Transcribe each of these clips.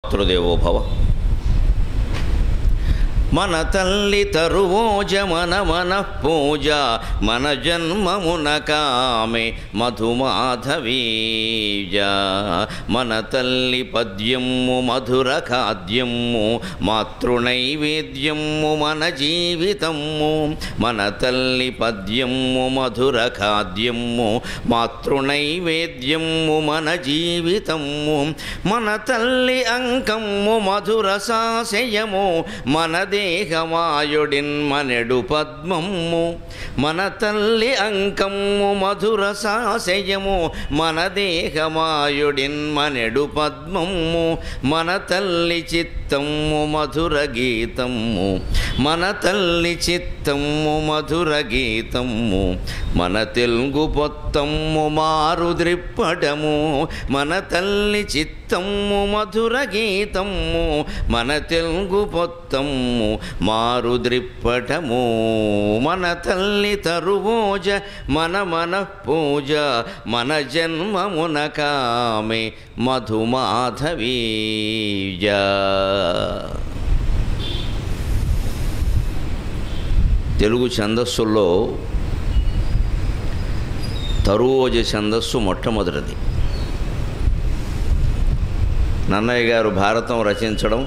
మాతృదేవో భవ మన తల్లి తరువోజ మన మన పూజ మన జన్మమున కామె మధుమాధవీజ మన తల్లి పద్యము మధుర ఖాద్యము మాతృనైవేద్యము మన జీవితము మన తల్లి పద్యము మధుర ఖాద్యము మాతృనైవేద్యము మన జీవితము మన తల్లి అంకము మధుర సాశయము మన దేహమాయుడిన్ మనెడు పద్మము మన తల్లి అంకము మధుర సాశయము మన దేహమాయుడిన్ మనెడు పద్మము మన తల్లి చిత్తము మధుర గీతము మన తల్లి చిత్తము మధుర గీతము మన తెలుగు పొత్తము మారు ద్రిప్పటము మన తల్లి చిత్తము మధుర గీతము మన తెలుగు పొత్తము మారు ద్రిప్పటము మన తల్లి తరువోజ మన మన పూజ మన జన్మమున కామె మధుమాధవీజ తెలుగు ఛందస్సుల్లో తరువోజ ఛందస్సు మొట్టమొదటిది నన్నయ్య గారు భారతం రచించడం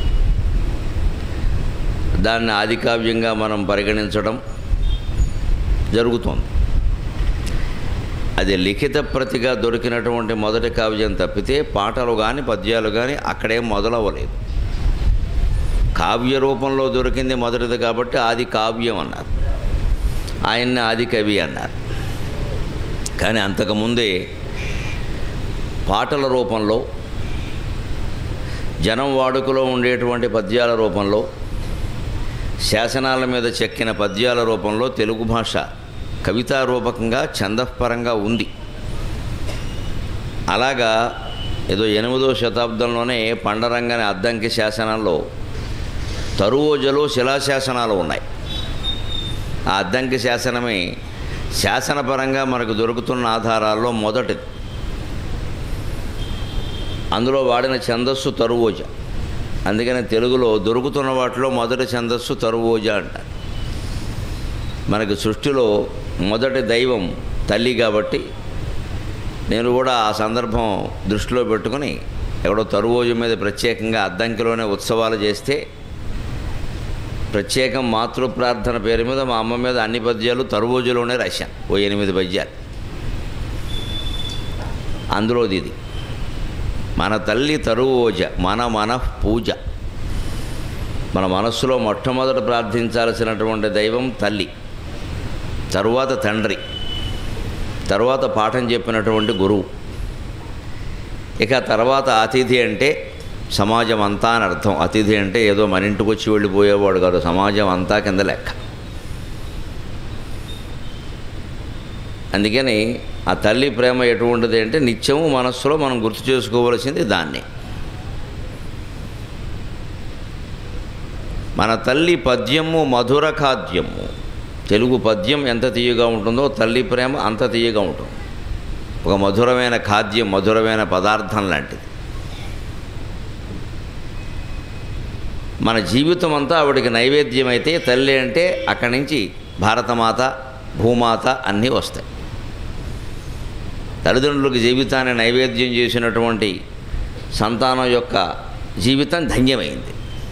దాన్ని ఆదికావ్యంగా మనం పరిగణించడం జరుగుతోంది అది లిఖిత ప్రతిగా దొరికినటువంటి మొదటి కావ్యం తప్పితే పాటలు కానీ పద్యాలు కానీ అక్కడేం మొదలవ్వలేదు కావ్య రూపంలో దొరికింది మొదటిది కాబట్టి ఆది కావ్యం అన్నారు ఆయన్ని ఆది కవి అన్నారు కానీ అంతకుముందే పాటల రూపంలో జనం వాడుకలో ఉండేటువంటి పద్యాల రూపంలో శాసనాల మీద చెక్కిన పద్యాల రూపంలో తెలుగు భాష కవితారూపకంగా ఛందపరంగా ఉంది అలాగా ఏదో ఎనిమిదో శతాబ్దంలోనే పండరంగని అద్దంకి శాసనంలో తరువోజలో శిలాశాసనాలు ఉన్నాయి ఆ అద్దంకి శాసనమే శాసనపరంగా మనకు దొరుకుతున్న ఆధారాల్లో మొదటిది అందులో వాడిన ఛందస్సు తరువోజ అందుకని తెలుగులో దొరుకుతున్న వాటిలో మొదటి ఛందస్సు తరువోజ అంటారు మనకి సృష్టిలో మొదటి దైవం తల్లి కాబట్టి నేను కూడా ఆ సందర్భం దృష్టిలో పెట్టుకుని ఎక్కడో తరువోజు మీద ప్రత్యేకంగా అద్దంకిలోనే ఉత్సవాలు చేస్తే ప్రత్యేకం మాతృ ప్రార్థన పేరు మీద మా అమ్మ మీద అన్ని పద్యాలు తరువోజులోనే రాశాను ఓ ఎనిమిది పద్యాలు అందులోది ఇది మన తల్లి తరువోజ మన మన పూజ మన మనస్సులో మొట్టమొదట ప్రార్థించాల్సినటువంటి దైవం తల్లి తరువాత తండ్రి తరువాత పాఠం చెప్పినటువంటి గురువు ఇక తర్వాత అతిథి అంటే సమాజం అంతా అని అర్థం అతిథి అంటే ఏదో మన ఇంటికి వచ్చి వెళ్ళిపోయేవాడు కాదు సమాజం అంతా కింద లెక్క అందుకని ఆ తల్లి ప్రేమ ఎటువంటిది అంటే నిత్యము మనస్సులో మనం గుర్తు చేసుకోవలసింది దాన్ని మన తల్లి పద్యము మధుర ఖాద్యము తెలుగు పద్యం ఎంత తీయగా ఉంటుందో తల్లి ప్రేమ అంత తీయగా ఉంటుంది ఒక మధురమైన ఖాద్యం మధురమైన పదార్థం లాంటిది మన జీవితం అంతా ఆవిడికి నైవేద్యం అయితే తల్లి అంటే అక్కడి నుంచి భారతమాత భూమాత అన్నీ వస్తాయి తల్లిదండ్రులకు జీవితాన్ని నైవేద్యం చేసినటువంటి సంతానం యొక్క జీవితం ధన్యమైంది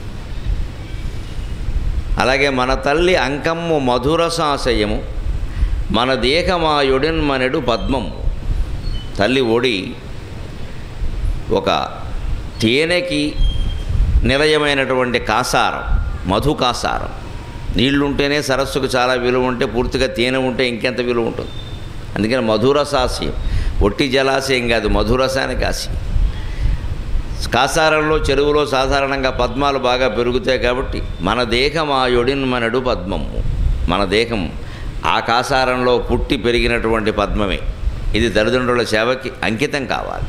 అలాగే మన తల్లి అంకమ్ము మధుర సాశయము మన దేహమాయుడిన్మనెడు పద్మము తల్లి ఒడి ఒక తేనెకి నిలయమైనటువంటి కాసారం మధు కాసారం నీళ్లుంటేనే సరస్సుకు చాలా విలువ ఉంటే పూర్తిగా తేనె ఉంటే ఇంకెంత విలువ ఉంటుంది అందుకని మధురసాస్యం ఒట్టి జలాశయం కాదు మధురసానికి ఆశయం కాసారంలో చెరువులో సాధారణంగా పద్మాలు బాగా పెరుగుతాయి కాబట్టి మన దేహం ఆ యొడిన్మనడు పద్మము మన దేహం ఆ కాసారంలో పుట్టి పెరిగినటువంటి పద్మమే ఇది తల్లిదండ్రుల సేవకి అంకితం కావాలి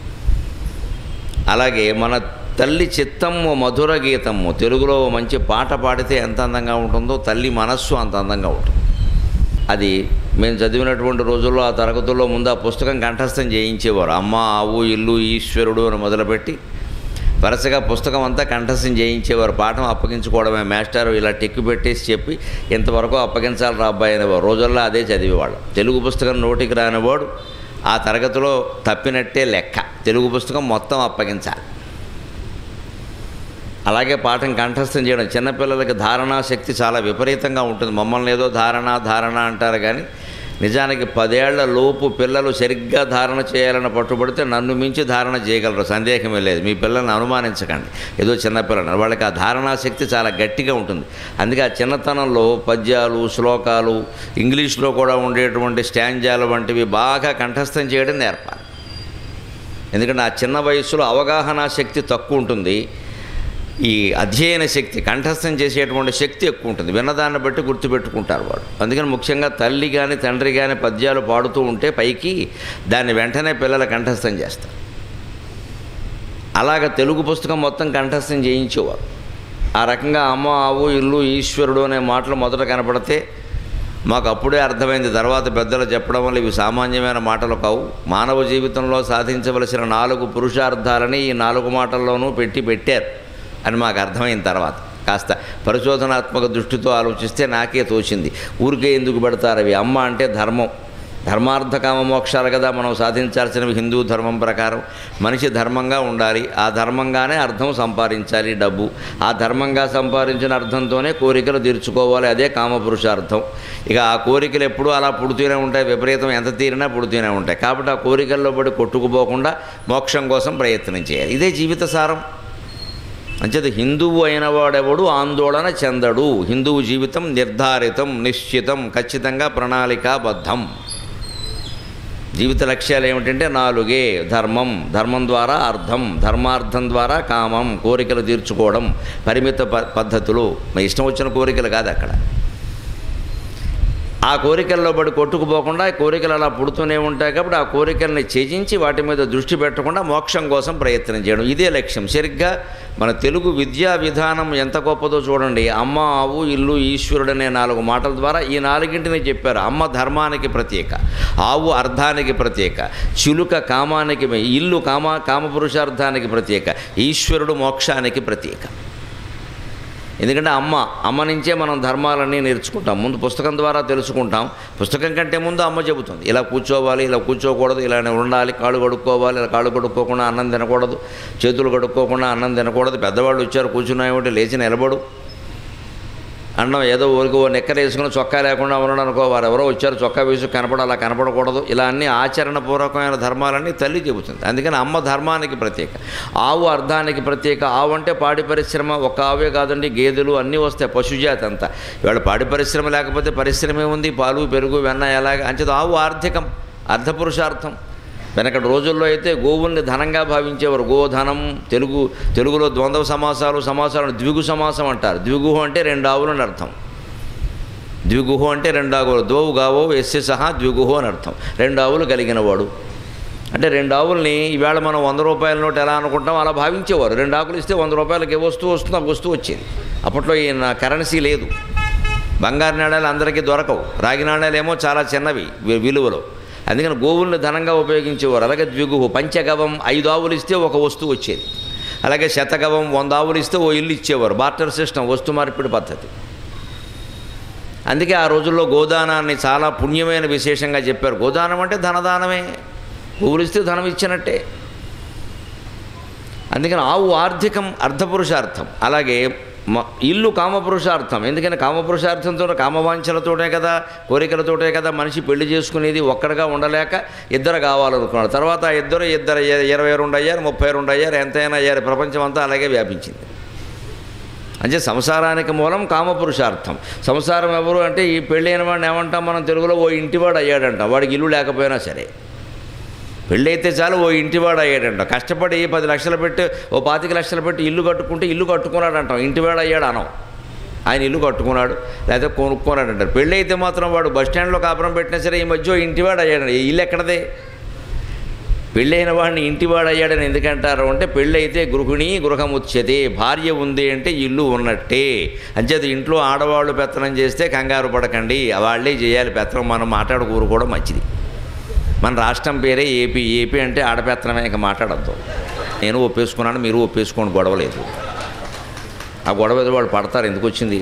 అలాగే మన తల్లి చిత్తము మధుర గీతము తెలుగులో ఓ మంచి పాట పాడితే ఎంత అందంగా ఉంటుందో తల్లి మనస్సు అంత అందంగా ఉంటుంది అది మేము చదివినటువంటి రోజుల్లో ఆ తరగతుల్లో ముందు ఆ పుస్తకం కంఠస్థం చేయించేవారు అమ్మ ఆవు ఇల్లు ఈశ్వరుడు అని మొదలుపెట్టి వరుసగా పుస్తకం అంతా కంఠస్థం చేయించేవారు పాఠం అప్పగించుకోవడమే మాస్టర్ ఇలా టెక్కు పెట్టేసి చెప్పి ఇంతవరకు అప్పగించాలి రా అబ్బాయి అనేవారు రోజుల్లో అదే చదివేవాడు తెలుగు పుస్తకం నోటికి రానివాడు ఆ తరగతిలో తప్పినట్టే లెక్క తెలుగు పుస్తకం మొత్తం అప్పగించాలి అలాగే పాఠం కంఠస్థం చేయడం చిన్నపిల్లలకి ధారణా శక్తి చాలా విపరీతంగా ఉంటుంది మమ్మల్ని ఏదో ధారణ ధారణ అంటారు కానీ నిజానికి పదేళ్ల లోపు పిల్లలు సరిగ్గా ధారణ చేయాలని పట్టుబడితే నన్ను మించి ధారణ చేయగలరు సందేహమే లేదు మీ పిల్లల్ని అనుమానించకండి ఏదో చిన్నపిల్లలు వాళ్ళకి ఆ ధారణా శక్తి చాలా గట్టిగా ఉంటుంది అందుకే ఆ చిన్నతనంలో పద్యాలు శ్లోకాలు ఇంగ్లీష్లో కూడా ఉండేటువంటి స్టాంజాలు వంటివి బాగా కంఠస్థం చేయడం నేర్పాలి ఎందుకంటే ఆ చిన్న వయసులో అవగాహన శక్తి తక్కువ ఉంటుంది ఈ అధ్యయన శక్తి కంఠస్థం చేసేటువంటి శక్తి ఎక్కువ ఉంటుంది విన్నదాన్ని బట్టి గుర్తుపెట్టుకుంటారు వాడు అందుకని ముఖ్యంగా తల్లి కానీ తండ్రి కానీ పద్యాలు పాడుతూ ఉంటే పైకి దాన్ని వెంటనే పిల్లలు కంఠస్థం చేస్తారు అలాగ తెలుగు పుస్తకం మొత్తం కంఠస్థం చేయించేవారు ఆ రకంగా అమ్మ ఆవు ఇల్లు ఈశ్వరుడు అనే మాటలు మొదట కనపడితే మాకు అప్పుడే అర్థమైంది తర్వాత పెద్దలు చెప్పడం వల్ల ఇవి సామాన్యమైన మాటలు కావు మానవ జీవితంలో సాధించవలసిన నాలుగు పురుషార్థాలని ఈ నాలుగు మాటల్లోనూ పెట్టి పెట్టారు అని మాకు అర్థమైన తర్వాత కాస్త పరిశోధనాత్మక దృష్టితో ఆలోచిస్తే నాకే తోచింది ఊరికే ఎందుకు పెడతారు అవి అమ్మ అంటే ధర్మం ధర్మార్థ కామ మోక్షాలు కదా మనం సాధించాల్సినవి హిందూ ధర్మం ప్రకారం మనిషి ధర్మంగా ఉండాలి ఆ ధర్మంగానే అర్థం సంపాదించాలి డబ్బు ఆ ధర్మంగా సంపాదించిన అర్థంతోనే కోరికలు తీర్చుకోవాలి అదే కామపురుషార్థం ఇక ఆ కోరికలు ఎప్పుడూ అలా పుడుతూనే ఉంటాయి విపరీతం ఎంత తీరినా పుడుతూనే ఉంటాయి కాబట్టి ఆ కోరికల్లో పడి కొట్టుకుపోకుండా మోక్షం కోసం ప్రయత్నం చేయాలి ఇదే జీవిత సారం అంచేత హిందువు అయిన వాడెవడు ఆందోళన చెందడు హిందువు జీవితం నిర్ధారితం నిశ్చితం ఖచ్చితంగా ప్రణాళికాబద్ధం జీవిత లక్ష్యాలు ఏమిటంటే నాలుగే ధర్మం ధర్మం ద్వారా అర్థం ధర్మార్థం ద్వారా కామం కోరికలు తీర్చుకోవడం పరిమిత ప పద్ధతులు మీ ఇష్టం వచ్చిన కోరికలు కాదు అక్కడ ఆ కోరికల్లో పడి కొట్టుకుపోకుండా ఈ కోరికలు అలా పుడుతూనే ఉంటాయి కాబట్టి ఆ కోరికల్ని త్యజించి వాటి మీద దృష్టి పెట్టకుండా మోక్షం కోసం ప్రయత్నం చేయడం ఇదే లక్ష్యం సరిగ్గా మన తెలుగు విద్యా విధానం ఎంత గొప్పదో చూడండి అమ్మ ఆవు ఇల్లు ఈశ్వరుడు అనే నాలుగు మాటల ద్వారా ఈ నాలుగింటిని చెప్పారు అమ్మ ధర్మానికి ప్రత్యేక ఆవు అర్థానికి ప్రత్యేక చిలుక కామానికి ఇల్లు కామ కామపురుషార్థానికి ప్రత్యేక ఈశ్వరుడు మోక్షానికి ప్రత్యేక ఎందుకంటే అమ్మ అమ్మ నుంచే మనం ధర్మాలన్నీ నేర్చుకుంటాం ముందు పుస్తకం ద్వారా తెలుసుకుంటాం పుస్తకం కంటే ముందు అమ్మ చెబుతుంది ఇలా కూర్చోవాలి ఇలా కూర్చోకూడదు ఇలా ఉండాలి కాళ్ళు కడుక్కోవాలి ఇలా కాళ్ళు కడుక్కోకుండా అన్నం తినకూడదు చేతులు కడుక్కోకుండా అన్నం తినకూడదు పెద్దవాళ్ళు వచ్చారు కూర్చున్నాయేమిటి లేచి నిలబడు అన్నం ఏదో ఊరికి ఓ నెక్కర వేసుకుని చొక్కా లేకుండా ఉండడం అనుకో వారు ఎవరో వచ్చారు చొక్కా వేసి కనపడ అలా కనపడకూడదు ఇలా అన్ని ఆచరణపూర్వకమైన ధర్మాలన్నీ తల్లి చెబుతుంది అందుకని అమ్మ ధర్మానికి ప్రత్యేక ఆవు అర్థానికి ప్రత్యేక ఆవు అంటే పాడి పరిశ్రమ ఒక ఆవే కాదండి గేదెలు అన్నీ వస్తాయి పశుజాతి అంతా ఇవాళ పాడి పరిశ్రమ లేకపోతే పరిశ్రమే ఉంది పాలు పెరుగు వెన్న ఎలాగ అంచేది ఆవు ఆర్థికం అర్థపురుషార్థం వెనకటి రోజుల్లో అయితే గోవుల్ని ధనంగా భావించేవారు గోధనం తెలుగు తెలుగులో ద్వంద్వ సమాసాలు సమాసాలను ద్విగు సమాసం అంటారు ద్విగుహు అంటే రెండు ఆవులు అని అర్థం ద్విగుహు అంటే రెండు ఆవులు దోవు గావో ఎస్సె సహా ద్విగుహు అని అర్థం రెండు ఆవులు కలిగిన వాడు అంటే రెండు ఆవుల్ని ఈవేళ మనం వంద రూపాయల నోటు ఎలా అనుకుంటాం అలా భావించేవారు రెండు ఆకులు ఇస్తే వంద రూపాయలకి ఏ వస్తువు వస్తుందో ఆ వస్తువు వచ్చేది అప్పట్లో ఈ కరెన్సీ లేదు బంగారు నాణ్యాలు అందరికీ దొరకవు రాగి నాణ్యాలు ఏమో చాలా చిన్నవి వి- విలువలో అందుకని గోవుల్ని ధనంగా ఉపయోగించేవారు అలాగే ద్విగుహు పంచగవం ఐదు ఆవులు ఇస్తే ఒక వస్తువు వచ్చేది అలాగే శతగవం వంద ఆవులు ఇస్తే ఓ ఇల్లు ఇచ్చేవారు బార్టర్ సిస్టమ్ వస్తు మార్పిడి పద్ధతి అందుకే ఆ రోజుల్లో గోదానాన్ని చాలా పుణ్యమైన విశేషంగా చెప్పారు గోదానం అంటే ధనదానమే గోవులు ఇస్తే ధనం ఇచ్చినట్టే అందుకని ఆవు ఆర్థికం అర్ధపురుషార్థం అలాగే మ- ఇల్లు కామపురుషార్థం ఎందుకని కామపురుషార్థంతో కామవాంఛలతోటే కదా కోరికలతోటే కదా మనిషి పెళ్లి చేసుకునేది ఒక్కడిగా ఉండలేక ఇద్దరు కావాలనుకున్నాడు తర్వాత ఆ ఇద్దరు ఇద్దరు అయ్యారు ఇరవై రెండు అయ్యారు ముప్పై రెండు అయ్యారు ఎంతైనా అయ్యారు ప్రపంచం అంతా అలాగే వ్యాపించింది అంటే సంసారానికి మూలం కామపురుషార్థం సంసారం ఎవరు అంటే ఈ పెళ్ళైన వాడిని ఏమంటాం మనం తెలుగులో ఓ ఇంటివాడు అయ్యాడంట వాడికి ఇల్లు లేకపోయినా సరే పెళ్ళైతే చాలు ఓ ఇంటివాడు అయ్యాడంట కష్టపడి పది లక్షలు పెట్టి ఓ పాతిక లక్షలు పెట్టి ఇల్లు కట్టుకుంటే ఇల్లు కట్టుకున్నాడు అంటాం ఇంటివాడు అయ్యాడు అనం ఆయన ఇల్లు కట్టుకున్నాడు లేకపోతే కొనుక్కున్నాడు అంటారు పెళ్ళి అయితే మాత్రం వాడు బస్ స్టాండ్లో కాపురం పెట్టినా సరే ఈ మధ్య ఓ ఇంటివాడు అయ్యాడు ఈ ఇల్లు ఎక్కడదే పెళ్ళైన వాడిని ఇంటివాడు అయ్యాడని ఎందుకంటారు అంటే పెళ్ళైతే గృహిణి గృహముచ్యతే భార్య ఉంది అంటే ఇల్లు ఉన్నట్టే అంచేది ఇంట్లో ఆడవాళ్ళు పెత్తనం చేస్తే కంగారు పడకండి వాళ్ళే చేయాలి పెత్తనం మనం మాట్లాడుకూరు కూడా మంచిది మన రాష్ట్రం పేరే ఏపీ ఏపీ అంటే ఆడపెత్తనమే ఇంకా మాట్లాడద్దు నేను ఒప్పేసుకున్నాను మీరు ఒప్పేసుకోండి గొడవ లేదు ఆ గొడవ ఏదో వాళ్ళు పడతారు ఎందుకు వచ్చింది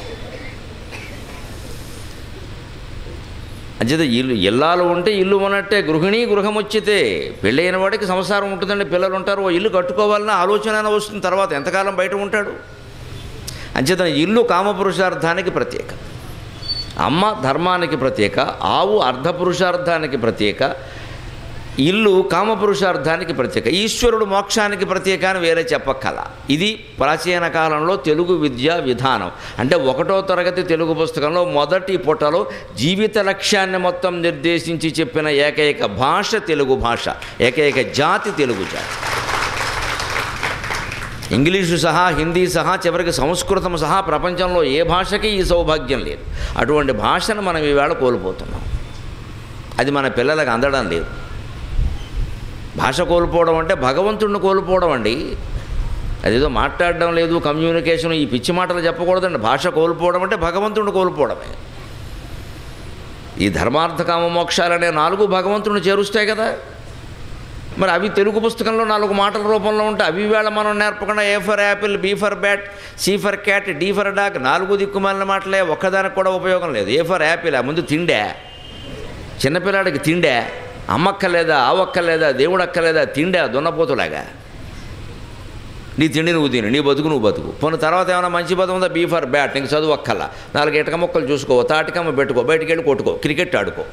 అంచేత ఇల్లు ఇల్లాలు ఉంటే ఇల్లు ఉన్నట్టే గృహిణి గృహం వచ్చితే పెళ్ళైన వాడికి సంసారం ఉంటుందండి పిల్లలు ఉంటారు ఓ ఇల్లు కట్టుకోవాలన్న ఆలోచన అయినా వస్తుంది తర్వాత ఎంతకాలం బయట ఉంటాడు అంచేత ఇల్లు కామపురుషార్థానికి ప్రత్యేక అమ్మ ధర్మానికి ప్రత్యేక ఆవు అర్ధపురుషార్థానికి ప్రత్యేక ఇల్లు కామపురుషార్థానికి ప్రత్యేక ఈశ్వరుడు మోక్షానికి ప్రత్యేక అని వేరే చెప్పక్కల ఇది ప్రాచీన కాలంలో తెలుగు విద్యా విధానం అంటే ఒకటో తరగతి తెలుగు పుస్తకంలో మొదటి పుటలో జీవిత లక్ష్యాన్ని మొత్తం నిర్దేశించి చెప్పిన ఏకైక భాష తెలుగు భాష ఏకైక జాతి తెలుగు జాతి ఇంగ్లీషు సహా హిందీ సహా చివరికి సంస్కృతం సహా ప్రపంచంలో ఏ భాషకి ఈ సౌభాగ్యం లేదు అటువంటి భాషను మనం ఈవేళ కోల్పోతున్నాం అది మన పిల్లలకు అందడం లేదు భాష కోల్పోవడం అంటే భగవంతుడిని కోల్పోవడం అండి అదేదో మాట్లాడడం లేదు కమ్యూనికేషన్ ఈ పిచ్చి మాటలు చెప్పకూడదండి భాష కోల్పోవడం అంటే భగవంతుడిని కోల్పోవడమే ఈ ధర్మార్థ కామ మోక్షాలనే నాలుగు భగవంతుడిని చేరుస్తాయి కదా మరి అవి తెలుగు పుస్తకంలో నాలుగు మాటల రూపంలో ఉంటాయి అవి వేళ మనం నేర్పకుండా A for apple B for bat C for cat D for dog నాలుగు దిక్కుమాలిన మాటలే ఒక్కదానికి కూడా ఉపయోగం లేదు ఏ ఫర్ యాపిల్ ఆ ముందు తిండే చిన్నపిల్లాడికి తిండే అమ్మక్కలేదా ఆవక్కలేదా దేవుడు అక్కలేదా తిండే దున్నపోతులాగా నీ తిండి నువ్వు తిని నీ బతుకు నువ్వు బతుకు పోయిన తర్వాత ఏమైనా మంచి పదం ఉందా బీ ఫర్ బ్యాట్ నీకు చదువు అక్కల నాలుగు ఇటక మొక్కలు చూసుకో తాటికమ్మ పెట్టుకో బయటికి వెళ్ళి కొట్టుకో క్రికెట్ ఆడుకో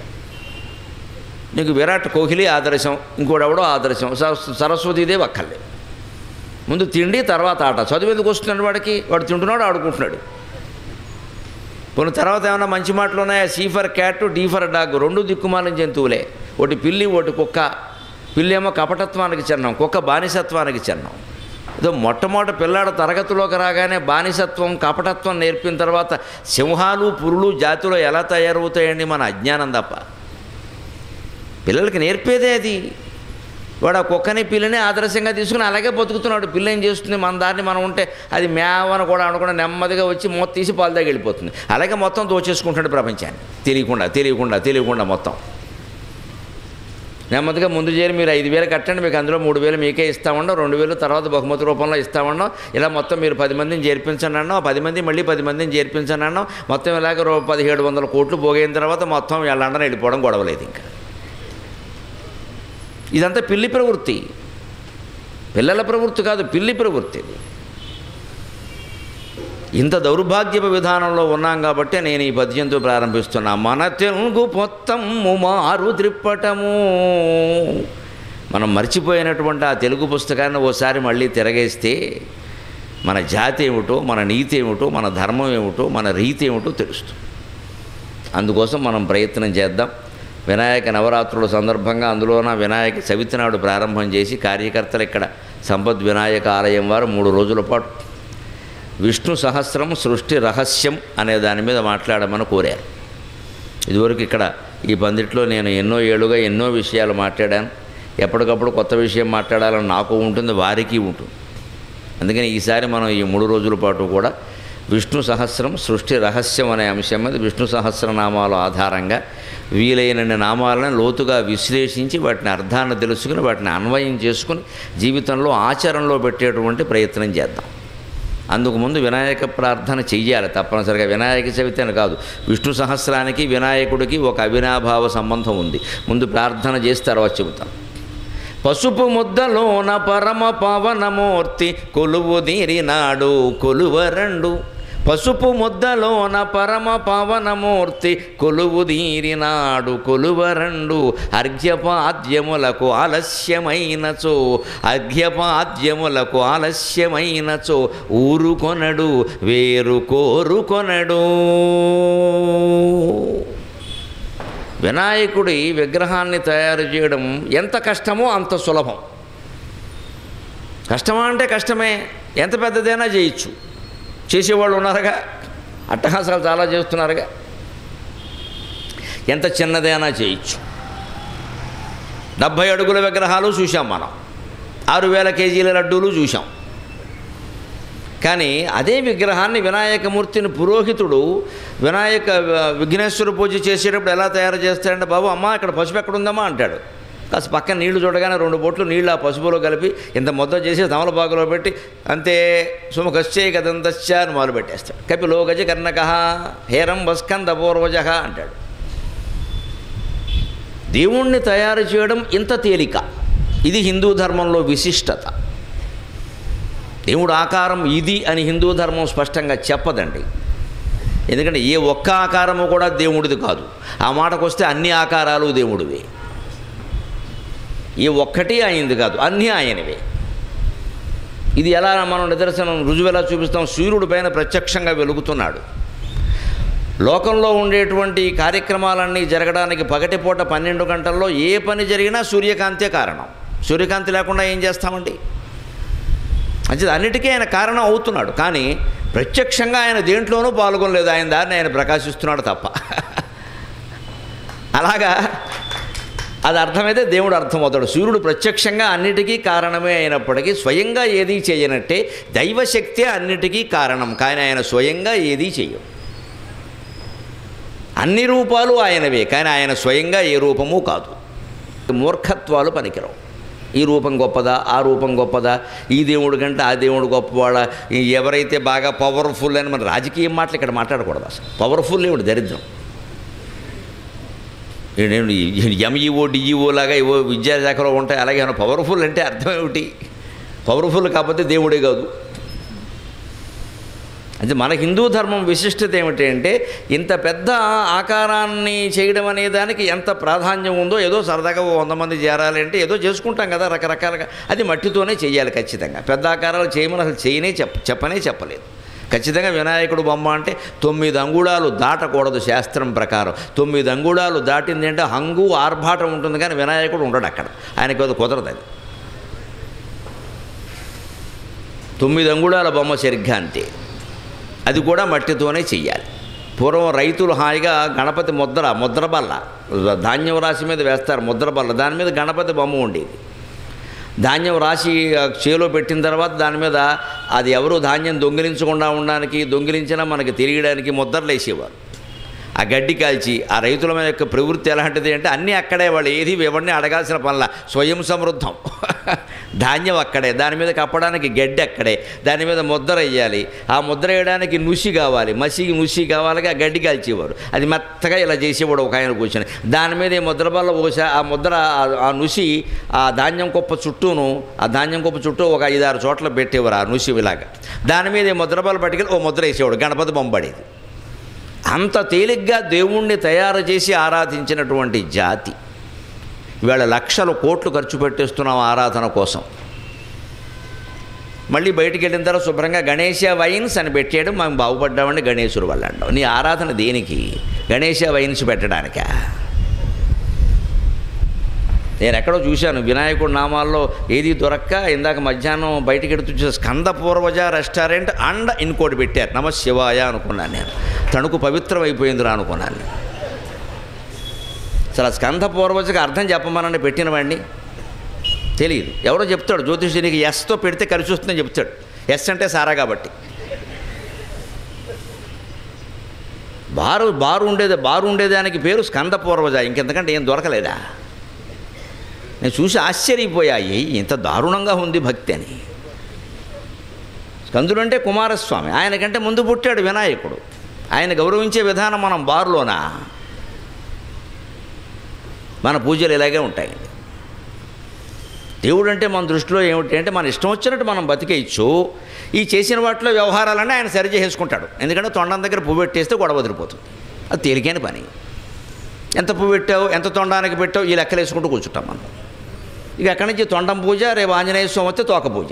నీకు విరాట్ కోహ్లీ ఆదర్శం ఇంకోడెవడో ఆదర్శం సరస్- సరస్వతీదేవి అక్కర్లే ముందు తిండి తర్వాత ఆట చదువు ఎందుకు వస్తున్నాడు వాడికి వాడు తింటున్నాడు ఆడుకుంటున్నాడు కొన్ని తర్వాత ఏమైనా మంచి మాటలు ఉన్నాయా C for cat D for dog రెండు దిక్కుమాలిన జంతువులే ఒకటి పిల్లి ఒకటి కుక్క పిల్లి ఏమో కపటత్వానికి చిహ్నం కుక్క బానిసత్వానికి చిహ్నం ఏదో మొట్టమొదటి పిల్లాడు తరగతిలోకి రాగానే బానిసత్వం కపటత్వం నేర్పిన తర్వాత సింహాలు పురులు జాతిలో ఎలా తయారవుతాయండి మన అజ్ఞానం తప్ప పిల్లలకి నేర్పేదే అది వాడు ఆ కుక్కని పిల్లని ఆదర్శంగా తీసుకుని అలాగే బతుకుతున్నాడు పిల్ల ఏం చేస్తుంది మన దారిని మనం ఉంటే అది మేవని కూడా అనుకుని నెమ్మదిగా వచ్చి మొత్తం తీసి పాలు దగ్గర వెళ్ళిపోతుంది అలాగే మొత్తం దోచేసుకుంటాడు ప్రపంచాన్ని తెలియకుండా తెలియకుండా తెలియకుండా మొత్తం నెమ్మదిగా ముందు చేరి మీరు ఐదు వేలు కట్టండి మీకు అందులో మూడు వేలు మీకే ఇస్తామండం రెండు వేలు తర్వాత బహుమతి రూపంలో ఇస్తామండం ఇలా మొత్తం మీరు పది మందిని చేర్పించండి అన్నాం పది మంది మళ్ళీ పది మందిని చేర్పించండి అన్నాం మొత్తం ఇలాగ రూ- పదిహేడు వందల కోట్లు పోగైన తర్వాత మొత్తం లండన్ వెళ్ళిపోవడం గొడవలేదు ఇంకా ఇదంతా పిల్లి ప్రవృత్తి పిల్లల ప్రవృత్తి కాదు పిల్లి ప్రవృత్తి ఇది ఇంత దౌర్భాగ్యపు విధానంలో ఉన్నాం కాబట్టి నేను ఈ పద్యంతో ప్రారంభిస్తున్నా మన తెలుగు పొత్తము మారు త్రిప్పటము మనం మర్చిపోయినటువంటి ఆ తెలుగు పుస్తకాన్ని ఓసారి మళ్ళీ తిరగేస్తే మన జాతి ఏమిటో మన నీతి ఏమిటో మన ధర్మం ఏమిటో మన రీతి ఏమిటో తెలుస్తుంది అందుకోసం మనం ప్రయత్నం చేద్దాం వినాయక నవరాత్రుల సందర్భంగా అందులోన వినాయక చవితి నాడు ప్రారంభం చేసి కార్యకర్తలు ఇక్కడ సంపద్ వినాయక ఆలయం వారు మూడు రోజుల పాటు విష్ణు సహస్రం సృష్టి రహస్యం అనే దాని మీద మాట్లాడమని కోరారు ఇదివరకు ఇక్కడ ఈ పందిట్లో నేను ఎన్నో ఏళ్ళుగా ఎన్నో విషయాలు మాట్లాడాను ఎప్పటికప్పుడు కొత్త విషయం మాట్లాడాలని నాకు ఉంటుంది వారికి ఉంటుంది అందుకని ఈసారి మనం ఈ మూడు రోజుల పాటు కూడా విష్ణు సహస్రం సృష్టి రహస్యం అనే అంశం మీద విష్ణు సహస్రనామాల ఆధారంగా వీలైనన్ని నామాలను లోతుగా విశ్లేషించి వాటిని అర్థాన్ని తెలుసుకుని వాటిని అన్వయం చేసుకుని జీవితంలో ఆచరణలో పెట్టేటువంటి ప్రయత్నం చేద్దాం అందుకు ముందు వినాయక ప్రార్థన చెయ్యాలి తప్పనిసరిగా వినాయక చవితి అని కాదు విష్ణు సహస్రానికి వినాయకుడికి ఒక అవినాభావ సంబంధం ఉంది ముందు ప్రార్థన చేసి తర్వాత చెబుతాం పసుపు ముద్దలోన పరమ పవనమూర్తి కొలువు తీరినాడు కొలువరండు పసుపు ముద్దలోన పరమ పవనమూర్తి కొలువు తీరినాడు కొలువరండు అర్ఘ్యపాద్యములకు ఆలస్యమైనచో అర్ఘ్యపాద్యములకు ఆలస్యమైనచో ఊరుకొనడు వేరు కోరుకొనడు వినాయకుడి విగ్రహాన్ని తయారు చేయడం ఎంత కష్టమో అంత సులభం కష్టమా అంటే కష్టమే ఎంత పెద్దదైనా చేయొచ్చు చేసేవాళ్ళు ఉన్నారుగా అట్టహాసాలు చాలా చేస్తున్నారుగా ఎంత చిన్నదైనా చేయొచ్చు డెబ్భై అడుగుల విగ్రహాలు చూసాం మనం ఆరు వేల కేజీల లడ్డూలు చూసాం కానీ అదే విగ్రహాన్ని వినాయకమూర్తిని పురోహితుడు వినాయక విఘ్నేశ్వర పూజ చేసేటప్పుడు ఎలా తయారు చేస్తాడంటే బాబు అమ్మ ఇక్కడ పసుపు ఎక్కడ ఉందమ్మా అంటాడు కాస్త పక్కన నీళ్లు చూడగానే రెండు బొట్లు నీళ్ళు ఆ పసుపులో కలిపి ఇంత మొత్తం చేసి తమలపాకులో పెట్టి అంతే సుముఖశ్చే గదంతశ్చ అని మొదలు పెట్టేస్తాడు కపిలో గజ కర్ణక హేరం వస్కంద పూర్వజ అంటాడు దేవుణ్ణి తయారు చేయడం ఇంత తేలిక ఇది హిందూ ధర్మంలో విశిష్టత దేవుడు ఆకారం ఇది అని హిందూ ధర్మం స్పష్టంగా చెప్పదండి ఎందుకంటే ఏ ఒక్క ఆకారము కూడా దేవుడిది కాదు ఆ మాటకు వస్తే అన్ని ఆకారాలు దేవుడివే ఏ ఒక్కటి ఆయనది కాదు అన్నీ ఆయనవే ఇది ఎలా మనం నిదర్శనం రుజువు ఎలా చూపిస్తాం సూర్యుడి పైన ప్రత్యక్షంగా వెలుగుతున్నాడు లోకంలో ఉండేటువంటి కార్యక్రమాలన్నీ జరగడానికి పగటిపూట పన్నెండు గంటల్లో ఏ పని జరిగినా సూర్యకాంతే కారణం సూర్యకాంతి లేకుండా ఏం చేస్తామండి అంటే అన్నిటికీ ఆయన కారణం అవుతున్నాడు కానీ ప్రత్యక్షంగా ఆయన దేంట్లోనూ పాల్గొనలేదు ఆయన దారిని ఆయన ప్రకాశిస్తున్నాడు తప్ప అలాగా అది అర్థమైతే దేవుడు అర్థమవుతాడు సూర్యుడు ప్రత్యక్షంగా అన్నిటికీ కారణమే అయినప్పటికీ స్వయంగా ఏదీ చేయనట్టే దైవశక్తే అన్నిటికీ కారణం కానీ ఆయన స్వయంగా ఏదీ చేయడు అన్ని రూపాలు ఆయనవే కానీ ఆయన స్వయంగా ఏ రూపము కాదు మూర్ఖత్వాలు పనికిరావు ఈ రూపం గొప్పదా ఆ రూపం గొప్పదా ఈ దేవుడు కంటే ఆ దేవుడు గొప్పవాడా ఈ ఎవరైతే బాగా పవర్ఫుల్ అని మన రాజకీయ మాటలు ఇక్కడ మాట్లాడకూడదు అసలు పవర్ఫుల్ ఏమిటి దరిద్రం ఈ నేను ఎంఈఓ డిఈఓ లాగా ఏవో విద్యాశాఖలో ఉంటాయి అలాగే ఏమైనా పవర్ఫుల్ అంటే అర్థం ఏమిటి పవర్ఫుల్ కాకపోతే దేవుడే కాదు అంటే మన హిందూ ధర్మం విశిష్టత ఏమిటి అంటే ఇంత పెద్ద ఆకారాన్ని చేయడం అనే దానికి ఎంత ప్రాధాన్యం ఉందో ఏదో సరదాగా ఓ వంద మంది చేరాలి అంటే ఏదో చేసుకుంటాం కదా రకరకాలుగా అది మట్టితోనే చేయాలి ఖచ్చితంగా పెద్ద ఆకారాలు చేయమని అసలు చేయనే చెప్ప చెప్పనే చెప్పలేదు ఖచ్చితంగా వినాయకుడు బొమ్మ అంటే తొమ్మిది అంగుళాలు దాటకూడదు శాస్త్రం ప్రకారం తొమ్మిది అంగుళాలు దాటింది అంటే హంగు ఆర్భాటం ఉంటుంది కానీ వినాయకుడు ఉండడు అక్కడ ఆయనకి అది కుదరదు అది తొమ్మిది అంగుళాల బొమ్మ సరిగ్గా అంతే అది కూడా మట్టితోనే చెయ్యాలి పూర్వం రైతులు హాయిగా గణపతి ముద్ర ముద్ర బల్ల ధాన్యం రాశి మీద వేస్తారు ముద్ర బల్ల దాని మీద గణపతి బొమ్మ ఉండేది ధాన్యం రాసి ఆ, చేలో పెట్టిన తర్వాత దాని మీద అది ఎవరు ధాన్యం దొంగిలించకుండా ఉండడానికి దొంగిలించినా మనకి తెలియడానికి ముద్రలు వేసేవారు ఆ గడ్డి కాల్చి ఆ రైతుల మీద యొక్క ప్రవృత్తి ఎలాంటిది అంటే అన్నీ అక్కడే వాళ్ళు ఏది ఎవరిని అడగాల్సిన పనుల స్వయం సమృద్ధం ధాన్యం అక్కడే దాని మీద కప్పడానికి గడ్డి అక్కడే దాని మీద ముద్ర వేయాలి ఆ ముద్ర వేయడానికి నుసి కావాలి మసికి నుసి కావాలి ఆ గడ్డి కాల్చేవారు అది మెత్తగా ఇలా చేసేవాడు ఒక ఆయన కూర్చొని దాని మీద ఈ ముద్ర బల్ల పోసా ఆ ముద్ర ఆ- ఆ నుసి ఆ ధాన్యం కుప్ప చుట్టూను ఆ ధాన్యం కుప్ప చుట్టూ ఒక ఐదారు చోట్ల పెట్టేవారు ఆ నుసి ఇలాగా దాని మీద ఈ ముద్ర బల్ల పట్టుకెళ్ళి ఓ ముద్ర వేసేవాడు గణపతి బొమ్మడేది అంత తేలిగ్గా దేవుణ్ణి తయారు చేసి ఆరాధించినటువంటి జాతి ఇవాళ లక్షల కోట్లు ఖర్చు పెట్టేస్తున్నాం ఆరాధన కోసం మళ్ళీ బయటికి వెళ్ళిన తర్వాత శుభ్రంగా గణేష వైన్స్ అని పెట్టేయడం మేము బాగుపడ్డామని గణేశుడు వల్ల అంటాం నీ ఆరాధన దేనికి గణేష వైన్స్ పెట్టడానికా నేను ఎక్కడో చూశాను వినాయకుడి నామాల్లో ఏది దొరక్క ఇందాక మధ్యాహ్నం బయటికి ఎడుతూ చూసా స్కంద పూర్వజ రెస్టారెంట్ అండ్ ఇంకోటి పెట్టారు నమ శివాయ అనుకున్నాను నేను తణుకు పవిత్రం అయిపోయిందిరా అనుకున్నాను నేను. అసలు ఆ స్కంద పూర్వజకి అర్థం చెప్పమనని పెట్టిన వాడిని తెలియదు ఎవడో చెప్తాడు జ్యోతిష్యునికి ఎస్తో పెడితే కలిసి వస్తుందని చెప్తాడు ఎస్ అంటే సారా కాబట్టి బారు బారు ఉండేది బారు ఉండేదానికి పేరు స్కంద పూర్వజ ఇంకెంతకంటే ఏం దొరకలేదా నేను చూసి ఆశ్చర్యపోయాయి ఇంత దారుణంగా ఉంది భక్తి అని స్కందుడు అంటే కుమారస్వామి ఆయనకంటే ముందు పుట్టాడు వినాయకుడు ఆయన గౌరవించే విధానం మనం బారులోనా మన పూజలు ఇలాగే ఉంటాయి దేవుడు అంటే మన దృష్టిలో ఏమిటి అంటే మన ఇష్టం వచ్చినట్టు మనం బతికేయచ్చు ఈ చేసిన వాటిలో వ్యవహారాలన్నీ ఆయన సరి చేసుకుంటాడు ఎందుకంటే తొండం దగ్గర పువ్వు పెట్టేస్తే గొడవ వదిలిపోతుంది అది తేలికైన పని ఎంత పువ్వు పెట్టావు ఎంత తొండానికి పెట్టావు ఈ లెక్కలు వేసుకుంటూ కూర్చుంటాం మనం ఇక అక్కడి నుంచి తొండం పూజ రేపు ఆంజనేయ స్వామి వస్తే తోక పూజ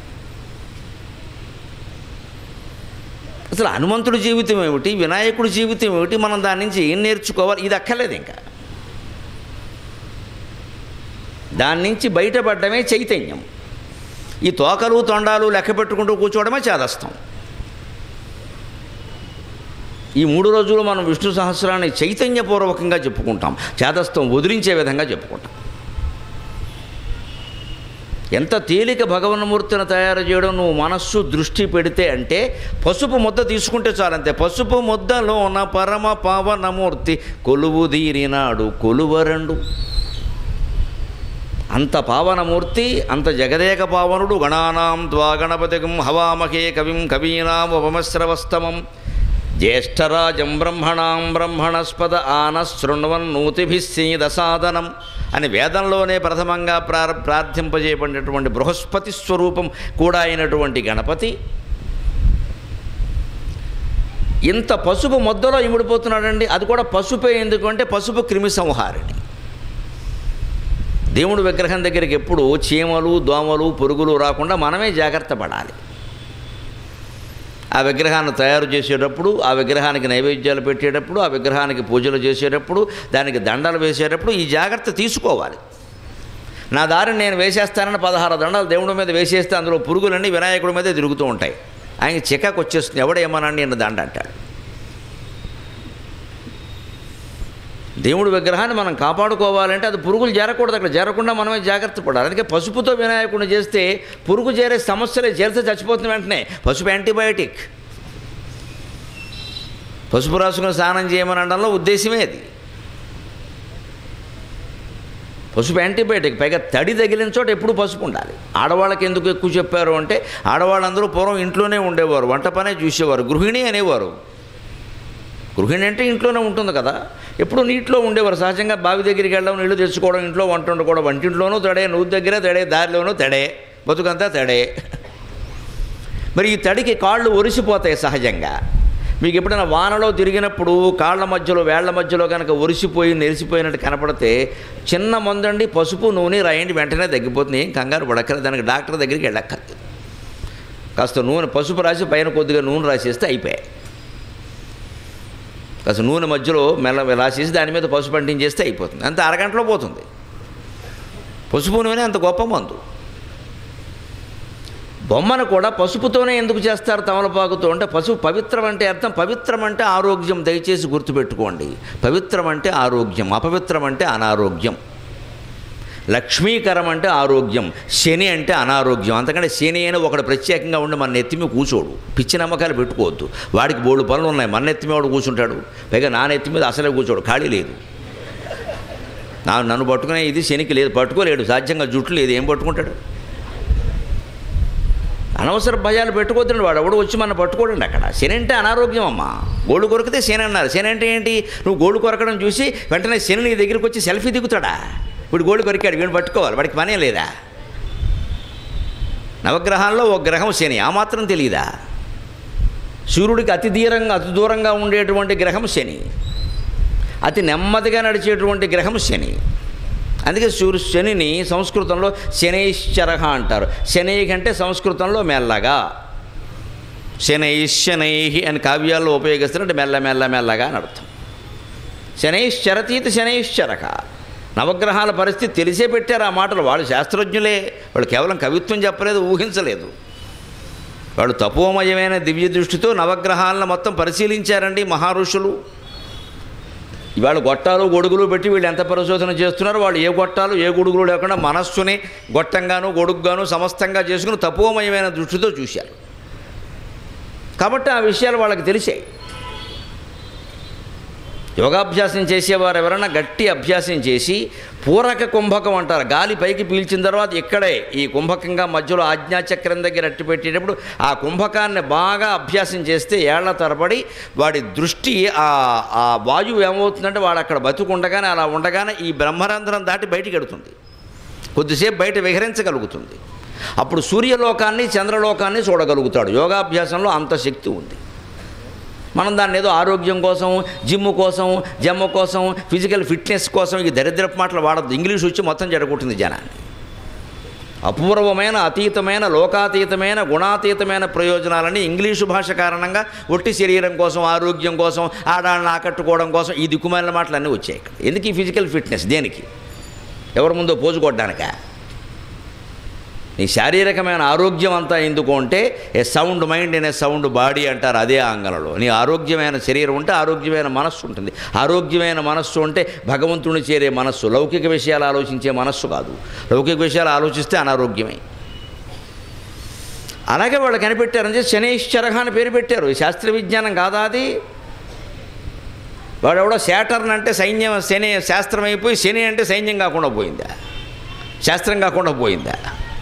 అసలు హనుమంతుడి జీవితం ఏమిటి వినాయకుడి జీవితం ఏమిటి మనం దాని నుంచి ఏం నేర్చుకోవాలి ఇది అక్కర్లేదు ఇంకా దాని నుంచి బయటపడడమే చైతన్యం ఈ తోకలు తొండాలు లెక్క పెట్టుకుంటూ కూర్చోవడమే చేదస్తాం ఈ మూడు రోజులు మనం విష్ణు సహస్రాన్ని చైతన్యపూర్వకంగా చెప్పుకుంటాం చేదస్థం వదిలించే విధంగా చెప్పుకుంటాం ఎంత తేలిక భగవన్మూర్తిని తయారు చేయడం నువ్వు మనస్సు దృష్టి పెడితే అంటే పసుపు ముద్ద తీసుకుంటే చాలంతే పసుపు ముద్దలో ఉన్న పరమ పావనమూర్తి కొలువు తీరినాడు కొలువరండు అంత పావనమూర్తి అంత జగదేక పావనుడు గణానాం ద్వా గణపతిగం హవామహే కవిం కవీనాం ఉపమశ్రవస్తమం జ్యేష్ఠరాజం బ్రహ్మణాం బ్రహ్మణస్పద ఆన శృణ్వన్నూతిభిస్సీదసాదనం అని వేదంలోనే ప్రథమంగా ప్రార ప్రార్థింపజేయబడినటువంటి బృహస్పతి స్వరూపం కూడా అయినటువంటి గణపతి ఇంత పసుపు మొద్దలో ఇమిడిపోతున్నాడండి అది కూడా పసుపే ఎందుకంటే పసుపు క్రిమి సంహారిణి దేవుడి విగ్రహం దగ్గరికి ఎప్పుడు చీమలు దోమలు పురుగులు రాకుండా మనమే జాగ్రత్త పడాలి ఆ విగ్రహాన్ని తయారు చేసేటప్పుడు ఆ విగ్రహానికి నైవేద్యాలు పెట్టేటప్పుడు ఆ విగ్రహానికి పూజలు చేసేటప్పుడు దానికి దండలు వేసేటప్పుడు ఈ జాగ్రత్త తీసుకోవాలి నా దారిని నేను వేసేస్తానని పదహారు దండలు దేవుడి మీద వేసేస్తే అందులో పురుగులన్నీ వినాయకుడి మీదే తిరుగుతూ ఉంటాయి ఆయన చికాకు వచ్చేస్తుంది ఎవడేమనండి నేను దండ అంటాడు దేవుడి విగ్రహాన్ని మనం కాపాడుకోవాలంటే అది పురుగులు చేరకూడదు అక్కడ చేరకుండా మనమే జాగ్రత్త పడాలి అందుకే పసుపుతో వినాయకుడిని చేస్తే పురుగు చేరే సమస్యలే చేరితే చచ్చిపోతుంది వెంటనే పసుపు యాంటీబయాటిక్ పసుపు రాసుకుని స్నానం చేయమని అనడంలో ఉద్దేశమే అది పసుపు యాంటీబయాటిక్ పైగా తడి తగిలిన చోట ఎప్పుడు పసుపు ఉండాలి ఆడవాళ్ళకి ఎందుకు ఎక్కువ చెప్పారు అంటే ఆడవాళ్ళందరూ పూర్వం ఇంట్లోనే ఉండేవారు వంట పనే చూసేవారు గృహిణి అనేవారు గృహిణి అంటే ఇంట్లోనే ఉంటుంది కదా ఎప్పుడు నీటిలో ఉండేవారు సహజంగా బావి దగ్గరికి వెళ్ళడం నీళ్లు తెచ్చుకోవడం ఇంట్లో వంట వండుకోవడం వంటింట్లోనూ తడే నువ్వు దగ్గర తడే దారిలోనూ తడే బతుకంతా తడే మరి ఈ తడికి కాళ్ళు ఒరిసిపోతాయి సహజంగా మీకు ఎప్పుడైనా వానలో తిరిగినప్పుడు కాళ్ళ మధ్యలో వేళ్ల మధ్యలో కనుక ఒరిసిపోయి నెరిసిపోయినట్టు కనపడితే చిన్న మందండి పసుపు నూనె రాయండి వెంటనే తగ్గిపోతుంది ఏం కంగారు పడక్కర దానికి డాక్టర్ దగ్గరికి వెళ్ళక్కర్లేదు కాస్త నూనె పసుపు రాసి పైన కొద్దిగా నూనె రాసేస్తే అయిపోయాయి కాస్త నూనె మధ్యలో మెల్ల రాసేసి దాని మీద పసుపు అంటించేస్తే అయిపోతుంది అంత అరగంటలో పోతుంది పసుపు నూనె అంత గొప్ప మందు బొమ్మను కూడా పసుపుతోనే ఎందుకు చేస్తారు తమలపాకుతో అంటే పసుపు పవిత్రం అంటే అర్థం పవిత్రం అంటే ఆరోగ్యం దయచేసి గుర్తుపెట్టుకోండి పవిత్రం అంటే ఆరోగ్యం అపవిత్రం అంటే అనారోగ్యం లక్ష్మీకరం అంటే ఆరోగ్యం శని అంటే అనారోగ్యం అంతకంటే శని అయినా ఒకడు ప్రత్యేకంగా ఉండి మన నెత్తిమి కూర్చోడు పిచ్చి నమ్మకాలు పెట్టుకోవద్దు వాడికి బోడు పనులు ఉన్నాయి మన నెత్తిమి వాడు కూర్చుంటాడు పైగా నా నెత్తి మీద అసలే కూర్చోడు ఖాళీ లేదు నా నన్ను పట్టుకునే ఇది శనికి లేదు పట్టుకోలేడు సాధ్యంగా జుట్టు లేదు ఏం పట్టుకుంటాడు అనవసర భయాలు పెట్టుకోవద్దండి వాడు ఎవడు వచ్చి మన పట్టుకోడండి అక్కడ శని అంటే అనారోగ్యం అమ్మా గోళ్ళు కొరికితే శని అన్నారు శని అంటే ఏంటి నువ్వు గోళ్ళు కొరకడం చూసి వెంటనే శని నీ దగ్గరికి వచ్చి సెల్ఫీ దిగుతాడా ఇప్పుడు గోళ్ళు కొరికాడు వీడిని పట్టుకోవాలి వాడికి పనే లేదా నవగ్రహాల్లో ఒక గ్రహం శని ఆ మాత్రం తెలియదా సూర్యుడికి అతి దూరంగా అతి దూరంగా ఉండేటువంటి గ్రహం శని అతి నెమ్మదిగా నడిచేటువంటి గ్రహం శని అందుకే సూర్య శనిని సంస్కృతంలో శనైశ్చరహ అంటారు శనై కంటే సంస్కృతంలో మెల్లగా శనైశ్శనై అని కావ్యాల్లో ఉపయోగిస్తున్నట్టు మెల్ల మెల్ల మెల్లగా అని అర్థం శనైశ్చరతీత శనైశ్చరక నవగ్రహాల పరిస్థితి తెలిసే పెట్టారు ఆ మాటలు వాళ్ళు శాస్త్రజ్ఞులే వాళ్ళు కేవలం కవిత్వం చెప్పలేదు ఊహించలేదు వాళ్ళు తపోమయమైన దివ్య దృష్టితో నవగ్రహాలను మొత్తం పరిశీలించారండి మహారుషులు ఇవాళ గొట్టాలు గొడుగులు పెట్టి వీళ్ళు ఎంత పరిశోధన చేస్తున్నారో వాళ్ళు ఏ గొట్టాలు ఏ గొడుగులు లేకుండా మనస్సుని గొట్టంగాను గొడుగ్గాను సమస్తంగా చేసుకుని తపోమయమైన దృష్టితో చూశారు కాబట్టి ఆ విషయాలు వాళ్ళకి తెలిసాయి యోగాభ్యాసం చేసేవారు ఎవరైనా గట్టి అభ్యాసం చేసి పూరక కుంభకం అంటారు గాలి పైకి పీల్చిన తర్వాత ఇక్కడే ఈ కుంభకంగా మధ్యలో ఆజ్ఞాచక్రం దగ్గర అట్టి పెట్టేటప్పుడు ఆ కుంభకాన్ని బాగా అభ్యాసం చేస్తే ఏళ్ల తరబడి వాడి దృష్టి ఆ ఆ వాయువు ఏమవుతుందంటే వాడు అక్కడ బతుకుండగానే అలా ఉండగానే ఈ బ్రహ్మరంధ్రం దాటి బయటికి ఎడుతుంది కొద్దిసేపు బయట విహరించగలుగుతుంది అప్పుడు సూర్యలోకాన్ని చంద్రలోకాన్ని చూడగలుగుతాడు యోగాభ్యాసంలో అంత శక్తి ఉంది మనం దాన్ని ఏదో ఆరోగ్యం కోసం జిమ్ కోసం జమ్మ కోసం ఫిజికల్ ఫిట్నెస్ కోసం ఈ దరిద్రపు మాటలు వాడద్దు ఇంగ్లీష్ వచ్చి మొత్తం జడగొట్టింది జనాన్ని అపూర్వమైన అతీతమైన లోకాతీతమైన గుణాతీతమైన ప్రయోజనాలని ఇంగ్లీషు భాష కారణంగా ఒట్టి శరీరం కోసం ఆరోగ్యం కోసం ఆడాళ్ళని ఆకట్టుకోవడం కోసం ఈ దిక్కుమాలిన మాటలు అన్నీ వచ్చాయి ఇక్కడ ఎందుకు ఈ ఫిజికల్ ఫిట్నెస్ దేనికి ఎవరి ముందో పోజు కొట్టడానికా నీ శారీరకమైన ఆరోగ్యం అంతా ఎందుకు అంటే ఏ సౌండ్ మైండ్ అనే సౌండ్ బాడీ అంటారు అదే ఆంగలలో నీ ఆరోగ్యమైన శరీరం ఉంటే ఆరోగ్యమైన మనస్సు ఉంటుంది ఆరోగ్యమైన మనస్సు అంటే భగవంతుని చేరే మనస్సు లౌకిక విషయాలు ఆలోచించే మనస్సు కాదు లౌకిక విషయాలు ఆలోచిస్తే అనారోగ్యమే అలాగే వాళ్ళు కనిపెట్టారని చెప్పి శనైశ్చరహ అని పేరు పెట్టారు ఈ శాస్త్ర విజ్ఞానం కాదా అది వాడెవడో శాటర్న్ అంటే సైన్యం శని శాస్త్రం అయిపోయి శని అంటే సైన్యం కాకుండా పోయిందా శాస్త్రం కాకుండా పోయిందా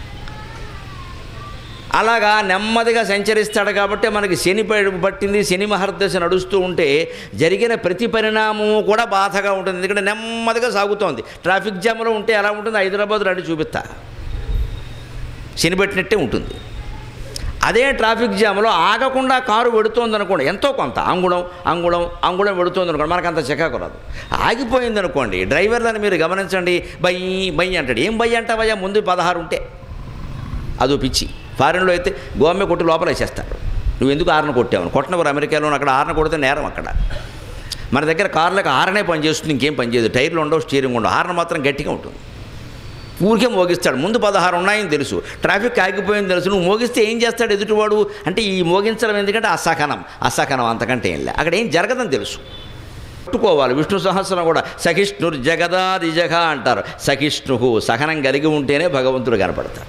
అలాగా నెమ్మదిగా సంచరిస్తాడు కాబట్టి మనకి శని ప- పట్టింది శని మహర్దశ నడుస్తూ ఉంటే జరిగిన ప్రతి పరిణామము కూడా బాధగా ఉంటుంది ఎందుకంటే నెమ్మదిగా సాగుతోంది ట్రాఫిక్ జామ్లో ఉంటే ఎలా ఉంటుంది హైదరాబాద్ రండి చూపిస్తా శని పెట్టినట్టే ఉంటుంది అదే ట్రాఫిక్ జామ్లో ఆగకుండా కారు వెడుతోంది అనుకోండి ఎంతో కొంత అంగుళం అంగుళం అంగుళం వెడుతోంది అనుకోండి మనకు అంత చికాకు రాదు ఆగిపోయింది అనుకోండి డ్రైవర్లను మీరు గమనించండి బై బై అంటాడు ఏం బై అంటావయ్యా ముందు పదహారు ఉంటే అదో పిచ్చి ఫారెన్లో అయితే గోమె కొట్టి లోపల వేసేస్తారు నువ్వు ఎందుకు ఆరన కొట్టావు కొట్టినవారు అమెరికాలో అక్కడ ఆరన కొడితే నేరం అక్కడ మన దగ్గర కార్లకు ఆరనే పనిచేస్తుంది ఇంకేం పనిచేయదు టైర్లు ఉండవు స్టీరింగ్ ఉండవు హార్న్ మాత్రం గట్టిగా ఉంటుంది ఊరికే మోగిస్తాడు ముందు పదహారు ఉన్నాయని తెలుసు ట్రాఫిక్ ఆగిపోయింది తెలుసు నువ్వు మోగిస్తే ఏం చేస్తాడు ఎదుటివాడు అంటే ఈ మోగించడం ఎందుకంటే అసహనం అసహనం అంతకంటే ఏం లే అక్కడ ఏం జరగదని తెలుసు పట్టుకోవాలి విష్ణు సహస్రం కూడా సహిష్ణుర్ జగదాదిజగ అంటారు సహిష్ణు సహనం కలిగి ఉంటేనే భగవంతుడు కనపడతాడు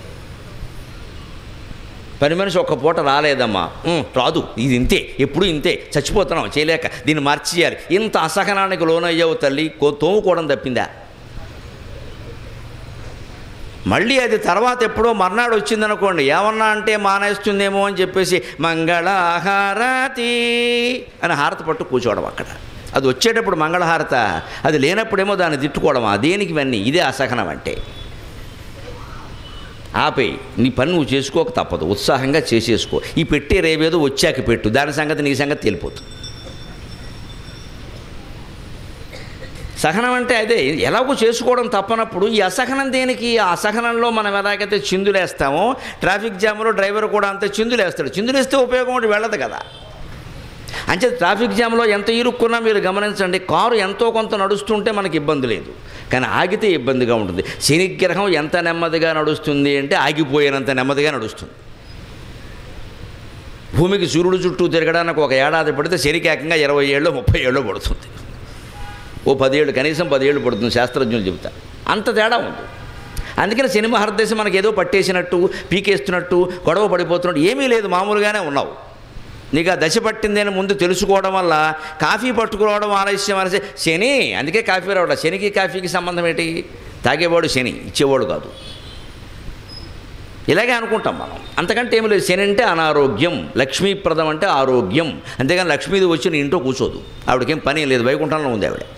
పని మనిషి ఒక్క పూట రాలేదమ్మా ఉం, రాదు ఇది ఇంతే ఎప్పుడు ఇంతే చచ్చిపోతున్నాం చేయలేక దీన్ని మార్చేయాలి ఇంత అసహనానికి లోనయ్యావు తల్లి కో తోముకోవడం తప్పిందా మళ్ళీ అది తర్వాత ఎప్పుడో మర్నాడు వచ్చిందనుకోండి ఏమన్నా అంటే మానేస్తుందేమో అని చెప్పేసి మంగళహారతి అని హారతి పట్టు కూర్చోవడం అక్కడ అది వచ్చేటప్పుడు మంగళహారత అది లేనప్పుడేమో దాన్ని తిట్టుకోవడమా దేనికి ఇవన్నీ ఇదే అసహనం అంటే ఆపేయి నీ పని నువ్వు చేసుకోక తప్పదు ఉత్సాహంగా చేసేసుకో ఈ పెట్టే రేవేదో వచ్చాక పెట్టు దాని సంగతి నీ సంగతి తెలిపోతుంది సహనం అంటే అదే ఎలాగో చేసుకోవడం తప్పనప్పుడు ఈ అసహనం దేనికి ఆ అసహనంలో మనం ఎలాగైతే చిందులేస్తామో ట్రాఫిక్ జామ్లో డ్రైవర్ కూడా అంతే చిందులేస్తాడు చిందులేస్తే ఉపయోగం ఒకటి వెళ్ళదు కదా అంటే ట్రాఫిక్ జామ్లో ఎంత ఇరుక్కున్నా మీరు గమనించండి కారు ఎంతో కొంత నడుస్తుంటే మనకి ఇబ్బంది లేదు కానీ ఆగితే ఇబ్బందిగా ఉంటుంది శనిగ్రహం ఎంత నెమ్మదిగా నడుస్తుంది అంటే ఆగిపోయినంత నెమ్మదిగా నడుస్తుంది భూమికి సూర్యుడు చుట్టూ తిరగడానికి ఒక ఏడాది పడితే శనికి ఏకంగా ఇరవై ఏళ్ళు ముప్పై ఏళ్ళు పడుతుంది ఓ పదేళ్ళు కనీసం పదేళ్ళు పడుతుంది శాస్త్రజ్ఞులు చెబుతా అంత తేడా ఉంది అందుకని సినిమా హర్దేశం మనకి ఏదో పట్టేసినట్టు పీకేస్తున్నట్టు గొడవ పడిపోతున్నట్టు ఏమీ లేదు మామూలుగానే ఉన్నావు నీకు ఆ దశ పట్టింది అని ముందు తెలుసుకోవడం వల్ల కాఫీ పట్టుకోవడం ఆలస్యం అనేసి శని అందుకే కాఫీ రావడం శనికి కాఫీకి సంబంధం ఏంటి తాగేవాడు శని ఇచ్చేవాడు కాదు ఇలాగే అనుకుంటాం మనం అంతకంటే ఏమి లేదు శని అంటే అనారోగ్యం లక్ష్మీప్రదం అంటే ఆరోగ్యం అంతేగాని లక్ష్మీది వచ్చి నీ ఇంట్లో కూర్చోదు ఆవిడకేం పని లేదు వైకుంఠంలో ఉంది ఆవిడ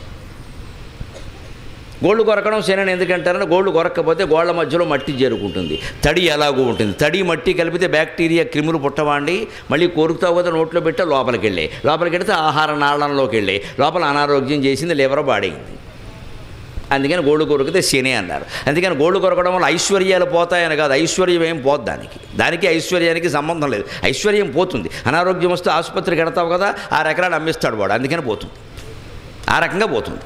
గోళ్ళు కొరకడం శని ఎందుకంటారంటే గోళ్ళు కొరక్కపోతే గోళ్ళ మధ్యలో మట్టి చేరుకుంటుంది తడి ఎలాగూ ఉంటుంది తడి మట్టి కలిపితే బ్యాక్టీరియా క్రిములు పుట్టవాండి మళ్ళీ కోరుకుతావు కదా నోట్లో పెట్టే లోపలికి వెళ్ళే లోపలికి వెళితే ఆహార నాళంలోకి వెళ్ళే లోపల అనారోగ్యం చేసింది లివర్ బాడైంది అందుకని గోళ్ళు కొరికితే శని అన్నారు అందుకని గోళ్ళు కొరకడం వల్ల ఐశ్వర్యాలు పోతాయని కాదు ఐశ్వర్యం ఏం పోదు దానికి దానికి ఐశ్వర్యానికి సంబంధం లేదు ఐశ్వర్యం పోతుంది అనారోగ్యం వస్తే ఆసుపత్రికి వెడతావు కదా ఆ రకరాలు అమ్మిస్తాడు వాడు అందుకని పోతుంది ఆ రకంగా పోతుంది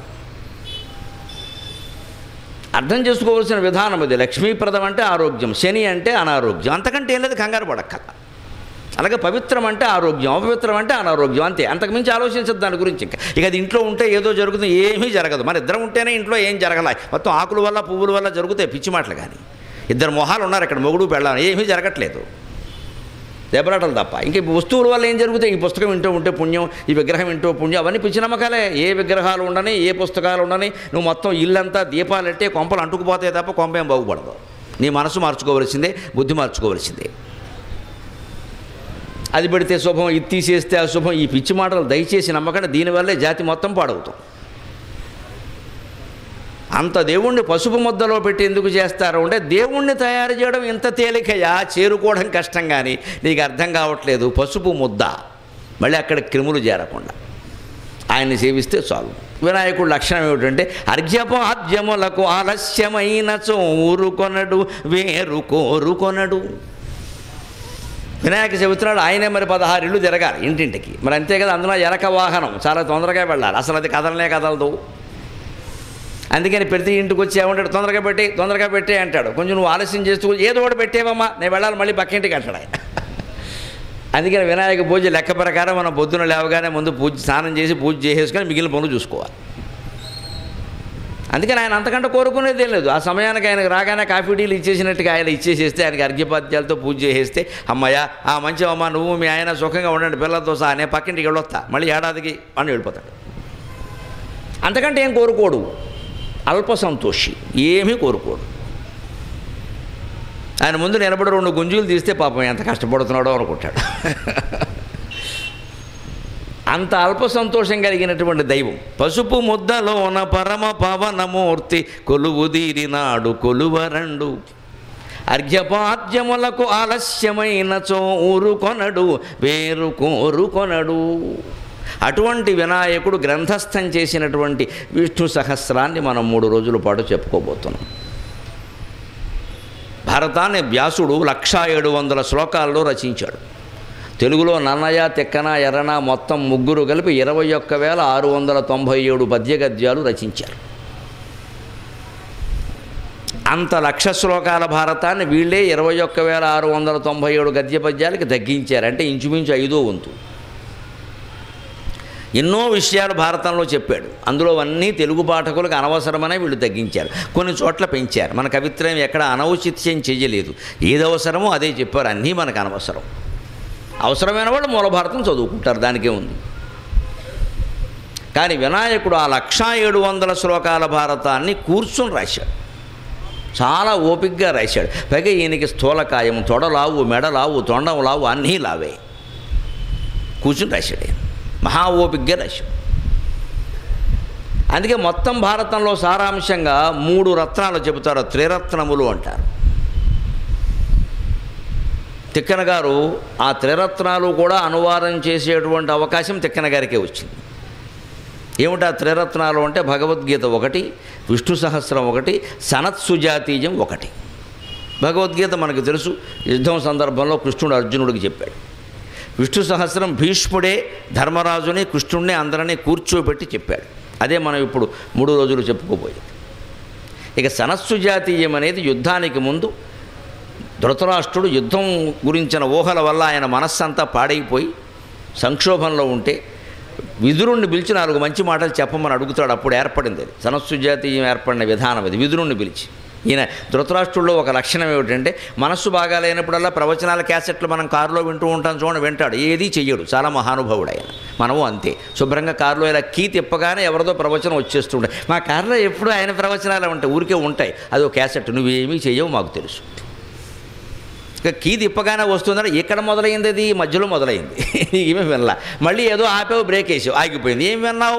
అర్థం చేసుకోవాల్సిన విధానం ఇది లక్ష్మీప్రదం అంటే ఆరోగ్యం శని అంటే అనారోగ్యం అంతకంటే ఏం లేదు కంగారు పడక్కల అలాగే పవిత్రం అంటే ఆరోగ్యం అపవిత్రం అంటే అనారోగ్యం అంతే అంతకుమించి ఆలోచించదు దాని గురించి ఇంకా ఇక అది ఇంట్లో ఉంటే ఏదో జరుగుతుంది ఏమీ జరగదు మన ఇద్దరం ఉంటేనే ఇంట్లో ఏం జరగలే మొత్తం ఆకుల వల్ల పువ్వుల వల్ల జరుగుతాయి పిచ్చి మాటలు కానీ ఇద్దరు మొహాలు ఉన్నారు ఇక్కడ మొగుడు పెళ్ళాలి ఏమీ జరగట్లేదు దెబ్బలాటలు తప్ప ఇంక ఈ వస్తువుల వల్ల ఏం జరుగుతాయి ఈ పుస్తకం వింటూ ఉంటే పుణ్యం ఈ విగ్రహం వింటూ పుణ్యం అవన్నీ పిచ్చి నమ్మకాలే ఏ విగ్రహాలు ఉండని ఏ పుస్తకాలు ఉండని నువ్వు మొత్తం ఇల్లంతా దీపాలెట్టే కొంపలు అంటుకుపోతాయి తప్ప కొంప ఏం బాగుపడదు నీ మనసు మార్చుకోవలసిందే బుద్ధి మార్చుకోవలసిందే అది పెడితే శుభం ఇది తీసేస్తే అశుభం ఈ పిచ్చి మాటలు దయచేసి నమ్మకండి దీనివల్లే జాతి మొత్తం పాడవుతాం అంత దేవుణ్ణి పసుపు ముద్దలో పెట్టి ఎందుకు చేస్తారు అంటే దేవుణ్ణి తయారు చేయడం ఇంత తేలికయా చేరుకోవడం కష్టం కానీ నీకు అర్థం కావట్లేదు పసుపు ముద్ద మళ్ళీ అక్కడ క్రిములు చేరకుండా ఆయన్ని సేవిస్తే చాలు వినాయకుడు లక్షణం ఏమిటంటే అర్ఘ్యపాద్యములకు ఆలస్యమైన ఊరుకొనడు వేరు కోరుకొనడు వినాయక చవితి నాడు ఆయనే మరి పదహారు ఇళ్ళు తిరగాలి ఇంటింటికి మరి అంతే కదా అందులో ఎలక వాహనం చాలా తొందరగా వెళ్ళాలి అసలు అది కదలనే కదలదు అందుకని ప్రతి ఇంటికి వచ్చి ఏమంటాడు తొందరగా పెట్టి తొందరగా పెట్టే అంటాడు కొంచెం నువ్వు ఆలస్యం చేస్తూ ఏదో ఒకటి పెట్టేవమ్మా నేను వెళ్ళాలి మళ్ళీ పక్కింటికి అంటాడు ఆయన అందుకని వినాయక పూజ లెక్క ప్రకారం మనం పొద్దున లేవగానే ముందు పూజ స్నానం చేసి పూజ చేసేసుకొని మిగిలిన పనులు చూసుకోవాలి అందుకని ఆయన అంతకంటే కోరుకునేది ఏం లేదు ఆ సమయానికి ఆయనకు రాగానే కాఫీ టీలు ఇచ్చేసినట్టుగా ఆయన ఇచ్చేసేస్తే ఆయనకి అర్ఘ్యపాద్యాలతో పూజ చేసేస్తే అమ్మయ్య ఆ మంచి అమ్మ నువ్వు మీ ఆయన సుఖంగా ఉండండి పిల్లలతో సహా నేను పక్కింటికి వెళ్ళొస్తా మళ్ళీ ఏడాదికి అని వెళ్ళిపోతాడు అంతకంటే ఏం కోరుకోడు అల్ప సంతోషి ఏమీ కోరుకోడు ఆయన ముందు నిలబడి రెండు గుంజులు తీస్తే పాపం ఎంత కష్టపడుతున్నాడో అనుకుంటాడు అంత అల్ప సంతోషం కలిగినటువంటి దైవం పసుపు ముద్దలోన పరమ పవనమూర్తి కొలువుదీరినాడు కొలువరండు అర్ఘ్యపాద్యములకు ఆలస్యమైనచో ఊరుకొనడు వేరు కోరుకొనడు అటువంటి వినాయకుడు గ్రంథస్థం చేసినటువంటి విష్ణు సహస్రాన్ని మనం మూడు రోజుల పాటు చెప్పుకోబోతున్నాం భారతాన్ని వ్యాసుడు లక్షా ఏడు వందల శ్లోకాల్లో రచించాడు తెలుగులో నన్నయ తిక్కన ఎర్రన మొత్తం ముగ్గురు కలిపి ఇరవై ఒక్క వేల ఆరు వందల తొంభై ఏడు పద్య గద్యాలు రచించారు అంత లక్ష శ్లోకాల భారతాన్ని వీళ్ళే ఇరవై ఒక్క వేల ఆరు వందల తొంభై ఏడు గద్య పద్యాలకి తగ్గించారు అంటే ఇంచుమించు ఐదో వంతు ఎన్నో విషయాలు భారతంలో చెప్పాడు అందులో అన్నీ తెలుగు పాఠకులకు అనవసరమనే వీళ్ళు తగ్గించారు కొన్ని చోట్ల పెంచారు మన కవిత్రయం ఎక్కడ అనౌచిత్యం చెయ్యలేదు ఏది అవసరమో అదే చెప్పారు అన్నీ మనకు అనవసరం అవసరమైన వాళ్ళు మూల భారతం చదువుకుంటారు దానికే ఉంది కానీ వినాయకుడు ఆ లక్షా ఏడు వందల శ్లోకాల భారతాన్ని కూర్చుని రాశాడు చాలా ఓపిగ్గా రాశాడు పైగా ఈయనకి స్థూలకాయం తొడలావు మెడలావు తొండం లావు అన్నీ లావే కూర్చుని రాశాడు ఆయన మహా ఓపిగ్గా రాశాడు అందుకే మొత్తం భారతంలో సారాంశంగా మూడు రత్నాలు చెబుతారు త్రిరత్నములు అంటారు తిక్కన గారు ఆ త్రిరత్నాలు కూడా అనువాదం చేసేటువంటి అవకాశం తిక్కన గారికే వచ్చింది ఏమిటి ఆ త్రిరత్నాలు అంటే భగవద్గీత ఒకటి విష్ణు సహస్రం ఒకటి సనత్సుజాతీయం ఒకటి భగవద్గీత మనకు తెలుసు యుద్ధం సందర్భంలో కృష్ణుడు అర్జునుడికి చెప్పాడు విష్ణు సహస్రం భీష్ముడే ధర్మరాజుని కృష్ణుడిని అందరినీ కూర్చోబెట్టి చెప్పాడు అదే మనం ఇప్పుడు మూడు రోజులు చెప్పుకోబోయేది ఇక సనస్సుజాతీయం అనేది యుద్ధానికి ముందు ధృతరాష్ట్రుడు యుద్ధం గురించిన ఊహల వల్ల ఆయన మనస్సంతా పాడైపోయి సంక్షోభంలో ఉంటే విదురుణ్ణి పిలిచి నాలుగు మంచి మాటలు చెప్పమని అడుగుతాడు అప్పుడు ఏర్పడింది అది సనస్సుజాతీయం ఏర్పడిన విధానం అది విదురుణ్ణి పిలిచి ఈయన ధృతరాష్ట్రుల్లో ఒక లక్షణం ఏమిటంటే మనస్సు బాగాలేనప్పుడల్లా ప్రవచనాల క్యాసెట్లు మనం కారులో వింటూ ఉంటాం చూడండి వింటాడు ఏదీ చెయ్యడు చాలా మహానుభావుడు ఆయన మనము అంతే శుభ్రంగా కారులో ఇలా కీ తిప్పగానే ఎవరిదో ప్రవచనం వచ్చేస్తుండే మా కారులో ఎప్పుడు ఆయన ప్రవచనాలు ఉంటాయి ఊరికే ఉంటాయి అది ఒక క్యాసెట్ నువ్వేమీ చెయ్యవు మాకు తెలుసు ఇక కీ తిప్పగానే వస్తుందని ఇక్కడ మొదలైంది అది మధ్యలో మొదలైంది ఏమీ వినలా మళ్ళీ ఏదో ఆపావు బ్రేక్ వేసావు ఆగిపోయింది ఏం విన్నావు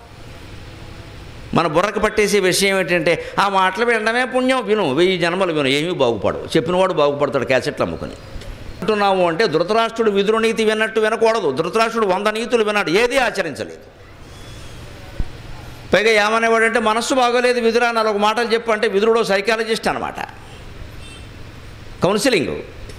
మన బుర్రకు పట్టేసే విషయం ఏంటంటే ఆ మాటలు వినడమే పుణ్యం విను వెయ్యి జన్మలు విను ఏమీ బాగుపడవు చెప్పినవాడు బాగుపడతాడు క్యాసెట్లు అమ్ముకుని అంటున్నాము అంటే ధృతరాష్ట్రుడు విదురు నీతి విన్నట్టు వినకూడదు ధృతరాష్ట్రుడు వంద నీతులు విన్నాడు ఏదీ ఆచరించలేదు పైగా ఏమనేవాడంటే మనస్సు బాగోలేదు విదురా నాలుగు మాటలు చెప్పు అంటే విదురుడు సైకాలజిస్ట్ అనమాట కౌన్సిలింగ్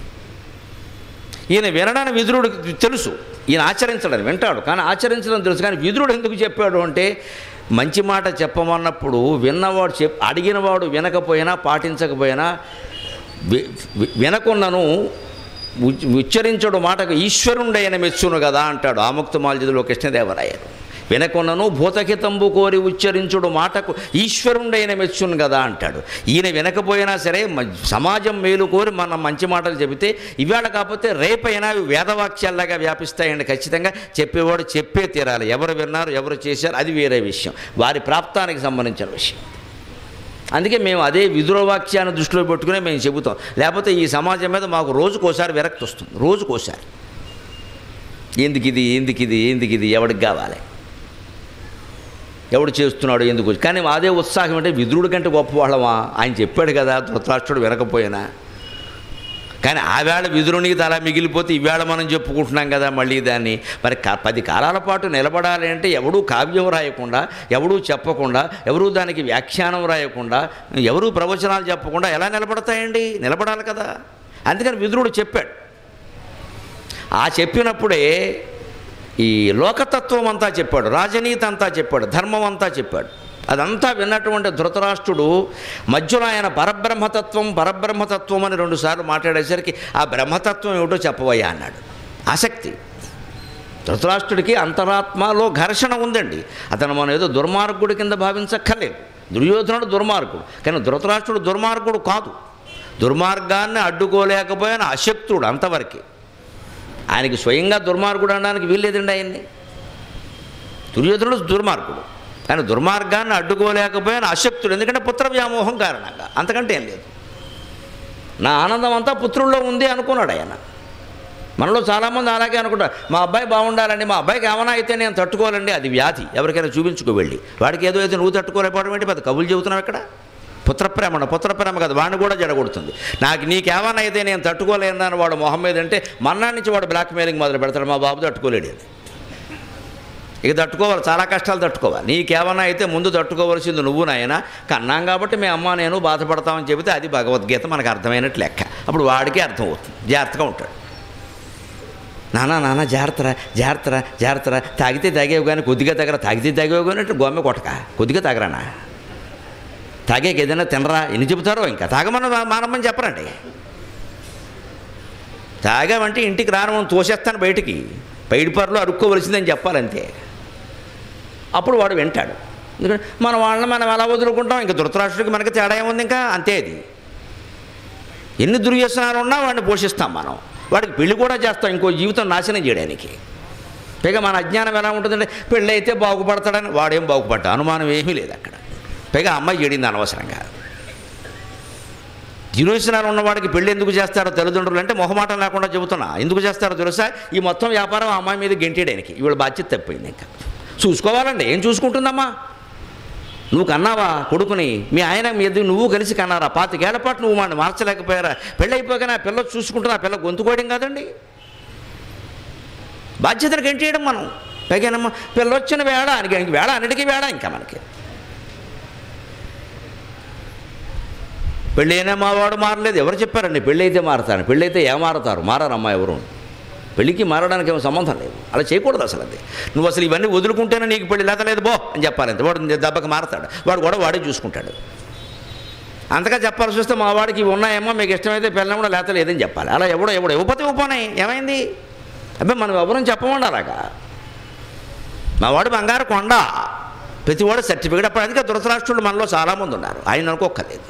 ఈయన వినడానికి విదురుడికి తెలుసు ఈయన ఆచరించడని వింటాడు కానీ ఆచరించడం తెలుసు కానీ విదురుడు ఎందుకు చెప్పాడు అంటే మంచి మాట చెప్పమన్నప్పుడు విన్నవాడు చెప్ అడిగినవాడు వినకపోయినా పాటించకపోయినా వి- వి- వినకున్నను ఉచ్- ఉచ్చరించడు మాటకు ఈశ్వరుండైన మెచ్చును కదా అంటాడు ఆముక్త మాల్యదులో కృష్ణదేవరాయలు వినకున్నను భూతహితంబు కోరి ఉచ్చరించుడు మాటకు ఈశ్వరుండైన మెచ్చును కదా అంటాడు ఈయన వినకపోయినా సరే మ- సమాజం మేలు కోరి మనం మంచి మాటలు చెబితే ఇవాళ కాకపోతే రేపైనా అవి వేదవాక్యాల్లాగా వ్యాపిస్తాయండి ఖచ్చితంగా చెప్పేవాడు చెప్పే తీరాలి ఎవరు విన్నారు ఎవరు చేశారు అది వేరే విషయం వారి ప్రాప్తానికి సంబంధించిన విషయం అందుకే మేము అదే విదురవాక్యాన్ని దృష్టిలో పెట్టుకునే మేము చెబుతాం లేకపోతే ఈ సమాజం మీద మాకు రోజుకోసారి విరక్తి వస్తుంది రోజుకోసారి ఎందుకు ఇది ఎందుకు ఇది ఎందుకు ఇది ఎవడికి కావాలి ఎవడు చేస్తున్నాడు ఎందుకు కానీ అదే ఉత్సాహం అంటే విదురుడి కంటే గొప్పవాళ్ళమా ఆయన చెప్పాడు కదా ధృతరాష్ట్రుడు వినకపోయినా కానీ ఆవేళ విదురునికి తల మిగిలిపోతే ఈవేళ మనం చెప్పుకుంటున్నాం కదా మళ్ళీ దాన్ని మరి క- పది కాలాల పాటు నిలబడాలి అంటే ఎవడూ కావ్యం రాయకుండా ఎవడూ చెప్పకుండా ఎవరూ దానికి వ్యాఖ్యానం రాయకుండా ఎవరూ ప్రవచనాలు చెప్పకుండా ఎలా నిలబడతాయండి నిలబడాలి కదా అందుకని విదురుడు చెప్పాడు ఆ చెప్పినప్పుడే ఈ లోకతత్వం అంతా చెప్పాడు రాజనీతి అంతా చెప్పాడు ధర్మం అంతా చెప్పాడు అదంతా విన్నటువంటి ధృతరాష్ట్రుడు మధ్యలో ఆయన పరబ్రహ్మతత్వం పరబ్రహ్మతత్వం అని రెండుసార్లు మాట్లాడేసరికి ఆ బ్రహ్మతత్వం ఏమిటో చెప్పవయ్యా అన్నాడు ఆసక్తి ధృతరాష్ట్రుడికి అంతరాత్మలో ఘర్షణ ఉందండి అతను మనం ఏదో దుర్మార్గుడి కింద భావించక్కర్లేదు దుర్యోధనుడు దుర్మార్గుడు కానీ ధృతరాష్ట్రుడు దుర్మార్గుడు కాదు దుర్మార్గాన్ని అడ్డుకోలేకపోయిన అశక్తుడు అంతవరకే ఆయనకి స్వయంగా దుర్మార్గుడు అనడానికి వీల్లేదండి ఆయన్ని దుర్యోధనుడు దుర్మార్గుడు కానీ దుర్మార్గాన్ని అడ్డుకోలేకపోయిన అశక్తుడు ఎందుకంటే పుత్ర వ్యామోహం కారణంగా అంతకంటే ఏం లేదు నా ఆనందం అంతా పుత్రుల్లో ఉంది అనుకున్నాడు ఆయన మనలో చాలామంది అలాగే అనుకుంటారు మా అబ్బాయి బాగుండాలండి మా అబ్బాయికి ఏమైనా అయితే నేను తట్టుకోవాలండి అది వ్యాధి ఎవరికైనా చూపించుకో వెళ్ళి వాడికి ఏదో అయితే నువ్వు తట్టుకోలేకపోవడం ఏంటి పెద్ద కబులు చెబుతున్నావు ఇక్కడ పుత్రప్రేమ పుత్రప్రేమ కదా వాడిని కూడా జడగొడుతుంది నాకు నీకేమైనా అయితే నేను తట్టుకోలేనని వాడు మొహం మీద అంటే మన్నా నుంచి వాడు బ్లాక్ మెయిలింగ్ మొదలు పెడతాడు మా బాబు తట్టుకోలేడు అని ఇక తట్టుకోవాలి చాలా కష్టాలు తట్టుకోవాలి నీకేమన్నా అయితే ముందు తట్టుకోవాల్సింది నువ్వు నాయన కన్నాం కాబట్టి మీ అమ్మ నేను బాధపడతామని చెబితే అది భగవద్గీత మనకు అర్థమైనట్టు లెక్క అప్పుడు వాడికి అర్థం అవుతుంది జాగ్రత్తగా ఉంటాడు నానా నాన్న జాగ్రత్తరా జాగ్రత్తరా జాగ్రత్తరా తాగితే తాగేవి కానీ కొద్దిగా తాగరా తాగితే తాగేవి కానీ అంటే గోమె కొట్టక కొద్దిగా తాగరానా తాగేకి ఏదైనా తినరా ఎన్ని చెబుతారో ఇంకా తాగమని మానమని చెప్పరండి తాగామంటే ఇంటికి రాను తోసేస్తాను బయటికి పైడిపరలో అరుక్కోవలసిందని చెప్పాలంతే అప్పుడు వాడు వింటాడు ఎందుకంటే మన వాళ్ళని మనం ఎలా వదులుకుంటాం ఇంకా ధృతరాష్ట్రుడికి మనకి తేడా ఏముంది ఇంకా అంతే అది ఎన్ని దుర్వ్యసనాలు ఉన్నా వాడిని పోషిస్తాం మనం వాడికి పెళ్లి కూడా చేస్తాం ఇంకో జీవితం నాశనం చేయడానికి పైగా మన అజ్ఞానం ఎలా ఉంటుందంటే పెళ్ళి అయితే బాగుపడతాడని వాడేం బాగుపడ్డా అనుమానం ఏమీ లేదు అక్కడ పైగా అమ్మాయి చెడింది అనవసరంగా దుర్వ్యసనాలు ఉన్నవాడికి పెళ్ళి ఎందుకు చేస్తారో తల్లిదండ్రులు అంటే మొహమాటం లేకుండా చెబుతున్నా ఎందుకు చేస్తారో తెలుసా ఈ మొత్తం వ్యాపారం ఆ అమ్మాయి మీద గెంటేయడానికి ఇవాళ బాధ్యత తప్పింది ఇంకా చూసుకోవాలండి ఏం చూసుకుంటుందమ్మా నువ్వు కన్నావా కొడుకుని మీ ఆయన మీ ఇద్దరు నువ్వు కలిసి కన్నారా పాతికేళ్ల పాటు నువ్వు వాడిని మార్చలేకపోయారా పెళ్ళి అయిపోగానే ఆ పిల్ల చూసుకుంటున్నా ఆ పిల్ల గొంతుకోయడం కాదండి బాధ్యతను గంటేయడం మనం పైగానమ్మా పిల్ల వచ్చిన వేళ అని ఇంక వేళ అన్నిటికీ వేళ ఇంకా మనకి పెళ్ళి అయినా మా వాడు మారలేదు ఎవరు చెప్పారండి పెళ్ళి అయితే మారతారు పెళ్ళి అయితే ఏ మారతారు మారారమ్మా ఎవరు పెళ్ళికి మారడానికి ఏమో సంబంధం లేదు అలా చేయకూడదు అసలు అది నువ్వు అసలు ఇవన్నీ వదులుకుంటేనే నీకు పెళ్ళి లేత లేదు బో అని చెప్పాలి అంతే వాడు దెబ్బకి మారతాడు వాడు కూడా వాడే చూసుకుంటాడు అంతగా చెప్పాల్సి వస్తే మా వాడికి ఇవి ఉన్నాయేమో మీకు ఇష్టమైతే పిల్లలు కూడా లేత లేదని చెప్పాలి అలా ఎవడో ఎవడో ఇవ్వకపోతే ఇవ్వపోనాయి ఏమైంది అబ్బాయి మనం ఎవరని చెప్పమండి అలాగా మా వాడు బంగారు కొండ ప్రతి వాడు సర్టిఫికేట్ అప్పుడు అందుకే ధృతరాష్ట్రులు మనలో చాలామంది ఉన్నారు ఆయన అనుకోక్కర్లేదు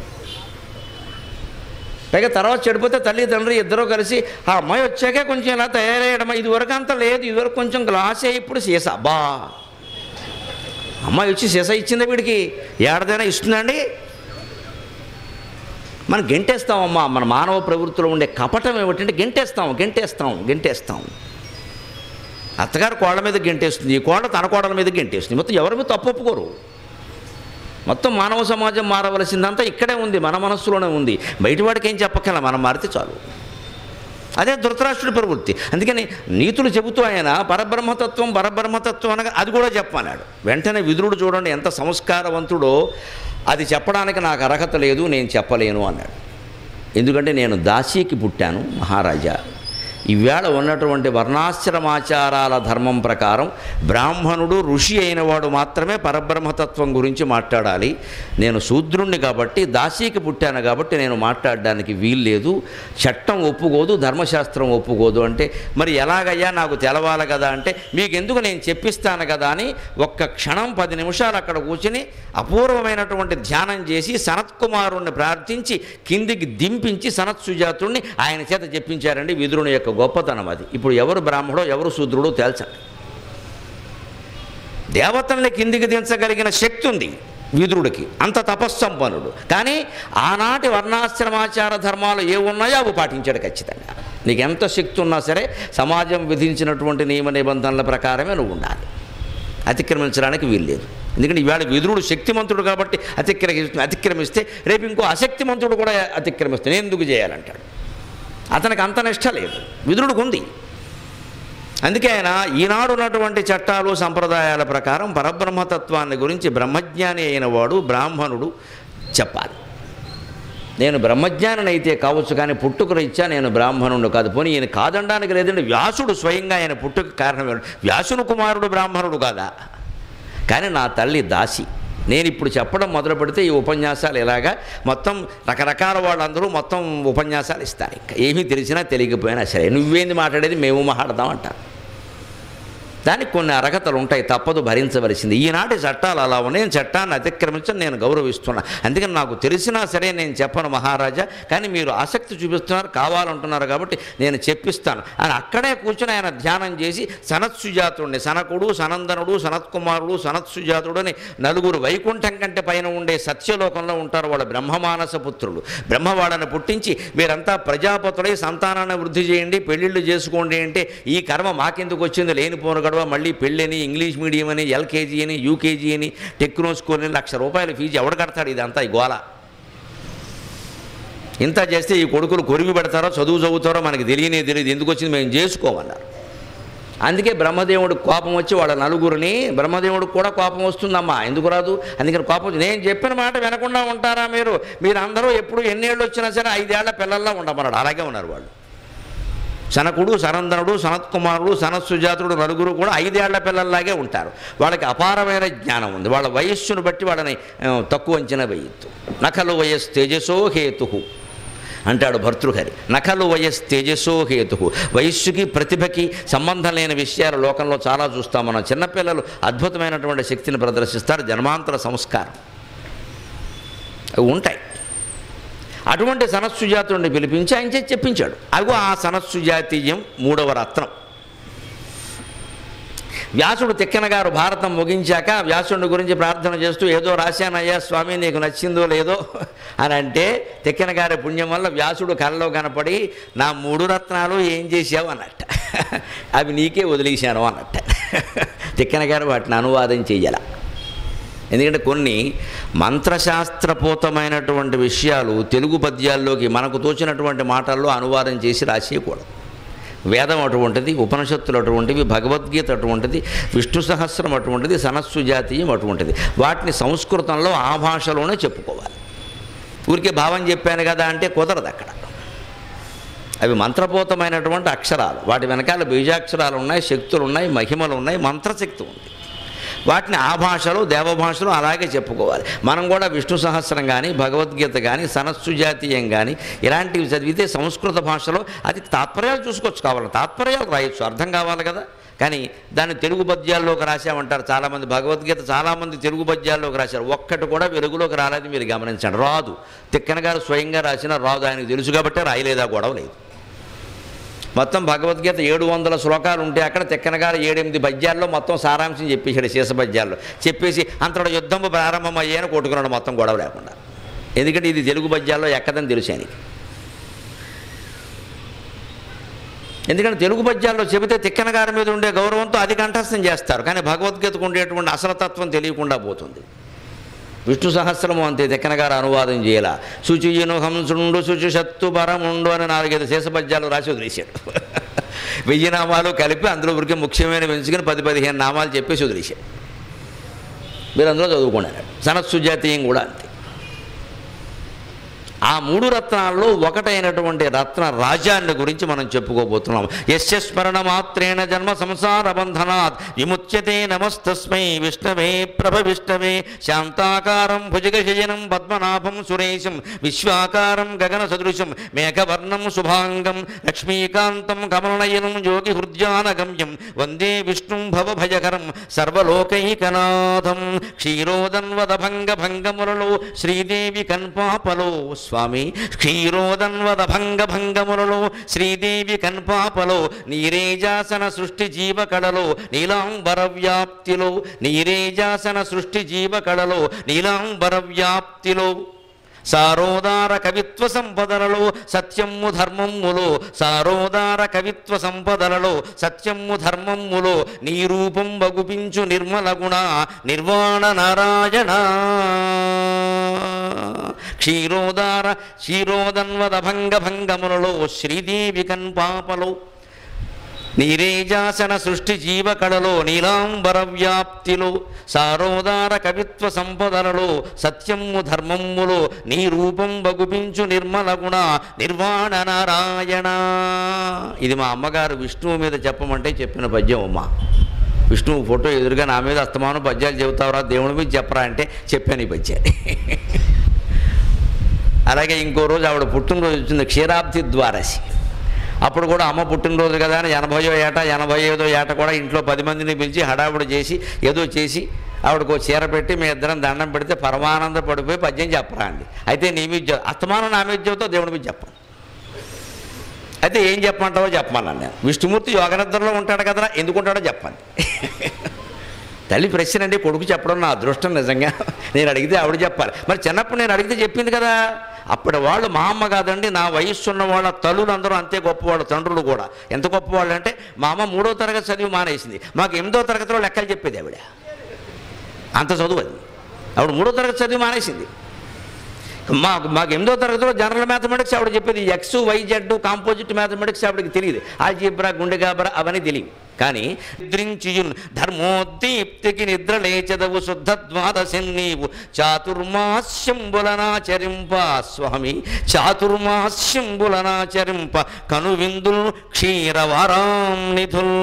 పైగా తర్వాత చెడిపోతే తల్లి తండ్రి ఇద్దరూ కలిసి ఆ అమ్మాయి వచ్చాకే కొంచెం ఇలా తయారయ్యడమా ఇదివరకు అంత లేదు ఇదివరకు కొంచెం గ్లాస్ అయ్యి ఇప్పుడు సీసా బా అమ్మాయి వచ్చి సీసా ఇచ్చిందా వీడికి ఏడాదైనా ఇస్తుందండి మనం గెంటేస్తామమ్మా మన మానవ ప్రవృత్తిలో ఉండే కపటం ఏమిటంటే గెంటేస్తాం గెంటేస్తాం గెంటేస్తాం అత్తగారు కోళ్ళ మీద గెంటేస్తుంది ఈ కోళ్ళ తన కోడల మీద గెంటేస్తుంది మొత్తం ఎవరి మీద తప్పు ఒప్పుకోరు మొత్తం మానవ సమాజం మారవలసిందంతా ఇక్కడే ఉంది మన మనస్సులోనే ఉంది బయటవాడికి ఏం చెప్పక్కల మనం మారితే చాలు అదే ధృతరాష్ట్రుడి ప్రవృత్తి అందుకని నీతులు చెబుతూ ఆయన పరబ్రహ్మతత్వం పరబ్రహ్మతత్వం అనగా అది కూడా చెప్పమన్నాడు వెంటనే విదురుడు చూడండి ఎంత సంస్కారవంతుడో అది చెప్పడానికి నాకు అర్హత లేదు నేను చెప్పలేను అన్నాడు ఎందుకంటే నేను దాసీకి పుట్టాను మహారాజా ఈవేళ ఉన్నటువంటి వర్ణాశ్రమాచారాల ధర్మం ప్రకారం బ్రాహ్మణుడు ఋషి అయినవాడు మాత్రమే పరబ్రహ్మతత్వం గురించి మాట్లాడాలి నేను శూద్రుణ్ణి కాబట్టి దాసీకి పుట్టాను కాబట్టి నేను మాట్లాడడానికి వీల్లేదు చట్టం ఒప్పుకోదు ధర్మశాస్త్రం ఒప్పుకోదు అంటే మరి ఎలాగయ్యా నాకు తెలవాలి కదా అంటే మీకెందుకు నేను చెప్పిస్తాను కదా అని ఒక్క క్షణం పది నిమిషాలు అక్కడ కూర్చుని అపూర్వమైనటువంటి ధ్యానం చేసి సనత్కుమారుణ్ణి ప్రార్థించి కిందికి దింపించి సనత్ సుజాతుణ్ణి ఆయన చేత చెప్పించారండి విదురుని యొక్క గొప్పతనం అది ఇప్పుడు ఎవరు బ్రాహ్మడో ఎవరు శూద్రుడో తేల్చండి దేవతల్ని కిందికి దించగలిగిన శక్తి ఉంది విదురుడికి అంత తపస్సంపన్నుడు కానీ ఆనాటి వర్ణాశ్రమాచార ధర్మాలు ఏ ఉన్నాయో అవి పాటించాడు ఖచ్చితంగా నీకు ఎంత శక్తి ఉన్నా సరే సమాజం విధించినటువంటి నియమ నిబంధనల ప్రకారమే నువ్వు ఉండాలి అతిక్రమించడానికి వీల్లేదు ఎందుకంటే ఇవాళ విదురుడు శక్తిమంతుడు కాబట్టి అతిక్రమి అతిక్రమిస్తే రేపు ఇంకో అశక్తిమంతుడు కూడా అతిక్రమిస్తే నేను ఎందుకు చేయాలంటాడు అతనికి అంత నిష్ట లేదు విదురుడికి ఉంది అందుకే ఆయన ఈనాడు ఉన్నటువంటి చట్టాలు సంప్రదాయాల ప్రకారం పరబ్రహ్మతత్వాన్ని గురించి బ్రహ్మజ్ఞాని అయిన వాడు బ్రాహ్మణుడు చెప్పాలి నేను బ్రహ్మజ్ఞాని అయితే కావచ్చు కానీ పుట్టుక రీత్యా నేను బ్రాహ్మణుడు కాదు పోనీ ఈయన కాదనడానికి లేదంటే వ్యాసుడు స్వయంగా ఆయన పుట్టుక కారణం ఏమిటి? వ్యాసుని కుమారుడు బ్రాహ్మణుడు కాదా కానీ నా తల్లి దాసి నేను ఇప్పుడు చెప్పడం మొదలు పెడితే ఈ ఉపన్యాసాలు ఇలాగా మొత్తం రకరకాల వాళ్ళందరూ మొత్తం ఉపన్యాసాలు ఇస్తారు ఇంకా ఏమీ తెలిసినా తెలియకపోయినా సరే నువ్వేంది మాట్లాడేది మేము మాట్లాడదాం అంటారు దానికి కొన్ని అర్హతలు ఉంటాయి తప్పదు భరించవలసింది ఈనాటి చట్టాలు అలా ఉన్నాయి చట్టాన్ని అతిక్రమించని నేను గౌరవిస్తున్నా అందుకని నాకు తెలిసినా సరే నేను చెప్పను మహారాజా కానీ మీరు ఆసక్తి చూపిస్తున్నారు కావాలంటున్నారు కాబట్టి నేను చెప్పిస్తాను అని అక్కడే కూర్చొని ఆయన ధ్యానం చేసి సనత్సుజాతుడిని సనకుడు సనందనుడు సనత్కుమారుడు సనత్సుజాతుడు అని నలుగురు వైకుంఠం కంటే పైన ఉండే సత్యలోకంలో ఉంటారు వాళ్ళ బ్రహ్మమానస పుత్రులు బ్రహ్మ వాళ్ళని పుట్టించి మీరంతా ప్రజాపతులై సంతానాన్ని వృద్ధి చేయండి పెళ్ళిళ్ళు చేసుకోండి అంటే ఈ కర్మ మాకెందుకు వచ్చింది లేనిపోను గడవ మళ్ళీ పెళ్ళని ఇంగ్లీష్ మీడియం అని ఎల్కేజీ అని యూకేజీ అని టెక్నో స్కూల్ అని లక్ష రూపాయల ఫీజు ఎవడు కడతాడు ఇదంతా ఈ గోల ఇంత చేస్తే ఈ కొడుకులు కొరివి పెడతారో చదువు చదువుతారో మనకి తెలియనే తెలియదు ఎందుకు వచ్చింది మేము చేసుకోమన్నారు అందుకే బ్రహ్మదేవుడికి కోపం వచ్చి వాళ్ళ నలుగురిని బ్రహ్మదేవుడికి కూడా కోపం వస్తుందమ్మా ఎందుకు రాదు అందుకని కోపం వచ్చి నేను చెప్పిన మాట వినకుండా ఉంటారా మీరు మీరు అందరూ ఎప్పుడు ఎన్నేళ్ళు వచ్చినా సరే ఐదేళ్ల పిల్లల్లా ఉండమన్నాడు అలాగే ఉన్నారు వాళ్ళు సనకుడు సనందనుడు సనత్కుమారుడు సనత్సుజాతుడు నలుగురు కూడా ఐదేళ్ల పిల్లల్లాగే ఉంటారు వాళ్ళకి అపారమైన జ్ఞానం ఉంది వాళ్ళ వయస్సును బట్టి వాళ్ళని ఆ, తక్కువ అంచనా వేయద్దు నకలు వయస్ తేజసో హేతు అంటాడు భర్తృహరి నకలు వయస్ తేజసో హేతు వయస్సుకి ప్రతిభకి సంబంధం లేని విషయాలు లోకంలో చాలా చూస్తాం మనం చిన్నపిల్లలు అద్భుతమైనటువంటి శక్తిని ప్రదర్శిస్తారు జన్మాంతర సంస్కారం అవి ఉంటాయి అటువంటి సనత్సుజాతుడిని పిలిపించి ఆయన చేసి చెప్పించాడు అగో ఆ సనత్సుజాతీయం మూడవ రత్నం వ్యాసుడు తిక్కన గారు భారతం ముగించాక వ్యాసుడి గురించి ప్రార్థన చేస్తూ ఏదో రాశానయ్యా స్వామి నీకు నచ్చిందో లేదో అని అంటే తిక్కన గారి పుణ్యం వల్ల వ్యాసుడు కళ్ళలో కనపడి నా మూడు రత్నాలు ఏం చేశావు అన్నట్ట అవి నీకే వదిలేశాను అన్నట్ట తిక్కన గారు వాటిని అనువాదం చెయ్యాల ఎందుకంటే కొన్ని మంత్రశాస్త్రపూతమైనటువంటి విషయాలు తెలుగు పద్యాల్లోకి మనకు తోచినటువంటి మాటల్లో అనువాదం చేసి రాసేయకూడదు వేదం అటువంటిది ఉపనిషత్తులు అటువంటివి భగవద్గీత అటువంటిది విష్ణు సహస్రం అటువంటిది సనస్సు జాతీయం అటువంటిది వాటిని సంస్కృతంలో ఆ భాషలోనే చెప్పుకోవాలి ఊరికే భావం చెప్పాను కదా అంటే కుదరదు అక్కడ అవి మంత్రపూతమైనటువంటి అక్షరాలు వాటి వెనకాల బీజాక్షరాలు ఉన్నాయి శక్తులు ఉన్నాయి మహిమలు ఉన్నాయి మంత్రశక్తి ఉంది వాటిని ఆ భాషలో దేవభాషలో అలాగే చెప్పుకోవాలి మనం కూడా విష్ణు సహస్రం కానీ భగవద్గీత కానీ సనస్సు జాతీయం కానీ ఇలాంటివి చదివితే సంస్కృత భాషలో అది తాత్పర్యాలు చూసుకోవచ్చు కావాలి తాత్పర్యాలు రాయొచ్చు అర్థం కావాలి కదా కానీ దాన్ని తెలుగు పద్యాల్లోకి రాశామంటారు చాలామంది భగవద్గీత చాలామంది తెలుగు పద్యాల్లోకి రాశారు ఒక్కటి కూడా వెలుగులోకి రాలేదు మీరు గమనించండి రాదు తిక్కన గారు స్వయంగా రాసిన రాదు ఆయనకు తెలుసు కాబట్టే రాయలేదా గొడవ లేదు మొత్తం భగవద్గీత ఏడు వందల శ్లోకాలు ఉంటే అక్కడ తిక్కన గారు ఏడెనిమిది పద్యాల్లో మొత్తం సారాంశం చెప్పేశాడు శేష పద్యాల్లో చెప్పేసి అంతటి యుద్ధం ప్రారంభమయ్యాని కొట్టుకున్నాడు మొత్తం గొడవ లేకుండా ఎందుకంటే ఇది తెలుగు పద్యాల్లో ఎక్కదని తెలుసు ఆయనకి ఎందుకంటే తెలుగు పద్యాల్లో చెబితే తిక్కన గారి మీద ఉండే గౌరవంతో అది కంఠస్థం చేస్తారు కానీ భగవద్గీతకు ఉండేటువంటి అసలు తత్వం తెలియకుండా పోతుంది విష్ణు సహస్రము అంతే తిక్కన గారు అనువాదం చేయాల శుచియును హంసుండు శుచి శత్తు పరముండు అని నాలుగైదు శేషపద్యాలు రాసి వదిలేశాడు వెయ్యి నామాలు కలిపి అందులో ఊరికి ముఖ్యమైన పెంచుకుని పది పదిహేను నామాలు చెప్పేసి వదిలేశాడు మీరు అందులో చదువుకున్నారు సనత్సుజాతీయం కూడా అంతే ఆ మూడు రత్నాల్లో ఒకటైనటువంటి రత్న రాజాన్ని గురించి మనం చెప్పుకోబోతున్నాం యస్య స్మరణ మాత్రేణ జన్మ సంసార బంధనాత్ విముచ్యతే నమస్తస్మై విష్ణవే ప్రభ విష్ణవే శాంతాకారం భుజగశయనం పద్మనాభం సురేశం విశ్వాకారం గగన సదృశం మేఘవర్ణం శుభాంగం లక్ష్మీకాంతం కమలనయనం యోగి హృద్యానగమ్యం వందే విష్ణుం భవభయకరం సర్వలోకైకనాథం క్షీరోదన్వద భంగ భంగములలో శ్రీదేవి కన్పాపలో స్వామి క్షీరోదన్వద భంగ భంగములలో శ్రీదేవి కన్పాపలో నీరేజాసన సృష్టి జీవకళలో నీలాంబర వ్యాప్తిలో నీరేజాసన సృష్టి జీవకళలో నీలాంబర వ్యాప్తిలో సారోదార కవిత్వ సంపదలలో సత్యము ధర్మములో సారోదార కవిత్వ సంపదలలో సత్యము ధర్మములో నీ రూపం బగుపించు నిర్మల గుణ నిర్వాణ నారాయణ క్షీరోదార క్షీరోదన్వద భంగ భంగములలో శ్రీదేవి కన్పాపలో నీరేజాసన సృష్టి జీవకళలో నీలాంబర వ్యాప్తిలో సారోదార కవిత్వ సంపదలలో సత్యము ధర్మములో నీ రూపం బగుపించు నిర్మల గుణ నిర్వాణ నారాయణ ఇది మా అమ్మగారు విష్ణువు మీద చెప్పమంటే చెప్పిన పద్యం అమ్మ విష్ణువు ఫోటో ఎదురుగా నా మీద అస్తమానం పద్యాలు చెబుతావరా దేవుడి మీద చెప్పరా అంటే చెప్పాను ఈ పద్యాన్ని అలాగే ఇంకో రోజు ఆవిడ పుట్టినరోజు వచ్చింది క్షీరాబ్ది ద్వారసి అప్పుడు కూడా అమ్మ పుట్టినరోజు కదా అని ఎనభయో ఏట ఎనభై ఐదో ఏట కూడా ఇంట్లో పది మందిని పిలిచి హడావుడి చేసి ఏదో చేసి ఆవిడకు ఓ చీర పెట్టి మీ ఇద్దరం దండం పెడితే పరమానంద పడిపోయి పద్యం చెప్పరా అండి అయితే నీ మీద చెప్- అస్తమానం నా మీద చెబుతావు దేవుడి మీద చెప్పను అయితే ఏం చెప్పమంటావో చెప్పమన్నాను నేను విష్ణుమూర్తి యోగనిద్రలో ఉంటాడు కదా ఎందుకు ఉంటాడో చెప్పండి తల్లి ప్రశ్న అండి కొడుకు చెప్పడం నా అదృష్టం నిజంగా నేను అడిగితే ఆవిడ చెప్పాలి మరి చిన్నప్పుడు నేను అడిగితే చెప్పింది కదా అప్పటి వాళ్ళు మా అమ్మ కాదండి నా వయస్సు ఉన్న వాళ్ళ తల్లులు అందరూ అంతే గొప్పవాళ్ళు తండ్రులు కూడా ఎంత గొప్పవాళ్ళు అంటే మా అమ్మ మూడో తరగతి చదివి మానేసింది మాకు ఎనిమిదో తరగతిలో లెక్కలు చెప్పేది ఆవిడ అంత చదువు అది ఆవిడ మూడో తరగతి చదివి మానేసింది మాకు మాకు ఎనిమిదో తరగతిలో జనరల్ మ్యాథమెటిక్స్ ఆవిడ చెప్పేది X Y Z composite mathematics ఆవిడకి తెలియదు ఆల్జీబ్రా గుండెగాబ్రా అవన్నీ తెలియవు కానీ నిద్రించియున్ ధర్మోద్దీప్తికి నిద్ర లేచదవు శుద్ధ ద్వాదశి నీవు చాతుర్మాస్యంబులనాచరింప స్వామి చాతుర్మాస్యంబులనాచరింప కనువిందులు క్షీరవారాం నిధుల్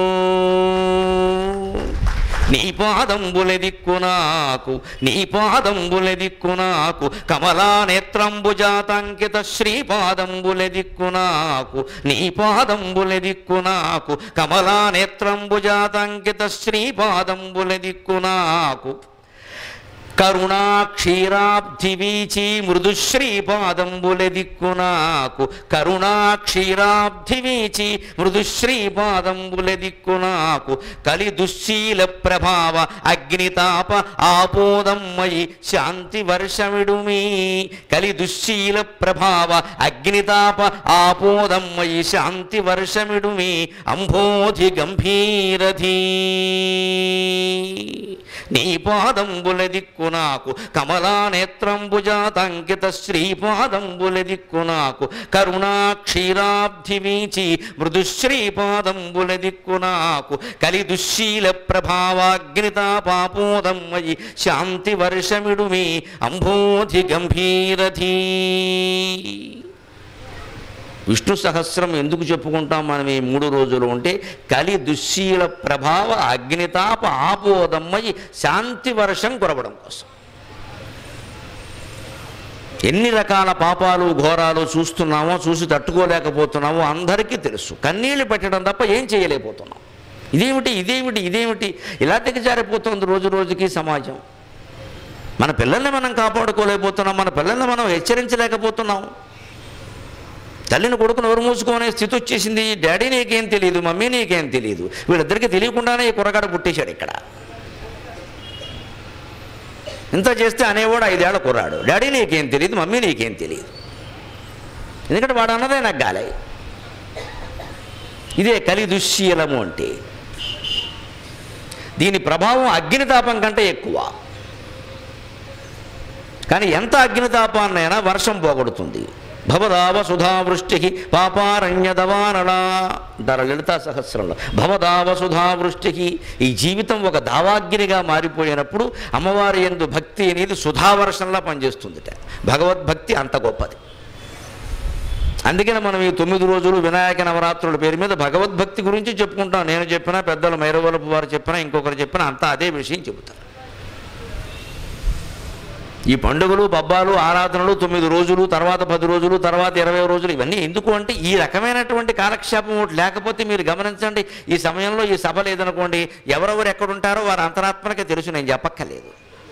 నీ పాదంబులె దిక్కు నాకు నీ పాదంబులె దిక్కు నాకు కమలా నేత్రంబుజాతంకిత శ్రీపాదంబులె దిక్కు నాకు నీ పాదంబులె దిక్కు నాకు కమలా నేత్రంబుజాతంకిత శ్రీపాదంబులె దిక్కు నాకు కరుణా క్షీరాబ్ధి వీచి మృదు శ్రీపాదంబులె దిక్కు నాకు కరుణా క్షీరాబ్ధి వీచి మృదు శ్రీపాదంబులె దిక్కు నాకు కలి దుశ్శీల ప్రభావ అగ్నితాప ఆపోదమ్మయి శాంతి వర్షమిడుమి కలి దుశ్శీల ప్రభావ అగ్నితాప ఆపోదమ్మయి శాంతి వర్షమిడుమి అంబోధి గంభీరధీ నీ పాదంబుల దిక్కు నాకు కమలా నేత్రంబుజాతంకిత శ్రీపాదంబుల దిక్కు నాకు కరుణా క్షీరాబ్ధి వీచి మృదు శ్రీపాదంబుల దిక్కు నాకు కలి దుశ్శీల ప్రభావాగ్నితాపాపోదమ్మయి శాంతి వర్షమిడుమి అంబోధి గంభీరధీ విష్ణు సహస్రం ఎందుకు చెప్పుకుంటాం మనం ఈ మూడు రోజులు ఉంటే కలి దుశ్శీల ప్రభావ అగ్నితాప ఆపోదమ్మయి శాంతి వర్షం కురవడం కోసం ఎన్ని రకాల పాపాలు ఘోరాలు చూస్తున్నామో చూసి తట్టుకోలేకపోతున్నామో అందరికీ తెలుసు కన్నీళ్లు పెట్టడం తప్ప ఏం చేయలేకపోతున్నాం ఇదేమిటి ఇదేమిటి ఇదేమిటి ఇలా దిగజారిపోతుంది రోజు రోజుకి సమాజం మన పిల్లల్ని మనం కాపాడుకోలేకపోతున్నాం మన పిల్లల్ని మనం హెచ్చరించలేకపోతున్నాం తల్లిని కొడుకు నోరు మూసుకునే స్థితి వచ్చేసింది డాడీ నీకేం తెలియదు మమ్మీ నీకేం తెలియదు వీళ్ళిద్దరికీ తెలియకుండానే ఈ కుర్రగాడ పుట్టేశాడు ఇక్కడ ఇంత చేస్తే అనేవాడు ఐదేళ్ల కుర్రాడు డాడీ నీకేం తెలియదు మమ్మీ నీకేం తెలియదు ఎందుకంటే వాడు అన్నదే నాకు గాలే ఇదే కలి దుశ్శీలము అంటే దీని ప్రభావం అగ్నితాపం కంటే ఎక్కువ కానీ ఎంత అగ్నితాపాన్నైనా వర్షం పోగొడుతుంది భవదావ సుధావృష్టి పాపారణ్యదవానలా ధర లలితా సహస్రంలో భవదావ సుధావృష్టికి ఈ జీవితం ఒక దావాగ్నిగా మారిపోయినప్పుడు అమ్మవారి ఎందు భక్తి అనేది సుధావర్షంలా పనిచేస్తుందిట భగవద్భక్తి అంత గొప్పది అందుకని మనం ఈ తొమ్మిది రోజులు వినాయక నవరాత్రుల పేరు మీద భగవద్భక్తి గురించి చెప్పుకుంటాం నేను చెప్పినా పెద్దలు మైరవలపు వారు చెప్పినా ఇంకొకరు చెప్పినా అంతా అదే విషయం చెబుతారు ఈ పండుగలు పబ్బాలు ఆరాధనలు తొమ్మిది రోజులు తర్వాత పది రోజులు తర్వాత ఇరవై రోజులు ఇవన్నీ ఎందుకు అంటే ఈ రకమైనటువంటి కాలక్షేపం ఒకటి లేకపోతే మీరు గమనించండి ఈ సమయంలో ఈ సభ లేదనుకోండి ఎవరెవరు ఎక్కడుంటారో వారి అంతరాత్మకే తెలుసు నేను చెప్పక్కర్లేదు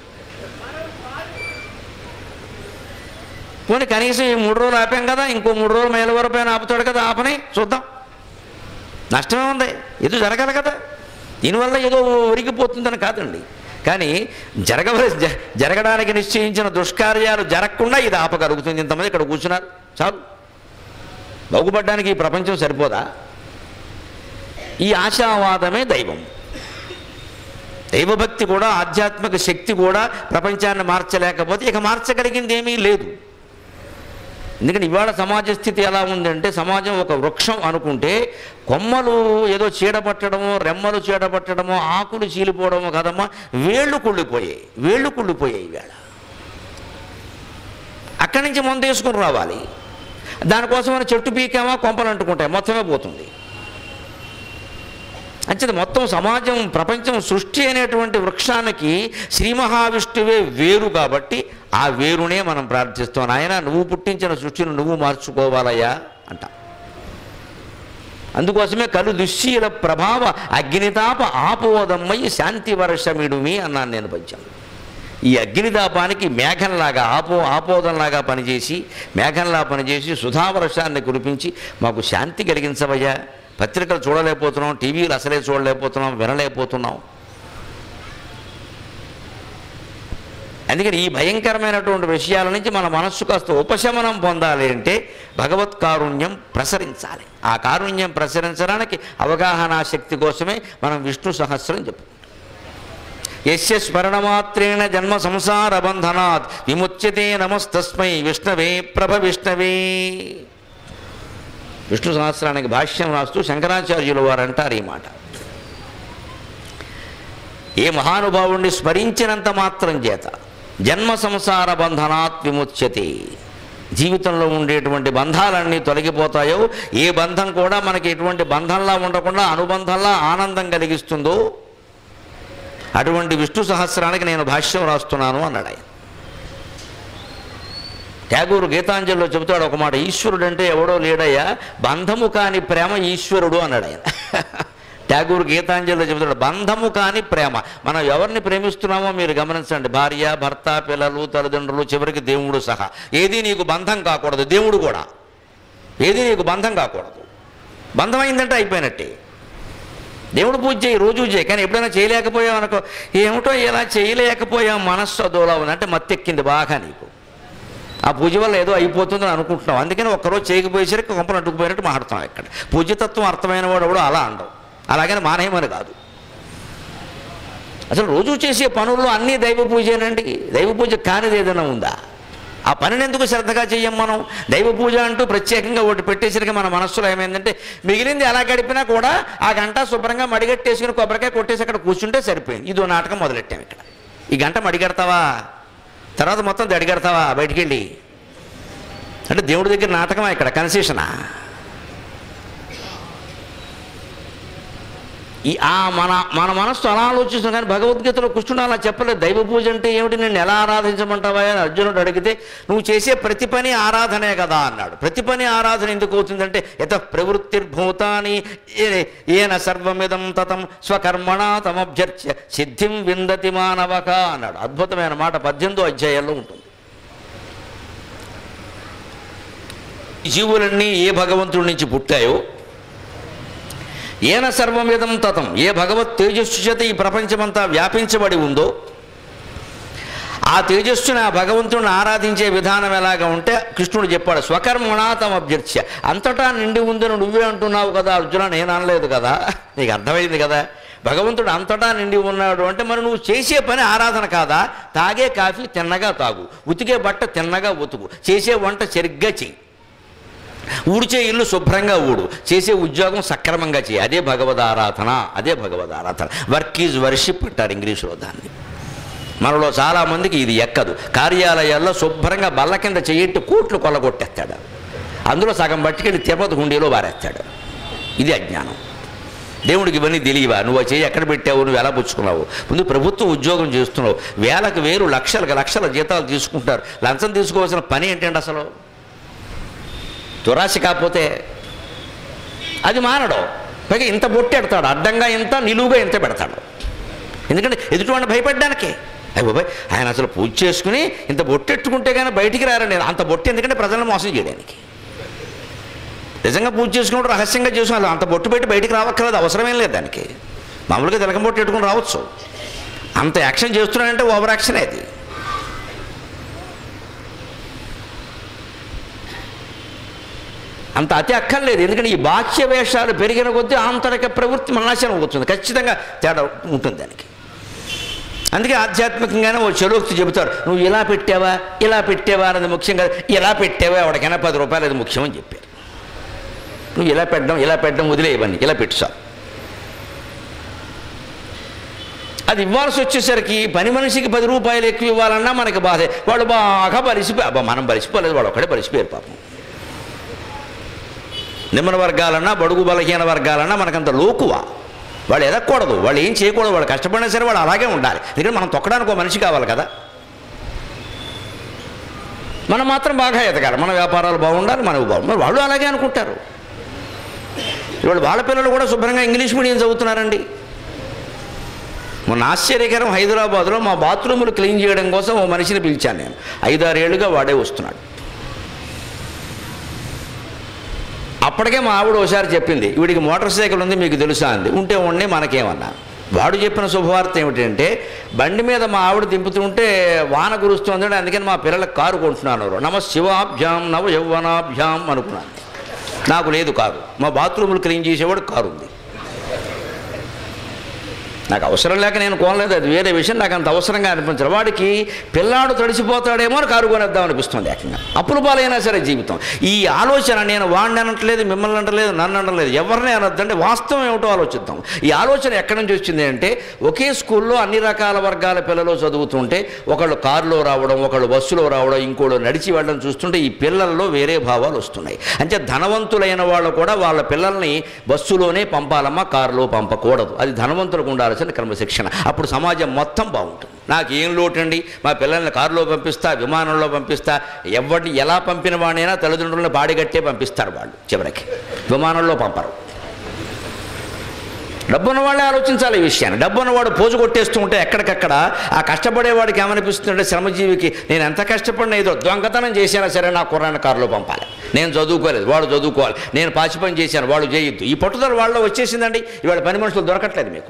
పోనీ కనీసం ఈ మూడు రోజులు ఆపాం కదా ఇంకో మూడు రోజులు మైల వరకు ఆపుతాడు కదా ఆపని చూద్దాం నష్టమే ఉంది ఏదో జరగాలి కదా దీనివల్ల ఏదో ఒరిగిపోతుందని కాదండి కానీ జరగవలసి జ- జరగడానికి నిశ్చయించిన దుష్కార్యాలు జరగకుండా ఇది ఆపగలుగుతుంది ఇంతమంది ఇక్కడ కూర్చున్నారు చాలు బాగుపడడానికి ఈ ప్రపంచం సరిపోదా ఈ ఆశావాదమే దైవం దైవభక్తి కూడా ఆధ్యాత్మిక శక్తి కూడా ప్రపంచాన్ని మార్చలేకపోతే ఇక మార్చగలిగింది ఏమీ లేదు ఎందుకంటే ఇవాళ సమాజ స్థితి ఎలా ఉందంటే సమాజం ఒక వృక్షం అనుకుంటే కొమ్మలు ఏదో చీడపట్టడమో రెమ్మలు చీడపట్టడమో ఆకులు చీలిపోవడమో కదమ్మా వేళ్ళు కుళ్ళిపోయాయి వేళ్ళు కుళ్ళిపోయాయి ఇవాళ అక్కడి నుంచి మందు వేసుకుని రావాలి దానికోసమని చెట్టు పీకామా కొంపలు అంటుకుంటాయి మొత్తమే పోతుంది అంచేది మొత్తం సమాజం ప్రపంచం సృష్టి అనేటువంటి వృక్షానికి శ్రీ మహావిష్ణువే వేరు కాబట్టి ఆ వేరునే మనం ప్రార్థిస్తాం ఆయన నువ్వు పుట్టించిన సృష్టిని నువ్వు మార్చుకోవాలయ్యా అంట అందుకోసమే కలు దుశ్శీల ప్రభావ అగ్నితాప ఆపోదమ్మయ్యి శాంతి వర్షమిడుమి అన్నాను నేను పద్యం ఈ అగ్నితాపానికి మేఘంలాగా ఆపో ఆపోదంలాగా పనిచేసి మేఘంలా పనిచేసి సుధావర్షాన్ని కురిపించి మాకు శాంతి కలిగించవయ్యా పత్రికలు చూడలేకపోతున్నాం టీవీలు అసలే చూడలేకపోతున్నాం వినలేకపోతున్నాం అందుకని ఈ భయంకరమైనటువంటి విషయాల నుంచి మన మనస్సు కాస్త ఉపశమనం పొందాలి అంటే భగవత్ కారుణ్యం ప్రసరించాలి ఆ కారుణ్యం ప్రసరించడానికి అవగాహనా శక్తి కోసమే మనం విష్ణు సహస్రం చెప్పుకుంటాం యస్య స్మరణమాత్రేణ జన్మ సంసార బంధనాత్ విముచ్యతే నమస్తస్మై విష్ణవే ప్రభ విష్ణవే విష్ణు సహస్రానికి భాష్యం రాస్తూ శంకరాచార్యులు వారు అంటారు ఈ మాట ఏ మహానుభావుణ్ణి స్మరించినంత మాత్రం చేత జన్మ సంసార బంధనాత్ విముచ్యతే జీవితంలో ఉండేటువంటి బంధాలన్నీ తొలగిపోతాయో ఏ బంధం కూడా మనకి ఎటువంటి బంధంలా ఉండకుండా అనుబంధంలా ఆనందం కలిగిస్తుందో అటువంటి విష్ణు సహస్రానికి నేను భాష్యం రాస్తున్నాను అన్నాడు ఆయన ట్యాగూరు గీతాంజలిలో చెబుతాడు ఒక మాట ఈశ్వరుడు అంటే ఎవడో లేడయ్యా బంధము కాని ప్రేమ ఈశ్వరుడు అన్నాడు ఆయన ట్యాగూరు గీతాంజలిలో చెబుతాడు బంధము కాని ప్రేమ మనం ఎవరిని ప్రేమిస్తున్నామో మీరు గమనించండి భార్య భర్త పిల్లలు తల్లిదండ్రులు చివరికి దేవుడు సహా ఏది నీకు బంధం కాకూడదు దేవుడు కూడా ఏది నీకు బంధం కాకూడదు బంధం అయిందంటే అయిపోయినట్టే దేవుడు పూజ చేయి రోజు చేయి కానీ ఎప్పుడైనా చేయలేకపోయావు అనుకో ఏమిటో ఇలా చేయలేకపోయాం మనస్సు అదోలా ఉంది అంటే మత్తెక్కింది బాగా నీకు ఆ పూజ వల్ల ఏదో అయిపోతుందని అనుకుంటున్నాం అందుకని ఒక్కరోజు చేయకపోయేసరికి కొంపలు అడ్డుకుపోయినట్టు మాట్లాడుతున్నాం ఇక్కడ పూజ్యతత్వం అర్థమైన వాడు కూడా అలా అండవు అలాగని మానేయమని కాదు అసలు రోజు చేసే పనుల్లో అన్నీ దైవ పూజేనండి దైవ పూజ కానిది ఏదైనా ఉందా ఆ పనిని ఎందుకు శ్రద్ధగా చెయ్యం మనం దైవ పూజ అంటూ ప్రత్యేకంగా ఒకటి పెట్టేసరికి మన మనస్సులో ఏమైందంటే మిగిలింది ఎలా గడిపినా కూడా ఆ గంట శుభ్రంగా మడిగట్టేసుకుని కొబ్బరికాయ కొట్టేసి అక్కడ కూర్చుంటే సరిపోయింది ఇదో నాటకం మొదలెట్టాం ఇక్కడ ఈ గంట మడిగడతావా తర్వాత మొత్తం దడిగడతావా బయటికి వెళ్ళి అంటే దేవుడి దగ్గర నాటకమా ఇక్కడ కన్సెషనా ఈ ఆ మన మన మనస్సు అలా ఆలోచిస్తాం కానీ భగవద్గీతలో కృష్ణుడు అలా చెప్పలేదు దైవ పూజ అంటే ఏమిటి నేను ఎలా ఆరాధించమంటావా అని అర్జునుడు అడిగితే నువ్వు చేసే ప్రతి పని ఆరాధనే కదా అన్నాడు ప్రతి పని ఆరాధన ఎందుకు అవుతుందంటే యత ప్రవృత్తిర్భూతాని ఏ- ఏన సర్వమిదం తతం స్వకర్మణ తమభ్యర్చ్య సిద్ధిం విందతి మానవక అన్నాడు అద్భుతమైన మాట పద్దెనిమిదో అధ్యాయంలో ఉంటుంది ఈ జీవులన్నీ ఏ భగవంతుడి నుంచి పుట్టాయో ఏన సర్వమిదం తతం ఏ భగవత్ తేజస్సు చేత ఈ ప్రపంచమంతా వ్యాపించబడి ఉందో ఆ తేజస్సుని ఆ భగవంతుని ఆరాధించే విధానం ఎలాగా ఉంటే కృష్ణుడు చెప్పాడు స్వకర్మణా తమ అభ్యర్చ్య అంతటా నిండి ఉందని నువ్వే అంటున్నావు కదా అర్జున నేను అనలేదు కదా నీకు అర్థమైంది కదా భగవంతుడు అంతటా నిండి ఉన్నాడు అంటే మరి నువ్వు చేసే పని ఆరాధన కాదా తాగే కాఫీ తిన్నగా తాగు ఉతికే బట్ట తిన్నగా ఉతుకు చేసే వంట సరిగ్గా చెయ్యి ఊడ్చే ఇల్లు శుభ్రంగా ఊడు చేసే ఉద్యోగం సక్రమంగా చేయి అదే భగవద్ ఆరాధన అదే భగవద్ ఆరాధన వర్క్ ఈజ్ వర్షిప్ అంటారు ఇంగ్లీషులో దాన్ని మనలో చాలామందికి ఇది ఎక్కదు కార్యాలయాల్లో శుభ్రంగా బల్ల కింద చెయ్యట్టి కోట్లు కొల్లగొట్టేస్తాడు అందులో సగం పట్టుకెళ్ళి తిరుపతి హుండీలో వారేస్తాడు ఇది అజ్ఞానం దేవుడికి ఇవన్నీ తెలియవా నువ్వు ఆ చేయి ఎక్కడ పెట్టావు నువ్వు ఎలా పుచ్చుకున్నావు ముందు ప్రభుత్వ ఉద్యోగం చేస్తున్నావు వేలకు వేలు లక్షలకు లక్షల జీతాలు తీసుకుంటారు లంచం తీసుకోవాల్సిన పని ఏంటండి అసలు దురాశ కాకపోతే అది మానడు పైగా ఇంత బొట్టెడతాడు అడ్డంగా ఇంత నిలువుగా ఇంత పెడతాడు ఎందుకంటే ఎదుటివాడిని భయపడ్డానికే అయ్యి బాబాయ్ ఆయన అసలు పూజ చేసుకుని ఇంత బొట్టెట్టుకుంటే కానీ బయటికి రారండి అంత బొట్టు ఎందుకంటే ప్రజలను మోసం చేయడానికి నిజంగా పూజ చేసుకున్నప్పుడు రహస్యంగా చేసుకుని అంత బొట్టు పెట్టి బయటికి రావక్కర్లేదు అవసరమేం లేదు దానికి మామూలుగా తిలకం బొట్టు పెట్టుకుని రావచ్చు అంత యాక్షన్ చేస్తున్నాడంటే ఓవర్ యాక్షన్ అది అంత అతి అక్కర్లేదు ఎందుకంటే ఈ బాహ్య వేషాలు పెరిగిన కొద్దీ ఆంతరిక ప్రవృత్తి నాశనం అవుతుంది ఖచ్చితంగా తేడా ఉంటుంది దానికి అందుకే ఆధ్యాత్మికంగానే ఓ చెలోక్తి చెబుతారు నువ్వు ఇలా పెట్టావా ఇలా పెట్టావా అనేది ముఖ్యం కాదు ఇలా పెట్టావా ఎవరికైనా పది రూపాయలు అది ముఖ్యమని చెప్పారు నువ్వు ఇలా పెట్టడం ఇలా పెట్టడం వదిలేయవన్నీ ఇలా పెట్టు సార్ అది ఇవ్వాల్సి వచ్చేసరికి పని మనిషికి పది రూపాయలు ఎక్కువ ఇవ్వాలన్నా మనకి బాధే వాడు బాగా బలిసిపోయి అబ్బా మనం బలిసిపోలేదు వాడు ఒక్కడే బలిసిపోయారు పాపం నిమ్మన వర్గాలన్నా బడుగు బలహీన వర్గాలన్నా మనకంత లోకువ వాళ్ళు ఎదగకూడదు వాళ్ళు ఏం చేయకూడదు వాళ్ళు కష్టపడినా సరే వాళ్ళు అలాగే ఉండాలి ఎందుకంటే మనం తొక్కడానికి ఒక మనిషి కావాలి కదా మనం మాత్రం బాగా ఎదగాలి మన వ్యాపారాలు బాగుండాలి మనకు బాగుండాలి మరి వాళ్ళు అలాగే అనుకుంటారు ఇవాళ వాళ్ళ పిల్లలు కూడా శుభ్రంగా ఇంగ్లీష్ మీడియం చదువుతున్నారండి మొన్న ఆశ్చర్యకరం హైదరాబాద్లో మా బాత్రూములు క్లీన్ చేయడం కోసం ఓ మనిషిని పిలిచాను నేను ఐదారేళ్లుగా వాడే వస్తున్నాడు అప్పటికే మా ఆవిడ ఒకసారి చెప్పింది వీడికి మోటార్ సైకిల్ ఉంది మీకు తెలుసా అంది ఉంటే ఉండి మనకేమన్నా వాడు చెప్పిన శుభవార్త ఏమిటంటే బండి మీద మా ఆవిడ దింపుతుంటే వాన కురుస్తుంది అందుకని మా పిల్లలకు కారు కొంటున్నాను నమ శివాభ్యాం నవ యౌవనాభ్యాం అనుకున్నాను నాకు లేదు కారు మా బాత్రూములు క్లీన్ చేసేవాడు కారు ఉంది నాకు అవసరం లేక నేను కొనలేదు అది వేరే విషయం నాకు అంత అవసరంగా అనిపించదు వాడికి పిల్లాడు తడిసిపోతాడేమో అని కారు కొనేద్దాం అనిపిస్తుంది ఏకంగా అప్పుల పాలైనా సరే జీవితం ఈ ఆలోచన నేను వాడిని అనట్లేదు మిమ్మల్ని అంటలేదు నన్ను అనట్లేదు ఎవరిని అనొద్దంటే వాస్తవం ఏమిటో ఆలోచిద్దాం ఈ ఆలోచన ఎక్కడి నుంచి వచ్చింది అంటే ఒకే స్కూల్లో అన్ని రకాల వర్గాల పిల్లలు చదువుతుంటే ఒకళ్ళు కారులో రావడం ఒకళ్ళు బస్సులో రావడం ఇంకోళ్ళు నడిచి వెళ్ళడం చూస్తుంటే ఈ పిల్లల్లో వేరే భావాలు వస్తున్నాయి అంటే ధనవంతులైన వాళ్ళు కూడా వాళ్ళ పిల్లల్ని బస్సులోనే పంపాలమ్మా కారులో పంపకూడదు అది ధనవంతులకు ఉండాల్సిన క్రమశిక్షణ అప్పుడు సమాజం మొత్తం బాగుంటుంది నాకు ఏం లోటండి మా పిల్లల్ని కారులో పంపిస్తా విమానంలో పంపిస్తా ఎవరిని ఎలా పంపిన వాడినైనా తల్లిదండ్రులను బాడిగట్టే పంపిస్తారు వాళ్ళు చివరికి విమానంలో పంపరు డబ్బున్న వాళ్ళే ఆలోచించాలి ఈ విషయాన్ని డబ్బున్నవాడు పోజు కొట్టేస్తూ ఉంటే ఎక్కడికక్కడ ఆ కష్టపడేవాడికి ఏమనిపిస్తుందంటే శ్రమజీవికి నేను ఎంత కష్టపడినా ఏదో దొంగతనం చేసినా సరే నా కుర్రాన్ని కారులో పంపాలి నేను చదువుకోలేదు వాడు చదువుకోవాలి నేను పాచి పని చేశాను వాడు చేయొద్దు ఈ పట్టుదల వాళ్ళలో వచ్చేసిందండి ఇవాళ పని మనుషులు దొరకట్లేదు మీకు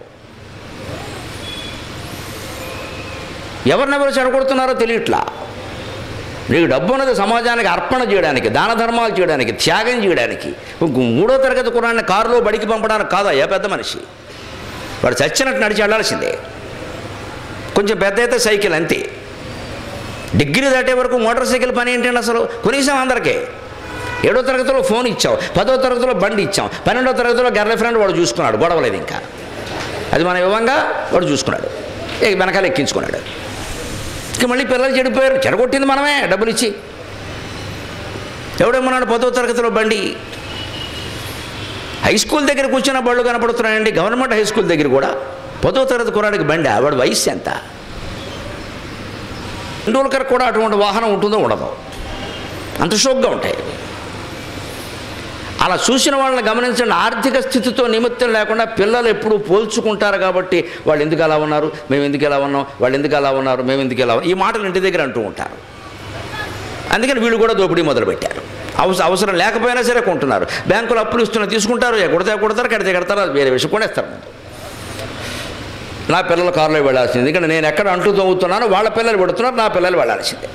ఎవరినెవరు చెడగొడుతున్నారో తెలియట్లా నీకు డబ్బు ఉన్నది సమాజానికి అర్పణ చేయడానికి దాన ధర్మాలు చేయడానికి త్యాగం చేయడానికి ఇంకో మూడో తరగతి కురాన్ని కారులో బడికి పంపడానికి కాదా ఏ పెద్ద మనిషి వాడు చచ్చినట్టు నడిచి వెళ్ళాల్సిందే కొంచెం పెద్ద అయితే సైకిల్ అంతే డిగ్రీ దాటే వరకు మోటార్ సైకిల్ పని ఏంటండి అసలు కొనిసాం అందరికీ ఏడో తరగతిలో ఫోన్ ఇచ్చాం పదో తరగతిలో బండి ఇచ్చాం పన్నెండో తరగతిలో గర్ల్ ఫ్రెండ్ వాడు చూసుకున్నాడు గొడవలేదు ఇంకా అది మన ఇవ్వంగా వాడు చూసుకున్నాడు ఇక వెనకాల ఎక్కించుకున్నాడు ఇక మళ్ళీ పిల్లలు చెడిపోయారు చెడగొట్టింది మనమే డబ్బులు ఇచ్చి ఎవడేమన్నాడు పదో తరగతిలో బండి హై స్కూల్ దగ్గర కూర్చున్న బళ్ళు కనపడుతున్నాయండి గవర్నమెంట్ హై స్కూల్ దగ్గర కూడా పదో తరగతి కురాడికి బండి వాడు వయసు ఎంత ఇండోల్కర్ కూడా అటువంటి వాహనం ఉంటుందో ఉండదు అంత షోక్గా ఉంటాయి అలా చూసిన వాళ్ళని గమనించండి ఆర్థిక స్థితితో నిమిత్తం లేకుండా పిల్లలు ఎప్పుడు పోల్చుకుంటారు కాబట్టి వాళ్ళు ఎందుకు అలా ఉన్నారు మేము ఎందుకు ఎలా ఉన్నాం వాళ్ళు ఎందుకు అలా ఉన్నారు మేము ఎందుకు ఎలా ఉన్నాం ఈ మాటలు ఇంటి దగ్గర అంటూ ఉంటారు అందుకని వీళ్ళు కూడా దోపిడీ మొదలుపెట్టారు అవసరం అవసరం లేకపోయినా సరే కొంటున్నారు బ్యాంకులు అప్పులు ఇస్తున్నా తీసుకుంటారు ఎక్కడితే కొడతారు కడితే కడతారు అది వేరే విషయం కొనేస్తారు ముందు నా పిల్లలు కారులో వెళ్ళాల్సింది ఎందుకంటే నేను ఎక్కడ అంటూ తవ్వుతున్నానో వాళ్ళ పిల్లలు పెడుతున్నారు నా పిల్లలు వెళ్ళాల్సిందే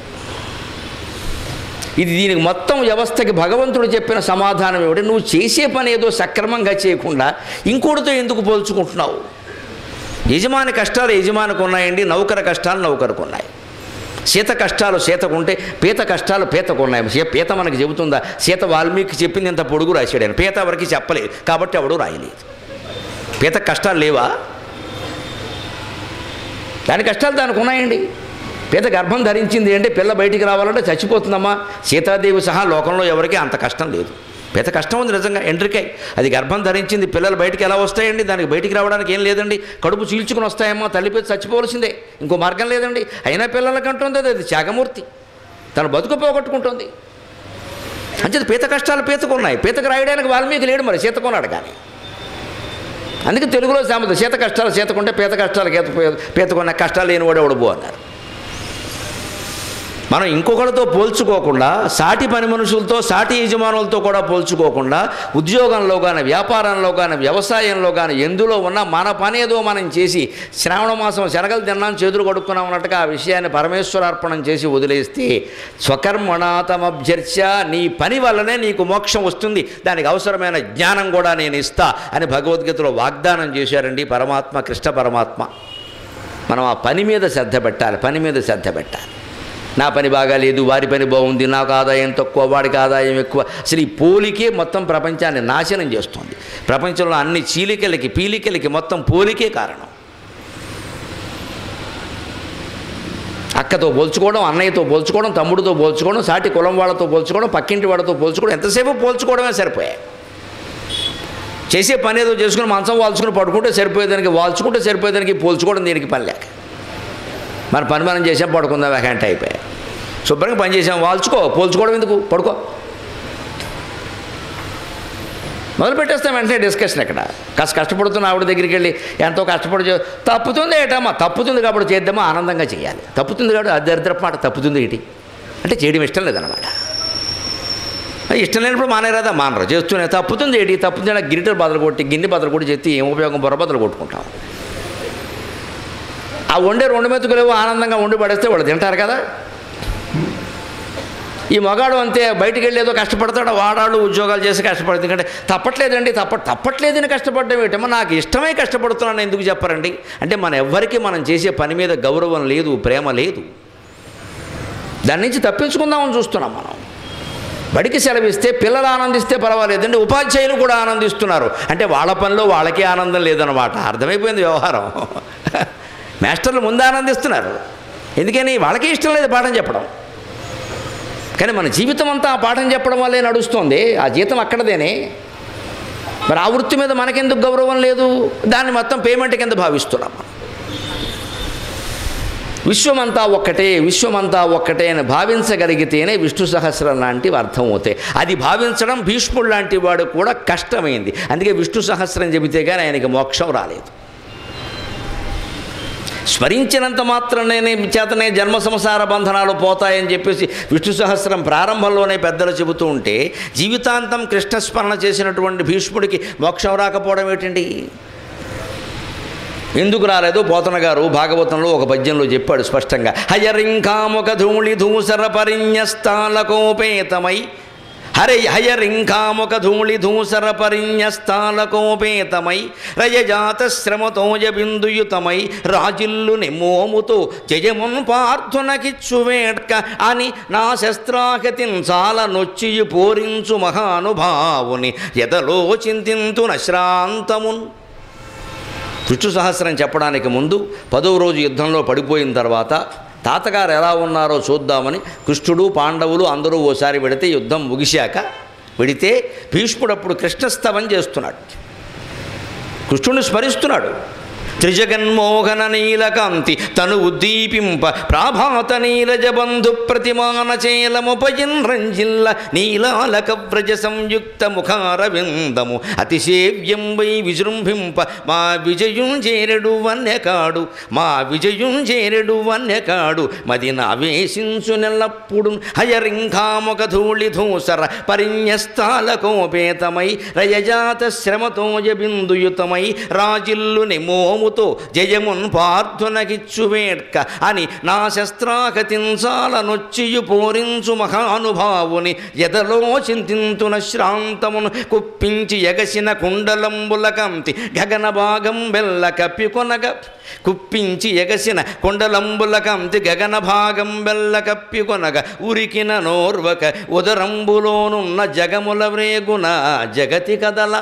ఇది దీనికి మొత్తం వ్యవస్థకి భగవంతుడు చెప్పిన సమాధానం ఏమిటి నువ్వు చేసే పని ఏదో సక్రమంగా చేయకుండా ఇంకోటితో ఎందుకు పోల్చుకుంటున్నావు యజమాని కష్టాలు యజమానికి ఉన్నాయండి నౌకర కష్టాలు నౌకరకు ఉన్నాయి సీత కష్టాలు సీతకుంటే పీత కష్టాలు పీతకు ఉన్నాయి సీ- పీత మనకి చెబుతుందా సీత వాల్మీకి చెప్పింది ఇంత పొడుగు రాశాడు ఆయన పీత ఎవరికి చెప్పలేదు కాబట్టి ఎవడు రాయలేదు పీత కష్టాలు లేవా దాని కష్టాలు దానికి ఉన్నాయండి పీత గర్భం ధరించింది అంటే పిల్ల బయటికి రావాలంటే చచ్చిపోతుందమ్మా సీతాదేవి సహా లోకంలో ఎవరికీ అంత కష్టం లేదు పీత కష్టం ఉంది నిజంగా ఎండ్రికై అది గర్భం ధరించింది పిల్లలు బయటికి ఎలా వస్తాయండి దానికి బయటికి రావడానికి ఏం లేదండి కడుపు చీల్చుకుని వస్తాయమ్మా తల్లి పీత చచ్చిపోవలసిందే ఇంకో మార్గం లేదండి అయినా పిల్లలకంటుంది అది అది త్యాగమూర్తి తన బతుకు పోగొట్టుకుంటుంది అంచేది పీత కష్టాలు పీతకున్నాయి పీతకు రాయడానికి వాల్మీకి లేడు మరి సీతకున్నాడు కానీ అందుకే తెలుగులో సామెత సీత కష్టాలు సీతకుంటే పీత కష్టాలు గీత పీతకున్న కష్టాలు లేనివాడు ఎవడు పో అన్నారు మనం ఇంకొకరితో పోల్చుకోకుండా సాటి పని మనుషులతో సాటి యజమానులతో కూడా పోల్చుకోకుండా ఉద్యోగంలో కానీ వ్యాపారంలో కానీ వ్యవసాయంలో కానీ ఎందులో ఉన్నా మన పని ఏదో మనం చేసి శ్రావణ మాసం శనగలు తిన్నాం చేతులు కొడుకున్నాం అన్నట్టుగా ఆ విషయాన్ని పరమేశ్వరార్పణం చేసి వదిలేస్తే స్వకర్మణాతమభ్యర్చ నీ పని వల్లనే నీకు మోక్షం వస్తుంది దానికి అవసరమైన జ్ఞానం కూడా నేను ఇస్తా అని భగవద్గీతలో వాగ్దానం చేశారండి పరమాత్మ కృష్ణ పరమాత్మ మనం ఆ పని మీద శ్రద్ధ పెట్టాలి పని మీద శ్రద్ధ పెట్టాలి నా పని బాగాలేదు వారి పని బాగుంది నాకు ఆదాయం తక్కువ వాడికి ఆదాయం ఎక్కువ అసలు ఈ పోలికే మొత్తం ప్రపంచాన్ని నాశనం చేస్తుంది ప్రపంచంలో అన్ని చీలికలకి పీలికలకి మొత్తం పోలికే కారణం అక్కతో పోల్చుకోవడం అన్నయ్యతో పోల్చుకోవడం తమ్ముడితో పోల్చుకోవడం సాటి కులం వాళ్ళతో పోల్చుకోవడం పక్కింటి వాళ్ళతో పోల్చుకోవడం ఎంతసేపు పోల్చుకోవడమే సరిపోయాయి చేసే పని ఏదో చేసుకుని మంచం వాల్చుకుని పడుకుంటే సరిపోయేదానికి వాల్చుకుంటే సరిపోయేదానికి పోల్చుకోవడం దీనికి పని లేక మన పని మనం చేసాం పడుకుందాం వ్యాకంట అయిపోయాయి శుభ్రంగా పని చేసాం వాల్చుకో పోల్చుకోవడం ఎందుకు పడుకో మొదలు పెట్టేస్తాం వెంటనే డిస్కషన్ ఇక్కడ కాస్త కష్టపడుతున్న ఆవిడ దగ్గరికి వెళ్ళి ఎంతో కష్టపడి చే- తప్పుతుంది ఏటమ్మా తప్పుతుంది కాబట్టి చేద్దామా ఆనందంగా చేయాలి తప్పుతుంది కాబట్టి అది దరిద్రపు మాట తప్పుతుంది ఏంటి అంటే చేయడం ఇష్టం లేదన్నమాట ఇష్టం లేనప్పుడు మానేరాదా మానరు చేస్తూనే తప్పుతుంది ఏంటి తప్పుతుంది అంటే గిరిటలు బదులు కొట్టి గిన్నె బదులు కొట్టి చేస్తే ఏం ఉపయోగం బుర్ర బదులు కొట్టుకుంటాం ఆ వండే రెండు మెతుకులేవో ఆనందంగా వండి పడేస్తే వాళ్ళు తింటారు కదా ఈ మగాడు అంతే బయటికి వెళ్ళి ఏదో కష్టపడతాడు వాడాళ్ళు ఉద్యోగాలు చేసి కష్టపడుతుంది ఎందుకంటే తప్పట్లేదండి తప్ప తప్పట్లేదని కష్టపడడం ఏంటమ్మా నాకు ఇష్టమై కష్టపడుతున్నాను ఎందుకు చెప్పరండి అంటే మన ఎవ్వరికి మనం చేసే పని మీద గౌరవం లేదు ప్రేమ లేదు దాని నుంచి తప్పించుకుందామని చూస్తున్నాం మనం బడికి సెలవిస్తే పిల్లలు ఆనందిస్తే పర్వాలేదండి ఉపాధ్యాయులు కూడా ఆనందిస్తున్నారు అంటే వాళ్ళ పనిలో వాళ్ళకే ఆనందం లేదన్నమాట అర్థమైపోయింది వ్యవహారం మాస్టర్లు ముందు ఆనందిస్తున్నారు ఎందుకని వాళ్ళకే ఇష్టం లేదు పాఠం చెప్పడం కానీ మన జీవితం అంతా ఆ పాఠం చెప్పడం వల్లే నడుస్తుంది ఆ జీతం అక్కడదేనే మరి ఆ వృత్తి మీద మనకెందుకు గౌరవం లేదు దాన్ని మొత్తం పేమెంట్ కింద భావిస్తున్నాం మనం. విశ్వమంతా ఒక్కటే విశ్వమంతా ఒక్కటే అని భావించగలిగితేనే విష్ణు సహస్రం లాంటివి అర్థమవుతాయి అది భావించడం భీష్ముడు లాంటి వాడు కూడా కష్టమైంది అందుకే విష్ణు సహస్రం చెబితే కానీ ఆయనకి మోక్షం రాలేదు స్మరించినంత మాత్రమే చేతనే జన్మ సంసార బంధనాలు పోతాయని చెప్పేసి విష్ణు సహస్రం ప్రారంభంలోనే పెద్దలు చెబుతూ ఉంటే జీవితాంతం కృష్ణస్మరణ చేసినటువంటి భీష్ముడికి మోక్షం రాకపోవడం ఏంటండి ఎందుకు రాలేదు పోతన గారు భాగవతంలో ఒక పద్యంలో చెప్పాడు స్పష్టంగా హయరింకాముఖ ధూళి ధూసర పరిణ్యస్థాలకోపేతమై హరే హయరింకాముఖ ధూళి ధూసర పరిణ్యస్థాలకోపేతమై రయజాత శ్రమతోజ బిందుయుతమై రాజిల్లు నిమ్మోముతో జయమున్ పార్థునకిచ్చు వేడ్క అని నా శస్త్రాగతిన్ చాలా నొచ్చియు పోరించు మహానుభావుని ఎదలో చింతింతున శ్రాంతమున్ విష్ణు సహస్రం చెప్పడానికి ముందు పదవ రోజు యుద్ధంలో పడిపోయిన తర్వాత తాతగారు ఎలా ఉన్నారో చూద్దామని కృష్ణుడు పాండవులు అందరూ ఓసారి వెడితే యుద్ధం ముగిశాక వెడితే భీష్ముడు అప్పుడు కృష్ణస్తవం చేస్తున్నాడు కృష్ణుని స్మరిస్తున్నాడు త్రిజగన్మోహన నీలకాంతి తను ఉద్దీపింప ప్రాభాత నీరజ బంధు ప్రతిమాన చేలముపయన్ రంజిల్ల నీలాలక వ్రజ సంయుక్త ముఖారవిందము అతిసేవ్యం వై విజృంభింప మా విజయం చేరెడు వన్యకాడు మా విజయం చేరెడు వన్యకాడు మది నావేశించు నెల్లప్పుడు హయరింఖాముఖ ధూళి ధూసర పరిణ్యస్థాలకోపేతమై రయజాత శ్రమతోజ బిందుయుతమై రాజిల్లు నిమోముతో జయమున్ పార్థునకిచ్చు వేడ్క అని నా శస్త్రాకతించాల నొచ్చియు పోరించు మహానుభావుని ఎదలో చింతింతున శ్రాంతమును కుప్పించి ఎగసిన కుండలంబుల కంతి గగన భాగం బెల్ల కప్పికొనగ కుప్పించి ఎగసిన కొండలంబుల కంతి గగన భాగం బెల్ల కప్పికొనగ ఉరికిన నోర్వక ఉదరంబులోనున్న జగముల వ్రేగున జగతి కదల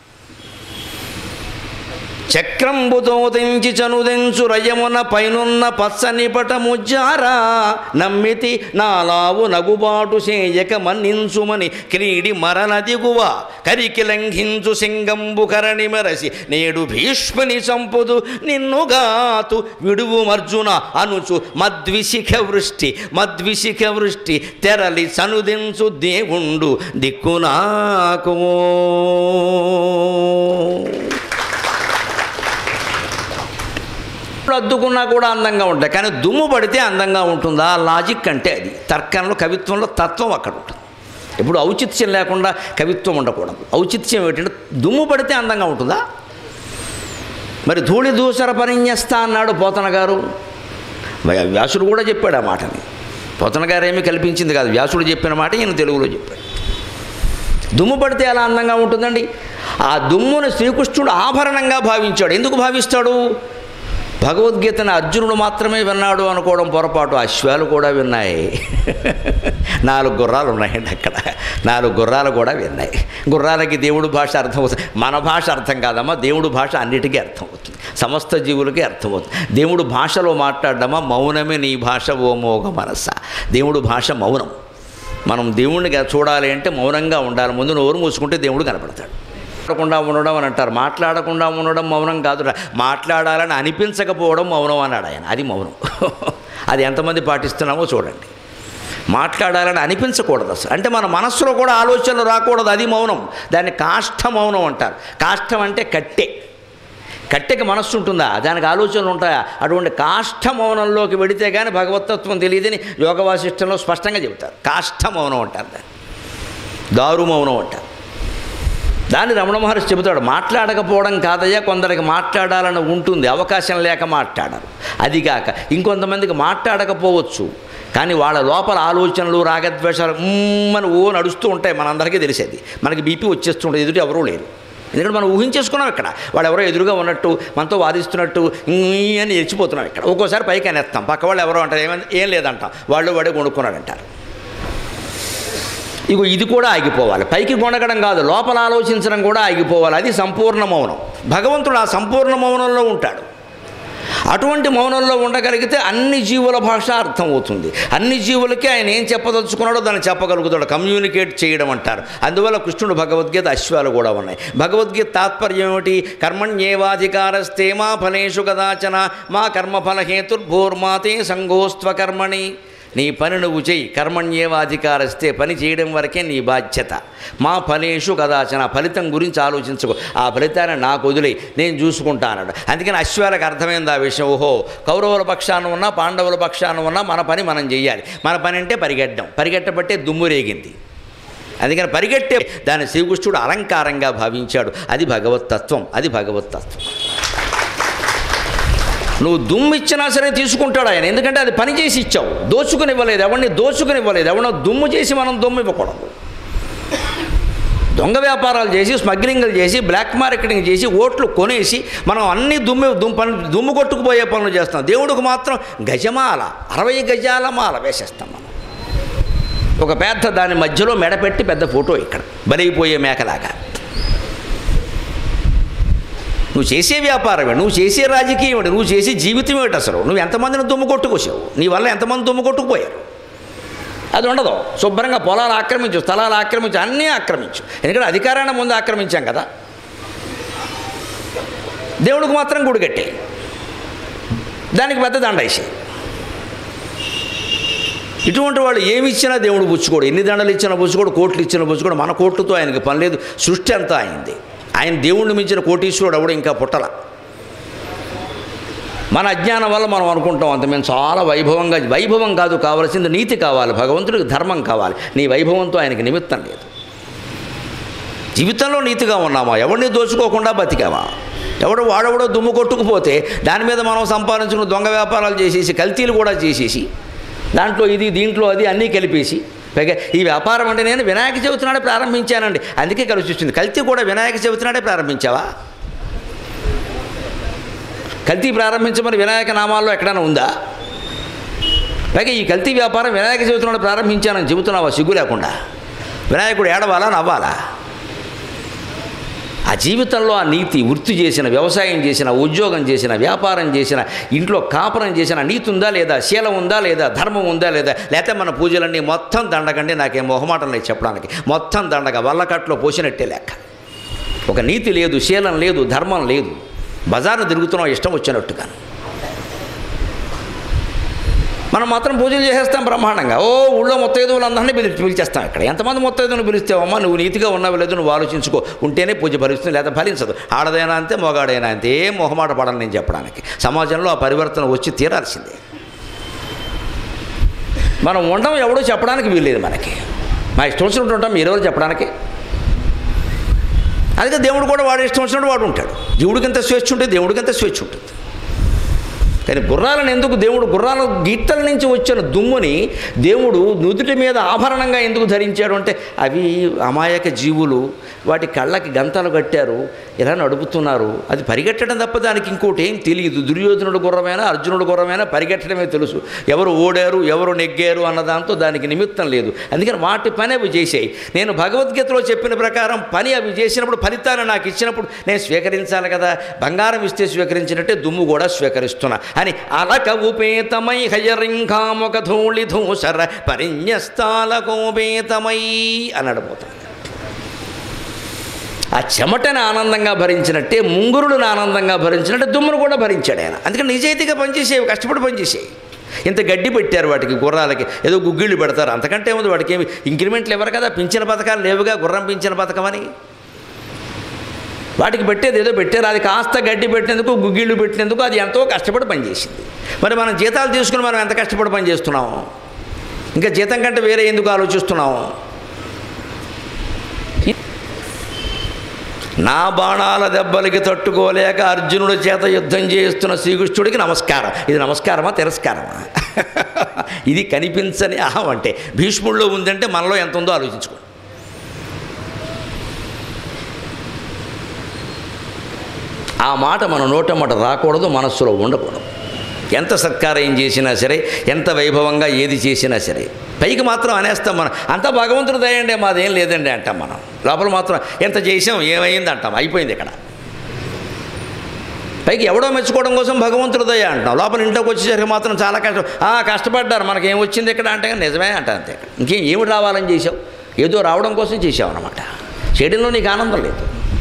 చక్రంబుతో తెంచి చనుదెంచు రయమున పైనున్న పచ్చని పటముజ్జారా నమ్మితి నాలావు నగుబాటు చేయక మన్నించుమని క్రీడి మరనదిగువ కరికి లంఘించు సింగంబు కరణి మరసి నేడు భీష్ముని చంపుదు నిన్నుగాతు విడువు మర్జున అనుచు మద్విశిఖ వృష్టి మద్విశిఖ వృష్టి తెరలి చనుదెంచు దేవుండు దిక్కునాకు ఇప్పుడు అద్దుకున్నా కూడా అందంగా ఉంటాయి కానీ దుమ్ము పడితే అందంగా ఉంటుందా లాజిక్ అంటే అది తర్కంలో కవిత్వంలో తత్వం అక్కడ ఉంటుంది ఇప్పుడు ఔచిత్యం లేకుండా కవిత్వం ఉండకూడదు ఔచిత్యం ఏంటంటే దుమ్ము పడితే అందంగా ఉంటుందా మరి ధూళి దూసర పరిణ్యస్తా అన్నాడు పోతన గారు వ్య- వ్యాసుడు కూడా చెప్పాడు ఆ మాటని పోతన గారు ఏమీ కల్పించింది కాదు వ్యాసుడు చెప్పిన మాట ఈయన తెలుగులో చెప్పాడు దుమ్ము పడితే ఎలా అందంగా ఉంటుందండి ఆ దుమ్మును శ్రీకృష్ణుడు ఆభరణంగా భావించాడు ఎందుకు భావిస్తాడు భగవద్గీతను అర్జునుడు మాత్రమే విన్నాడు అనుకోవడం పొరపాటు అశ్వాలు కూడా విన్నాయి నాలుగు గుర్రాలు ఉన్నాయండి అక్కడ నాలుగు గుర్రాలు కూడా విన్నాయి గుర్రాలకి దేవుడు భాష అర్థమవుతుంది మన భాష అర్థం కాదమ్మా దేవుడు భాష అన్నిటికీ అర్థమవుతుంది సమస్త జీవులకి అర్థమవుతుంది దేవుడు భాషలో మాట్లాడడమా మౌనమే నీ భాష ఓ మోగ మనస దేవుడు భాష మౌనం మనం దేవుణ్ణి గా- చూడాలి అంటే మౌనంగా ఉండాలి ముందు నోరు మూసుకుంటే దేవుడు కనపడతాడు మాట్లాడకుండా ఉండడం అని అంటారు మాట్లాడకుండా ఉండడం మౌనం కాదురా మాట్లాడాలని అనిపించకపోవడం మౌనం అన్నాడు ఆయన అది మౌనం అది ఎంతమంది పాటిస్తున్నామో చూడండి మాట్లాడాలని అనిపించకూడదు అసలు అంటే మన మనస్సులో కూడా ఆలోచనలు రాకూడదు అది మౌనం దాన్ని కాష్ట మౌనం అంటారు కాష్టం అంటే కట్టె కట్టెకి మనస్సు ఉంటుందా దానికి ఆలోచనలు ఉంటాయా అటువంటి కాష్ట మౌనంలోకి వెడితే కానీ భగవతత్వం తెలియదని యోగ వాసిష్టంలో స్పష్టంగా చెబుతారు కాష్ట మౌనం అంటారు దాన్ని దారు మౌనం అంటారు దాన్ని రమణ మహర్షి చెబుతాడు మాట్లాడకపోవడం కాదయ్యా కొందరికి మాట్లాడాలని ఉంటుంది అవకాశం లేక మాట్లాడరు అది కాక ఇంకొంతమందికి మాట్లాడకపోవచ్చు కానీ వాళ్ళ లోపల ఆలోచనలు రాగద్వేషాలు అని ఓ నడుస్తూ ఉంటాయి మనందరికీ తెలిసేది మనకి బీపీ వచ్చేస్తుంటుంది ఎదుటి ఎవరూ లేరు ఎందుకంటే మనం ఊహించేసుకున్నాం ఇక్కడ వాడు ఎవరో ఎదురుగా ఉన్నట్టు మనతో వాదిస్తున్నట్టు "ఈ" అని ఎరిచిపోతున్నాం ఇక్కడ ఒక్కోసారి పైకి అనేస్తాం పక్క వాళ్ళు ఎవరో అంటారు ఏమని ఏం లేదంటాం వాళ్ళు వాడే కొనుక్కున్నాడంటారు ఇగో ఇది కూడా ఆగిపోవాలి పైకి కొనగడం కాదు లోపల ఆలోచించడం కూడా ఆగిపోవాలి అది సంపూర్ణ మౌనం భగవంతుడు ఆ సంపూర్ణ మౌనంలో ఉంటాడు అటువంటి మౌనంలో ఉండగలిగితే అన్ని జీవుల భాష అర్థమవుతుంది అన్ని జీవులకి ఆయన ఏం చెప్పదలుచుకున్నాడో దాన్ని చెప్పగలుగుతాడు కమ్యూనికేట్ చేయడం అంటారు అందువల్ల కృష్ణుడు భగవద్గీత అశ్వాలు కూడా ఉన్నాయి భగవద్గీత తాత్పర్యం ఏమిటి కర్మణ్యేవాధికారస్తే మా ఫలేషు కదాచన మా కర్మఫలహేతుర్భూర్మాతే సంగోస్త్వకర్మణి నీ పని నువ్వు చెయ్యి కర్మణ్యేవాధికారస్తే పని చేయడం వరకే నీ బాధ్యత మా ఫలేషు కదాచన ఫలితం గురించి ఆలోచించుకో ఆ ఫలితాన్ని నాకు వదిలే నేను చూసుకుంటానడు అందుకని అశ్వాలకు అర్థమైంది ఆ విషయం ఓహో కౌరవుల పక్షాన ఉన్నా పాండవుల పక్షాన ఉన్నా మన పని మనం చెయ్యాలి మన పని అంటే పరిగెట్టడం పరిగెట్టబట్టే దుమ్ము రేగింది అందుకని పరిగెట్టే దాన్ని శ్రీకృష్ణుడు అలంకారంగా భావించాడు అది భగవత్తత్వం అది భగవత్తత్వం నువ్వు దుమ్ము ఇచ్చినా సరే తీసుకుంటాడు ఆయన ఎందుకంటే అది పని చేసి ఇచ్చావు దోచుకుని ఇవ్వలేదు ఎవరిని దోచుకుని ఇవ్వలేదు ఎవరినో దుమ్ము చేసి మనం దుమ్ము ఇవ్వకూడదు దొంగ వ్యాపారాలు చేసి స్మగ్లింగ్లు చేసి బ్లాక్ మార్కెటింగ్ చేసి ఓట్లు కొనేసి మనం అన్ని దుమ్ము దుమ్ పని దుమ్ము కొట్టుకుపోయే పనులు చేస్తాం దేవుడికి మాత్రం గజమాల అరవై గజాల మాల వేసేస్తాం మనం ఒక పెద్ద దాని మధ్యలో మెడపెట్టి పెద్ద ఫోటో ఇక్కడ బలిగిపోయే మేకలాగా నువ్వు చేసే వ్యాపారమే నువ్వు చేసే రాజకీయం ఏమిటి నువ్వు చేసే జీవితం ఏమిటి అసలు నువ్వు ఎంతమందిని దుమ్ము కొట్టుకొచ్చావు నీ వల్ల ఎంతమంది దుమ్ము కొట్టుకుపోయారు అది ఉండదు శుభ్రంగా పొలాలు ఆక్రమించు స్థలాలు ఆక్రమించు అన్నీ ఆక్రమించు ఎందుకంటే అధికారాన్ని ముందు ఆక్రమించాం కదా దేవుడికి మాత్రం గుడి కట్టే దానికి పెద్ద దండ వేసేయి ఇటువంటి వాళ్ళు ఏమి ఇచ్చినా దేవుడు పుచ్చుకోడు ఎన్ని దండలు ఇచ్చినా పుచ్చుకోడు కోట్లు ఇచ్చినా పుచ్చుకోడు మన కోట్లతో ఆయనకి పని లేదు సృష్టి అంతా అయింది ఆయన దేవుణ్ణి మించిన కోటీశ్వరుడు ఎవడు ఇంకా పుట్టల మన అజ్ఞానం వల్ల మనం అనుకుంటాం అంత మేము చాలా వైభవంగా వైభవం కాదు కావాల్సింది నీతి కావాలి భగవంతుడికి ధర్మం కావాలి నీ వైభవంతో ఆయనకి నిమిత్తం లేదు జీవితంలో నీతిగా ఉన్నామా ఎవరిని దోచుకోకుండా బతికామా ఎవడు వాడెవడో దుమ్ము కొట్టుకుపోతే దాని మీద మనం సంపాదించుకున్న దొంగ వ్యాపారాలు చేసేసి కల్తీలు కూడా చేసేసి దాంట్లో ఇది దీంట్లో అది అన్నీ కలిపేసి పైగా ఈ వ్యాపారం అంటే నేను వినాయక చవితి నాడే ప్రారంభించానండి అందుకే కలిసి వచ్చింది కల్తీ కూడా వినాయక చవితి నాడే ప్రారంభించావా కల్తీ ప్రారంభించమని వినాయక నామాల్లో ఎక్కడైనా ఉందా పైగా ఈ కల్తీ వ్యాపారం వినాయక చవితి నాడు ప్రారంభించానని చెబుతున్నావా సిగ్గు లేకుండా వినాయకుడు ఏడవాలా నవ్వాలా ఆ జీవితంలో ఆ నీతి వృత్తి చేసిన వ్యవసాయం చేసిన ఉద్యోగం చేసిన వ్యాపారం చేసిన ఇంట్లో కాపురం చేసిన నీతి ఉందా లేదా శీలం ఉందా లేదా ధర్మం ఉందా లేదా లేకపోతే మన పూజలన్నీ మొత్తం దండకండి నాకేం మొహమాటం లేదు చెప్పడానికి మొత్తం దండగా వల్లకట్లో పోసినట్టే లెక్క ఒక నీతి లేదు శీలం లేదు ధర్మం లేదు బజార్ను తిరుగుతున్నాం ఇష్టం వచ్చినట్టుగా మనం మాత్రం పూజలు చేసేస్తాం బ్రహ్మాండంగా ఓ ఊళ్ళో మొత్తైదువులందరినీ పిలి పిలిచేస్తాం ఇక్కడ ఎంతమంది మొత్తైదువులు పిలిస్తావమ్మా నువ్వు నీతిగా ఉన్నావు లేదు నువ్వు ఆలోచించుకో ఉంటేనే పూజ ఫలిస్తుంది లేదా ఫలించదు ఆడదైనా అంతే మొగాడైనా అంతే ఏం మొహమాట పడాలి నేను చెప్పడానికి సమాజంలో ఆ పరివర్తన వచ్చి తీరాల్సిందే మనం ఉండడం ఎవడో చెప్పడానికి వీల్లేదు మనకి మా ఇష్టం వచ్చినట్టు ఉంటాం మీరెవరు చెప్పడానికి అందుకే దేవుడు కూడా వాడు ఇష్టం వచ్చినట్టు వాడు ఉంటాడు జీవుడికి ఎంత స్వేచ్ఛ ఉంటుంది దేవుడికి ఎంత స్వేచ్ఛ ఉంటుంది కానీ గుర్రాలను ఎందుకు దేవుడు గుర్రాల గీతల నుంచి వచ్చిన దుమ్ముని దేవుడు నుదుటి మీద ఆభరణంగా ఎందుకు ధరించాడు అంటే అవి అమాయక జీవులు వాటి కళ్ళకి గంతలు కట్టారు ఇలా నడుపుతున్నారు అది పరిగెట్టడం తప్ప దానికి ఇంకోటి ఏం తెలియదు దుర్యోధనుడు గుర్రమైనా అర్జునుడు గుర్రమైనా పరిగెట్టడమే తెలుసు ఎవరు ఓడారు ఎవరు నెగ్గారు అన్న దాంతో దానికి నిమిత్తం లేదు అందుకని వాటి పని అవి చేసాయి నేను భగవద్గీతలో చెప్పిన ప్రకారం పని అవి చేసినప్పుడు ఫలితాన్ని నాకు ఇచ్చినప్పుడు నేను స్వీకరించాలి కదా బంగారం ఇస్తే స్వీకరించినట్టే దుమ్ము కూడా స్వీకరిస్తున్నా అని అలక ఉపేతమై హయరింఖాముఖ ధూళి ధూసర పరిన్యస్తాలకోపేతమై అన్నాడు పోతాడు ఆ చెమటని ఆనందంగా భరించినట్టే ముంగురులను ఆనందంగా భరించినట్టే దుమ్మును కూడా భరించాడు ఆయన అందుకని నిజాయితీగా పనిచేసేవి కష్టపడి పనిచేసేవి ఇంత గడ్డి పెట్టారు వాటికి గుర్రాలకి ఏదో గుగ్గిళ్ళు పెడతారు అంతకంటే ఏముంది వాటికి ఏమి ఇంక్రిమెంట్లు ఇవ్వరు కదా పింఛన పథకాలు లేవుగా గుర్రం పింఛన పథకం అని వాటికి పెట్టేది ఏదో పెట్టారు అది కాస్త గడ్డి పెట్టినందుకు గుగ్గిళ్ళు పెట్టినందుకు అది ఎంతో కష్టపడి పనిచేసింది మరి మనం జీతాలు తీసుకుని మనం ఎంత కష్టపడి పని చేస్తున్నాము ఇంకా జీతం కంటే వేరే ఎందుకు ఆలోచిస్తున్నాము నా బాణాల దెబ్బలకి తట్టుకోలేక అర్జునుడి చేత యుద్ధం చేస్తున్న శ్రీకృష్ణుడికి నమస్కారం ఇది నమస్కారమా తిరస్కారమా ఇది కనిపించని అహం అంటే భీష్ముడిలో ఉందంటే మనలో ఎంత ఉందో ఆలోచించుకోండి ఆ మాట మన నోట మాట రాకూడదు మనస్సులో ఉండకూడదు ఎంత సత్కారం చేసినా సరే ఎంత వైభవంగా ఏది చేసినా సరే పైకి మాత్రం అనేస్తాం మనం అంతా భగవంతుడు దయండి మాదేం లేదండి అంటాం మనం లోపల మాత్రం ఎంత చేసాం ఏమైంది అంటాం అయిపోయింది ఇక్కడ పైకి ఎవడో మెచ్చుకోవడం కోసం భగవంతుడు దయ అంటాం లోపల ఇంట్లోకి వచ్చేసరికి మాత్రం చాలా కష్టం ఆ కష్టపడ్డారు మనకి ఏం వచ్చింది ఇక్కడ అంటే నిజమే అంట అంతే ఇంకేం ఏమి రావాలని చేసావు ఏదో రావడం కోసం చేసావు అనమాట చేయడంలో నీకు ఆనందం లేదు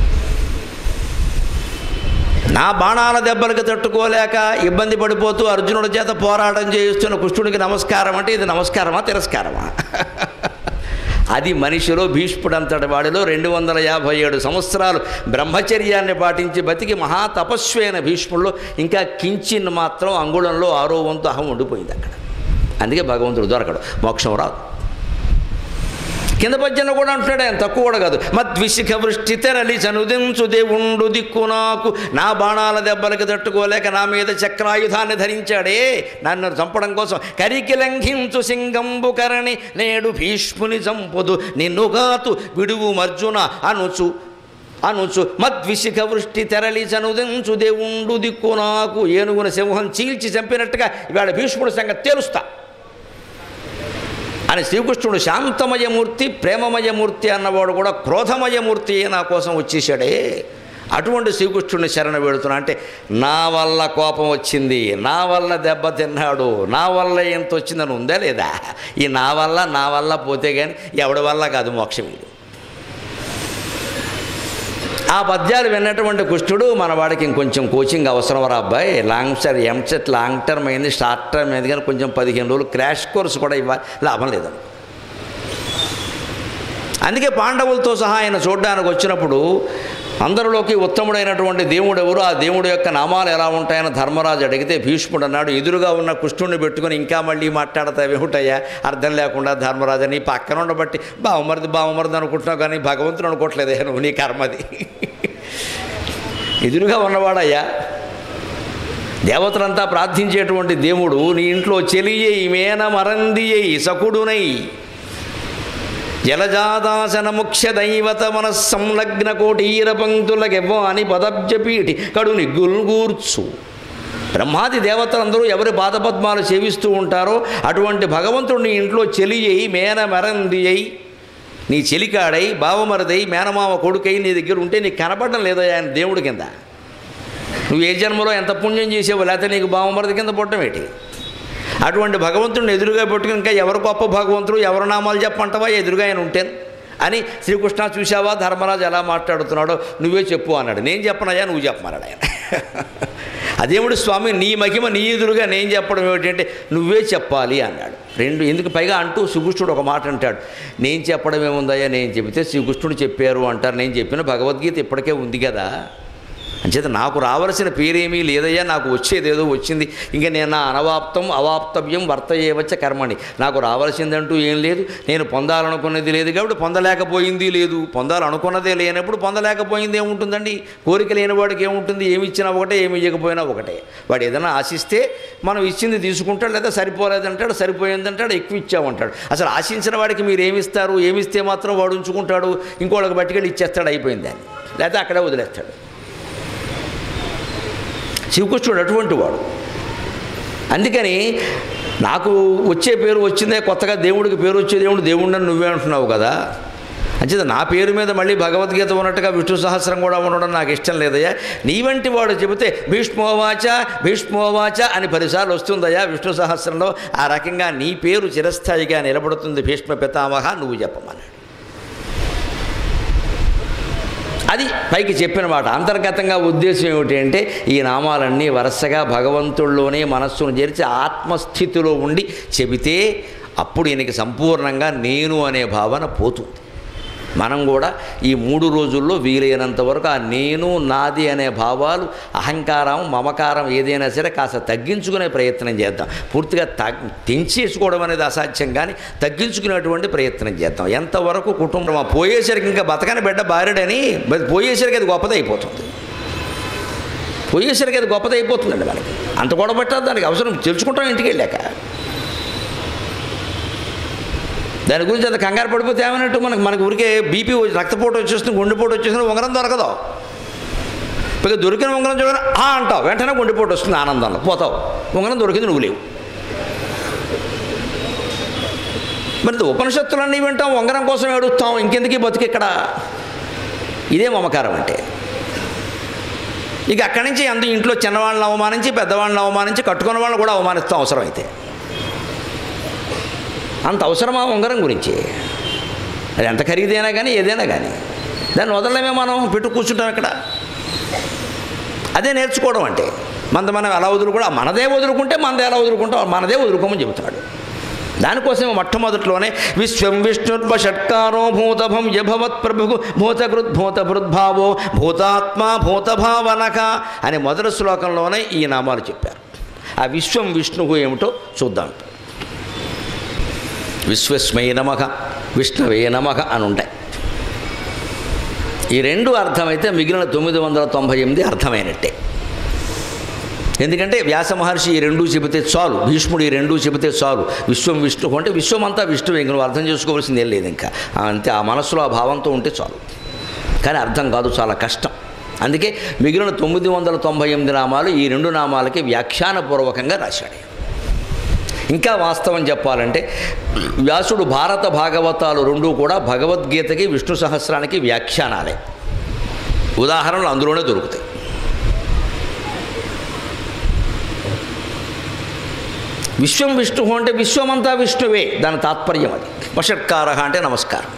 నా బాణాల దెబ్బలకు తట్టుకోలేక ఇబ్బంది పడిపోతూ అర్జునుడి చేత పోరాటం చేయిస్తున్న కృష్ణుడికి నమస్కారం అంటే ఇది నమస్కారమా తిరస్కారమా అది మనిషిలో భీష్ముడంతటి వాడిలో రెండు వందల యాభై ఏడు సంవత్సరాలు బ్రహ్మచర్యాన్ని పాటించి బతికి మహాతపస్వి అయిన భీష్ముల్లో ఇంకా కించిన్ మాత్రం అంగుళంలో ఆరో వంతు అహం ఉండిపోయింది అక్కడ అందుకే భగవంతుడు దొరకడు మోక్షం రాదు కింద పద్యంలో కూడా అంటున్నాడు ఆయన తక్కువ కూడా కాదు మద్విశిఖ వృష్టి తెరలి చనుదించు దేవుండు దిక్కు నాకు నా బాణాల దెబ్బలకి తట్టుకోలేక నా మీద చక్రాయుధాన్ని ధరించాడే నన్ను చంపడం కోసం కరికి లంఘించు సింగంబు కరణి నేడు భీష్ముని చంపుదు నిన్నుగాతు విడువు మర్జున అనుచు అనుచు మద్విశిఖ వృష్టి తెరలి చనుదించు దేవుండు దిక్కు నాకు ఏనుగున సింహం చీల్చి చంపినట్టుగా ఇవాళ భీష్ముడి సంగతి తేలుస్తా అని శ్రీకృష్ణుడు శాంతమయమూర్తి ప్రేమమయమూర్తి అన్నవాడు కూడా క్రోధమయమూర్తి నా కోసం వచ్చేసాడే అటువంటి శ్రీకృష్ణుడిని శరణ పెడుతున్నా అంటే నా వల్ల కోపం వచ్చింది నా వల్ల దెబ్బ తిన్నాడు నా వల్ల ఎంత వచ్చిందని ఉందా లేదా ఈ నా వల్ల నా వల్ల పోతే కానీ ఎవడి వల్ల కాదు మోక్షం ఇది ఆ పద్యాలు విన్నటువంటి కృష్ణుడు మన వాడికి ఇంకొంచెం కోచింగ్ అవసరం రా అబ్బాయి long sir EAMCET long term అయింది షార్ట్ టర్మ్ అయింది కానీ కొంచెం పదిహేను రోజులు క్రాష్ కోర్స్ కూడా ఇవ్వాలి లాభం లేదు అందుకే పాండవులతో సహా ఆయన చూడడానికి వచ్చినప్పుడు అందరిలోకి ఉత్తముడైనటువంటి దేవుడు ఎవరు ఆ దేవుడు యొక్క నామాలు ఎలా ఉంటాయని ధర్మరాజు అడిగితే భీష్ముడు అన్నాడు ఎదురుగా ఉన్న కృష్ణుడిని పెట్టుకుని ఇంకా మళ్ళీ మాట్లాడతావేమిటయ్యా అర్థం లేకుండా ధర్మరాజు నీ పక్కన ఉండబట్టి బావమరిది బావమరిది అనుకుంటున్నావు కానీ భగవంతుడు అనుకోవట్లేదే నువ్వు నీ కర్మది ఎదురుగా ఉన్నవాడయ్యా దేవతలంతా ప్రార్థించేటువంటి దేవుడు నీ ఇంట్లో చెలియయి మేన మరందియయి సకుడునై జలజాదాసన ముఖ్య దైవత మన సంలగ్న కోటీర పంక్తులకెవ్వాని పదబ్జపీఠి కడు నిగ్గుల్గూర్చు బ్రహ్మాది దేవతలందరూ ఎవరి పాదపద్మాలు సేవిస్తూ ఉంటారో అటువంటి భగవంతుడిని ఇంట్లో చెలియై మేన మరంది అయి నీ చెలికాడై బావమరదై మేనమామ కొడుకై నీ దగ్గర ఉంటే నీకు కనపడడం లేదా ఆయన దేవుడి కింద నువ్వు ఏ జన్మలో ఎంత పుణ్యం చేసావో లేకపోతే నీకు బావమరది కింద పుట్టడం ఏంటి అటువంటి భగవంతుడిని ఎదురుగా పెట్టుకుని ఇంకా ఎవరు గొప్ప భగవంతుడు ఎవరు నామాలు చెప్పంటావా ఎదురుగా ఆయన ఉంటేను అని శ్రీకృష్ణ చూసావా ధర్మరాజు ఎలా మాట్లాడుతున్నాడో నువ్వే చెప్పు అన్నాడు నేను చెప్పనయ్యా నువ్వు చెప్పమన్నాడు ఆయన అదేముడు స్వామి నీ మహిమ నీ ఎదురుగా నేను చెప్పడం ఏమిటంటే నువ్వే చెప్పాలి అన్నాడు రెండు ఎందుకు పైగా అంటూ శ్రీకృష్ణుడు ఒక మాట అంటాడు నేను చెప్పడం ఏముందయ్యా నేను చెబితే శ్రీకృష్ణుడు చెప్పారు అంటారు నేను చెప్పిన భగవద్గీత ఇప్పటికే ఉంది కదా అంచేత నాకు రావలసిన పేరేమీ లేదయ్యా నాకు వచ్చేదేదో వచ్చింది ఇంకా నేను నా అనవాప్తం అవాప్తవ్యం వర్తయేవచ్చ కర్మని నాకు రావాల్సిందంటూ ఏం లేదు నేను పొందాలనుకున్నది లేదు కాబట్టి పొందలేకపోయింది లేదు పొందాలనుకున్నదే లేనప్పుడు పొందలేకపోయింది ఏముంటుందండి కోరిక లేని వాడికి ఏముంటుంది ఏమి ఇచ్చినా ఒకటే ఏమి ఇవ్వకపోయినా ఒకటే వాడు ఏదైనా ఆశిస్తే మనం ఇచ్చింది తీసుకుంటాడు లేదా సరిపోలేదంటాడు సరిపోయిందంటాడు ఎక్కువ ఇచ్చామంటాడు అసలు ఆశించిన వాడికి మీరు ఏమి ఇస్తారు ఏమి ఇస్తే మాత్రం వాడు ఉంచుకుంటాడు ఇంకోళ్ళకి బట్టికెళ్ళి ఇచ్చేస్తాడు అయిపోయింది అని లేకపోతే అక్కడే వదిలేస్తాడు శివకృష్ణుడు అటువంటి వాడు అందుకని నాకు వచ్చే పేరు వచ్చిందే కొత్తగా దేవుడికి పేరు వచ్చే దేవుడు దేవుడిని నువ్వే అంటున్నావు కదా అంచేత నా పేరు మీద మళ్ళీ భగవద్గీత ఉన్నట్టుగా విష్ణు సహస్రం కూడా ఉండడం నాకు ఇష్టం లేదయ్యా నీ వంటి వాడు చెబితే భీష్మోవాచ భీష్మోవాచ అని పదిసార్లు వస్తుందయ్యా విష్ణు సహస్రంలో ఆ రకంగా నీ పేరు చిరస్థాయిగా నిలబడుతుంది భీష్మ పితామహ నువ్వు చెప్పమన్నాడు అది పైకి చెప్పిన మాట అంతర్గతంగా ఉద్దేశం ఏమిటి అంటే ఈ నామాలన్నీ వరుసగా భగవంతుల్లోనే మనస్సును చేర్చి ఆత్మస్థితిలో ఉండి చెబితే అప్పుడు ఈయనకి సంపూర్ణంగా నేను అనే భావన పోతుంది మనం కూడా ఈ మూడు రోజుల్లో వీలైనంత వరకు ఆ నేను నాది అనే భావాలు అహంకారం మమకారం ఏదైనా సరే కాస్త తగ్గించుకునే ప్రయత్నం చేద్దాం పూర్తిగా తగ్ తెంచేసుకోవడం అనేది అసాధ్యం కానీ తగ్గించుకునేటువంటి ప్రయత్నం చేద్దాం ఎంతవరకు కుటుంబం ఆ పోయేసరికి ఇంకా బతకని బిడ్డ బారెడని మరి పోయేసరికి అది గొప్పది అయిపోతుంది పోయేసరికి అది గొప్పది అయిపోతుందండి మనకి అంత గొడవ పెట్టాలి దానికి అవసరం తెలుసుకుంటాం ఇంటికి వెళ్ళాక దాని గురించి అంత కంగారు పడిపోతే ఏమన్నట్టు మనకు మనకు ఊరికే బీపీ రక్తపోటు వచ్చేస్తుంది గుండెపోటు వచ్చేస్తుంది ఉంగరం దొరకదు ఇక దొరికిన ఉంగరం చూడ ఆ అంటావు వెంటనే గుండెపోటు వస్తుంది ఆనందంలో పోతావు ఉంగరం దొరికింది నువ్వు లేవు మరి ఉపనిషత్తులన్నీ వింటాం ఉంగరం కోసం ఏడుస్తాం ఇంకెందుకు బతుకు ఇక్కడ ఇదే మమకారం అంటే ఇక అక్కడి నుంచి అందు ఇంట్లో చిన్నవాళ్ళని అవమానించి పెద్దవాళ్ళని అవమానించి కట్టుకున్న వాళ్ళని కూడా అవమానిస్తాం అవసరమైతే అంత అవసరమా ఉంగరం గురించి అది ఎంత ఖరీదైనా కానీ ఏదైనా కానీ దాన్ని వదలలేమే మనం పెట్టు కూర్చుంటాం ఇక్కడ అదే నేర్చుకోవడం అంటే మనది మనం ఎలా వదులుకోవడం మనదే వదులుకుంటే మనదే ఎలా వదులుకుంటాం మనదే వదులుకోమని చెబుతాడు దానికోసం మొట్టమొదటిలోనే విశ్వం విష్ణుర్వ షట్కారో భూతభం యభవత్ ప్రభు భూతకృత్ భూతభృద్భావో భూతాత్మ భూతభావనక అనే మొదటి శ్లోకంలోనే ఈ నామాలు చెప్పారు ఆ విశ్వం విష్ణువు ఏమిటో చూద్దాం విశ్వస్మై నమః విష్ణవే నమః అని ఉంటాయి ఈ రెండు అర్థమైతే మిగిలిన తొమ్మిది వందల తొంభై ఎనిమిది అర్థమైనట్టే ఎందుకంటే వ్యాస మహర్షి ఈ రెండు చెబితే చాలు భీష్ముడు ఈ రెండు చెబితే చాలు విశ్వం విష్ణు అంటే విశ్వం అంతా విష్ణువు ఇంక నువ్వు అర్థం చేసుకోవాల్సింది ఏం లేదు ఇంకా అంతే ఆ మనసులో ఆ భావంతో ఉంటే చాలు కానీ అర్థం కాదు చాలా కష్టం అందుకే మిగిలిన తొమ్మిది వందల తొంభై ఎనిమిది నామాలు ఈ రెండు నామాలకి వ్యాఖ్యానపూర్వకంగా రాశాడు ఇంకా వాస్తవం చెప్పాలంటే వ్యాసుడు భారత భాగవతాలు రెండూ కూడా భగవద్గీతకి విష్ణు సహస్రానికి వ్యాఖ్యానాలే ఉదాహరణలు అందులోనే దొరుకుతాయి విశ్వం విష్ణు అంటే విశ్వమంతా విష్ణువే దాని తాత్పర్యం అది వషట్కార అంటే నమస్కారం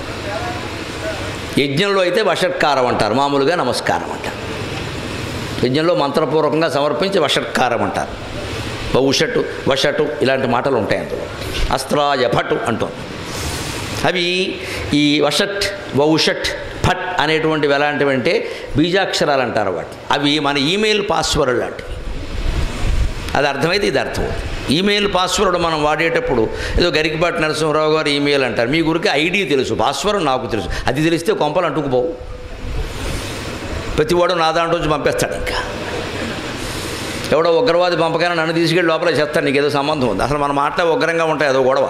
యజ్ఞంలో అయితే వషట్కారం అంటారు మామూలుగా నమస్కారం అంటారు యజ్ఞంలో మంత్రపూర్వకంగా సమర్పించి వషట్కారం అంటారు బహుషటు వషటు ఇలాంటి మాటలు ఉంటాయి అందులో అస్త్రాయ భటు అంటుంది అవి ఈ వషట్ వౌషట్ ఫట్ అనేటువంటివి ఎలాంటివి అంటే బీజాక్షరాలు అంటారు వాటి అవి మన ఈమెయిల్ పాస్వర్డ్ లాంటివి అది అర్థమైతే ఇది అర్థం ఈమెయిల్ పాస్వర్డ్ మనం వాడేటప్పుడు ఏదో గరికిపాటి నరసింహరావు గారు ఈమెయిల్ అంటారు మీ గురికి ఐడి తెలుసు పాస్వర్డ్ నాకు తెలుసు అది తెలిస్తే కొంపలు అంటుకుపోవు ప్రతివాడు నా దాంట్లో నుంచి పంపేస్తాడు ఇంకా ఎవడో ఉగ్రవాది పంపగానే నన్ను తీసుకెళ్ళి లోపల చేస్తాడు నీకు ఏదో సంబంధం ఉంది అసలు మన మాటలే ఉగ్రంగా ఉంటాయి అదో గొడవ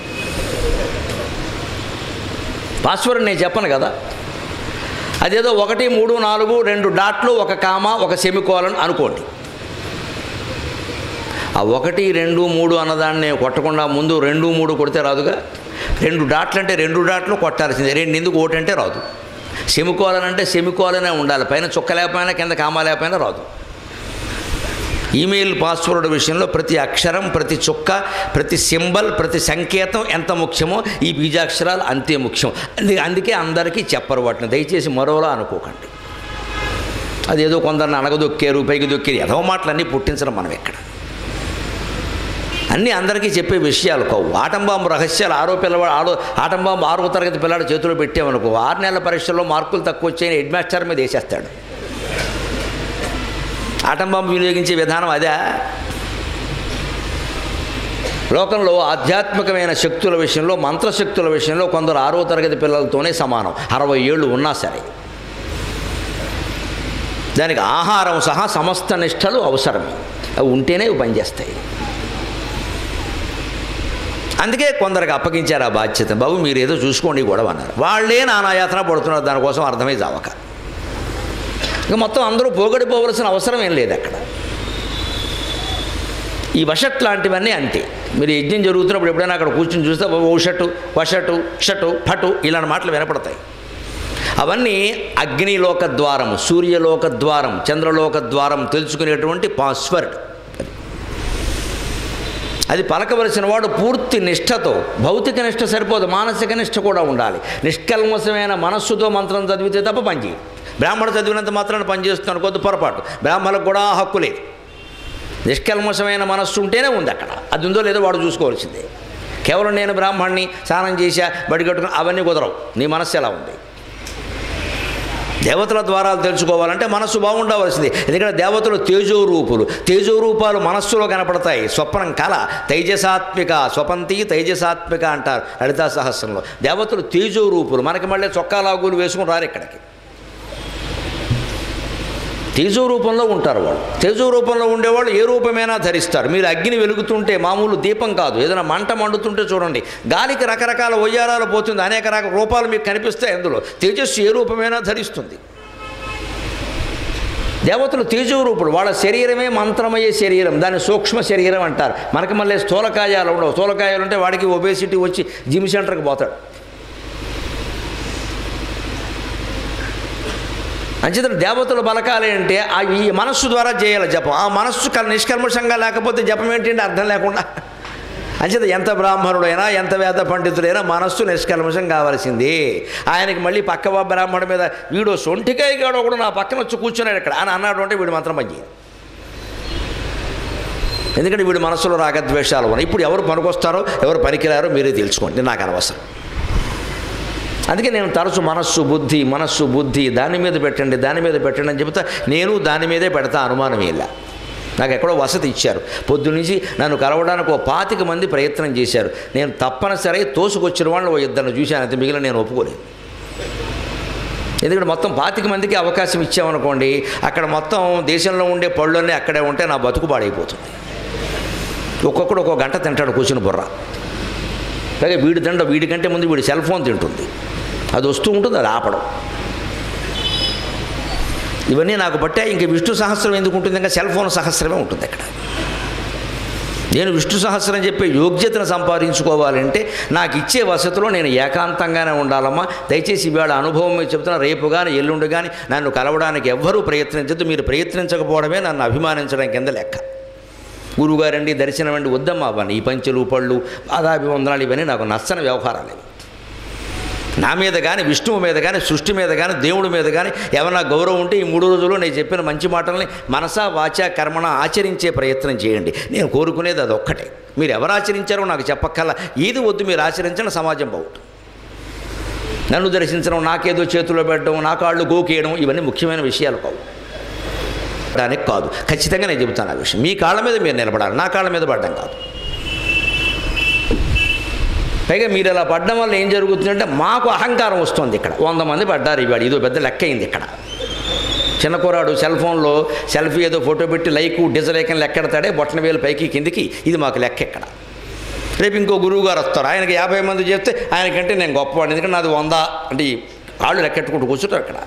పాస్వర్డ్ నేను చెప్పను కదా అదేదో ఒకటి మూడు నాలుగు రెండు డాట్లు ఒక కామ ఒక సెమికోలన్ అనుకోండి ఆ ఒకటి రెండు మూడు అన్నదాన్ని కొట్టకుండా ముందు రెండు మూడు కొడితే రాదుగా రెండు డాట్లు అంటే రెండు డాట్లు కొట్టాల్సిందే రెండు ఎందుకు ఒకటి అంటే రాదు సెమికోలన్ అంటే సెమికోలనే ఉండాలి పైన చుక్క లేకపోయినా కింద కామా లేకపోయినా రాదు ఈమెయిల్ పాస్వర్డ్ విషయంలో ప్రతి అక్షరం ప్రతి చుక్క ప్రతి సింబల్ ప్రతి సంకేతం ఎంత ముఖ్యమో ఈ బీజాక్షరాలు అంతే ముఖ్యం అందు- అందుకే అందరికీ చెప్పరు వాటిని దయచేసి మరోలా అనుకోకండి అదేదో కొందరిని అనగదొక్కారు పైకి దొక్కారు ఏదో మాటలన్నీ పుట్టించడం మనం ఎక్కడ అన్నీ అందరికీ చెప్పే విషయాలు కావు ఆటం బాంబు రహస్యాలు ఆరో పిల్లవాడు ఆరో ఆటం బాంబు ఆరో తరగతి పిల్లాడు చేతిలో పెట్టామనుకో ఆరు నెలల పరీక్షల్లో మార్కులు తక్కువ వచ్చాయని హెడ్ మాస్టర్ మీద వేసేస్తాడు ఆటం బాంబు వినియోగించే విధానం అదే లోకంలో ఆధ్యాత్మికమైన శక్తుల విషయంలో మంత్రశక్తుల విషయంలో కొందరు ఆరో తరగతి పిల్లలతోనే సమానం అరవై ఏళ్ళు ఉన్నా సరే దానికి ఆహారం సహా సమస్త నిష్టలు అవసరమే అవి ఉంటేనే ఇవి పనిచేస్తాయి అందుకే కొందరికి అప్పగించారు ఆ బాధ్యత బాబు మీరు ఏదో చూసుకోండి ఈ గొడవ అన్నారు వాళ్ళే నానాయాతన పడుతున్నారు దానికోసం అర్థమై చావక ఇక మొత్తం అందరూ పోగడిపోవలసిన అవసరం ఏం లేదు అక్కడ ఈ వషట్ లాంటివన్నీ అంతే మీరు యజ్ఞం జరుగుతున్నప్పుడు ఎప్పుడైనా అక్కడ కూర్చొని చూస్తే ఓషటు వషటు షటు ఫటు ఇలాంటి మాటలు వినపడతాయి అవన్నీ అగ్నిలోక ద్వారం సూర్యలోక ద్వారం చంద్రలోక ద్వారం తెలుసుకునేటువంటి పాస్వర్డ్ అది పలకవలసిన వాడు పూర్తి నిష్ఠతో భౌతిక నిష్ఠ సరిపోదు మానసిక నిష్ఠ కూడా ఉండాలి నిష్కల్మసమైన మనస్సుతో మంత్రం చదివితే తప్ప పనిచేయదు బ్రాహ్మణ చదివినంత మాత్రాన్ని పనిచేస్తున్నాను కొద్ది పొరపాటు బ్రాహ్మణులకు కూడా ఆ హక్కు లేదు నిష్కల్మషమైన మనస్సు ఉంటేనే ఉంది అక్కడ అది ఉందో లేదో వాడు చూసుకోవాల్సిందే కేవలం నేను బ్రాహ్మణ్ణి స్నానం చేశా బడి కట్టుకుని అవన్నీ కుదరవు నీ మనస్సు ఎలా ఉంది దేవతల ద్వారాలు తెలుసుకోవాలంటే మనస్సు బాగుండవలసింది ఎందుకంటే దేవతలు తేజో రూపులు తేజో రూపాలు మనస్సులో కనపడతాయి స్వప్నం కళ తైజసాత్మిక స్వపంతి తైజసాత్మిక అంటారు లలితా సహస్రంలో దేవతలు తేజో రూపులు మనకి మళ్ళీ చొక్కా లాగులు వేసుకుని రారు ఇక్కడికి తేజో రూపంలో ఉంటారు వాళ్ళు తేజో రూపంలో ఉండేవాళ్ళు ఏ రూపమైనా ధరిస్తారు మీరు అగ్ని వెలుగుతుంటే మామూలు దీపం కాదు ఏదైనా మంట మండుతుంటే చూడండి గాలికి రకరకాల వయ్యారాలు పోతుంది అనేక రకాల రూపాలు మీకు కనిపిస్తాయి అందులో తేజస్సు ఏ రూపమైనా ధరిస్తుంది దేవతలు తేజో రూపుడు వాళ్ళ శరీరమే మంత్రమయ్యే శరీరం దాన్ని సూక్ష్మ శరీరం అంటారు మనకి మళ్ళీ స్థూలకాయాలు ఉండవు స్థూలకాయాలు ఉంటే వాడికి ఒబేసిటీ వచ్చి జిమ్ సెంటర్కి పోతాడు అంచేత దేవతలు బలకాలి అంటే ఆ ఈ మనస్సు ద్వారా చేయాలి జపం ఆ మనస్సు కల్ నిష్కల్మషంగా లేకపోతే జపం ఏంటంటే అర్థం లేకుండా అంచేత ఎంత బ్రాహ్మణుడైనా ఎంత వేద పండితుడైనా మనస్సు నిష్కల్మషం కావాల్సింది ఆయనకి మళ్ళీ పక్క బ్రాహ్మణుడి మీద వీడు సొంటికాయ గాడు ఒకడు నా పక్కన వచ్చి కూర్చున్నాడు ఇక్కడ అని అన్నాడు అంటే వీడు మాత్రం మంచి ఎందుకంటే వీడి మనస్సులో రాగద్వేషాలు ఉన్నాయి ఇప్పుడు ఎవరు పనికొస్తారో ఎవరు పనికిరారో మీరే తెలుసుకోండి నాకు అనవసరం అందుకే నేను తరచు మనస్సు బుద్ధి మనస్సు బుద్ధి దాని మీద పెట్టండి దాని మీద పెట్టండి అని చెబుతా నేను దాని మీదే పెడతా అనుమానం ఇలా నాకు ఎక్కడో వసతి ఇచ్చారు పొద్దు నుంచి నన్ను కలవడానికి ఒక పాతిక మంది ప్రయత్నం చేశారు నేను తప్పనిసరి తోసుకొచ్చిన వాళ్ళు ఓ ఇద్దరిని చూశాను అంతే మిగిలిన నేను ఒప్పుకోలేదు ఎందుకంటే మొత్తం పాతిక మందికి అవకాశం ఇచ్చామనుకోండి అక్కడ మొత్తం దేశంలో ఉండే పళ్ళన్నీ అక్కడే ఉంటే నా బతుకు పాడైపోతుంది ఒక్కొక్కడు ఒక్కొక్క గంట తింటాడు కూర్చుని బుర్ర పైగా వీడి దండ వీడికంటే ముందు వీడి సెల్ ఫోన్ తింటుంది అది వస్తూ ఉంటుంది అది ఆపడం ఇవన్నీ నాకు బట్టే ఇంక విష్ణు సహస్రం ఎందుకు ఉంటుంది ఇంకా సెల్ ఫోన్ సహస్రమే ఉంటుంది అక్కడ నేను విష్ణు సహస్రం చెప్పే యోగ్యతను సంపాదించుకోవాలంటే నాకు ఇచ్చే వసతిలో నేను ఏకాంతంగానే ఉండాలమ్మా దయచేసి ఇవాళ అనుభవం మీద చెప్తున్నా రేపు కానీ ఎల్లుండి కానీ నన్ను కలవడానికి ఎవ్వరూ ప్రయత్నించద్దు మీరు ప్రయత్నించకపోవడమే నన్ను అభిమానించడం కింద లెక్క గురువుగారండి దర్శనం అండి వద్దమ్మా అవన్నీ ఈ పంచులు పళ్ళు పాదాభివందనాలు ఇవన్నీ నాకు నచ్చని వ్యవహారాలు ఇవి నా మీద కానీ విష్ణువు మీద కానీ సృష్టి మీద కానీ దేవుడి మీద కానీ ఏమైనా గౌరవం ఉంటే ఈ మూడు రోజుల్లో నేను చెప్పిన మంచి మాటల్ని మనసా వాచ కర్మణ ఆచరించే ప్రయత్నం చేయండి నేను కోరుకునేది అది ఒక్కటే మీరు ఎవరు ఆచరించారో నాకు చెప్పక్కల్లా ఏది వద్దు మీరు ఆచరించిన సమాజం బాగుంటుంది నన్ను దర్శించడం నాకేదో చేతిలో పెట్టడం నా కాళ్ళు గోకేయడం ఇవన్నీ ముఖ్యమైన విషయాలు కావు దానికి కాదు ఖచ్చితంగా నేను చెబుతాను ఆ విషయం మీ కాళ్ళ మీద మీరు నిలబడాలి నా కాళ్ళ మీద పడడం కాదు పైగా మీరు ఇలా పడ్డం వల్ల ఏం జరుగుతుందంటే మాకు అహంకారం వస్తుంది ఇక్కడ వంద మంది పడ్డారు ఇవాడు ఇదో పెద్ద లెక్క అయింది ఇక్కడ చిన్న కురాడు సెల్ ఫోన్లో సెల్ఫీ ఏదో ఫోటో పెట్టి లైక్ డిజలైక్ అని లెక్కెడతాడే బొట్టన వేలు పైకి కిందికి ఇది మాకు లెక్క ఇక్కడ రేపు ఇంకో గురువు గారు వస్తారు ఆయనకి యాభై మంది చెప్తే ఆయనకంటే నేను గొప్పవాడిని ఎందుకంటే నాది వంద అంటే ఈ కాళ్ళు లెక్కెట్టుకుంటూ కూర్చుంటారు ఇక్కడ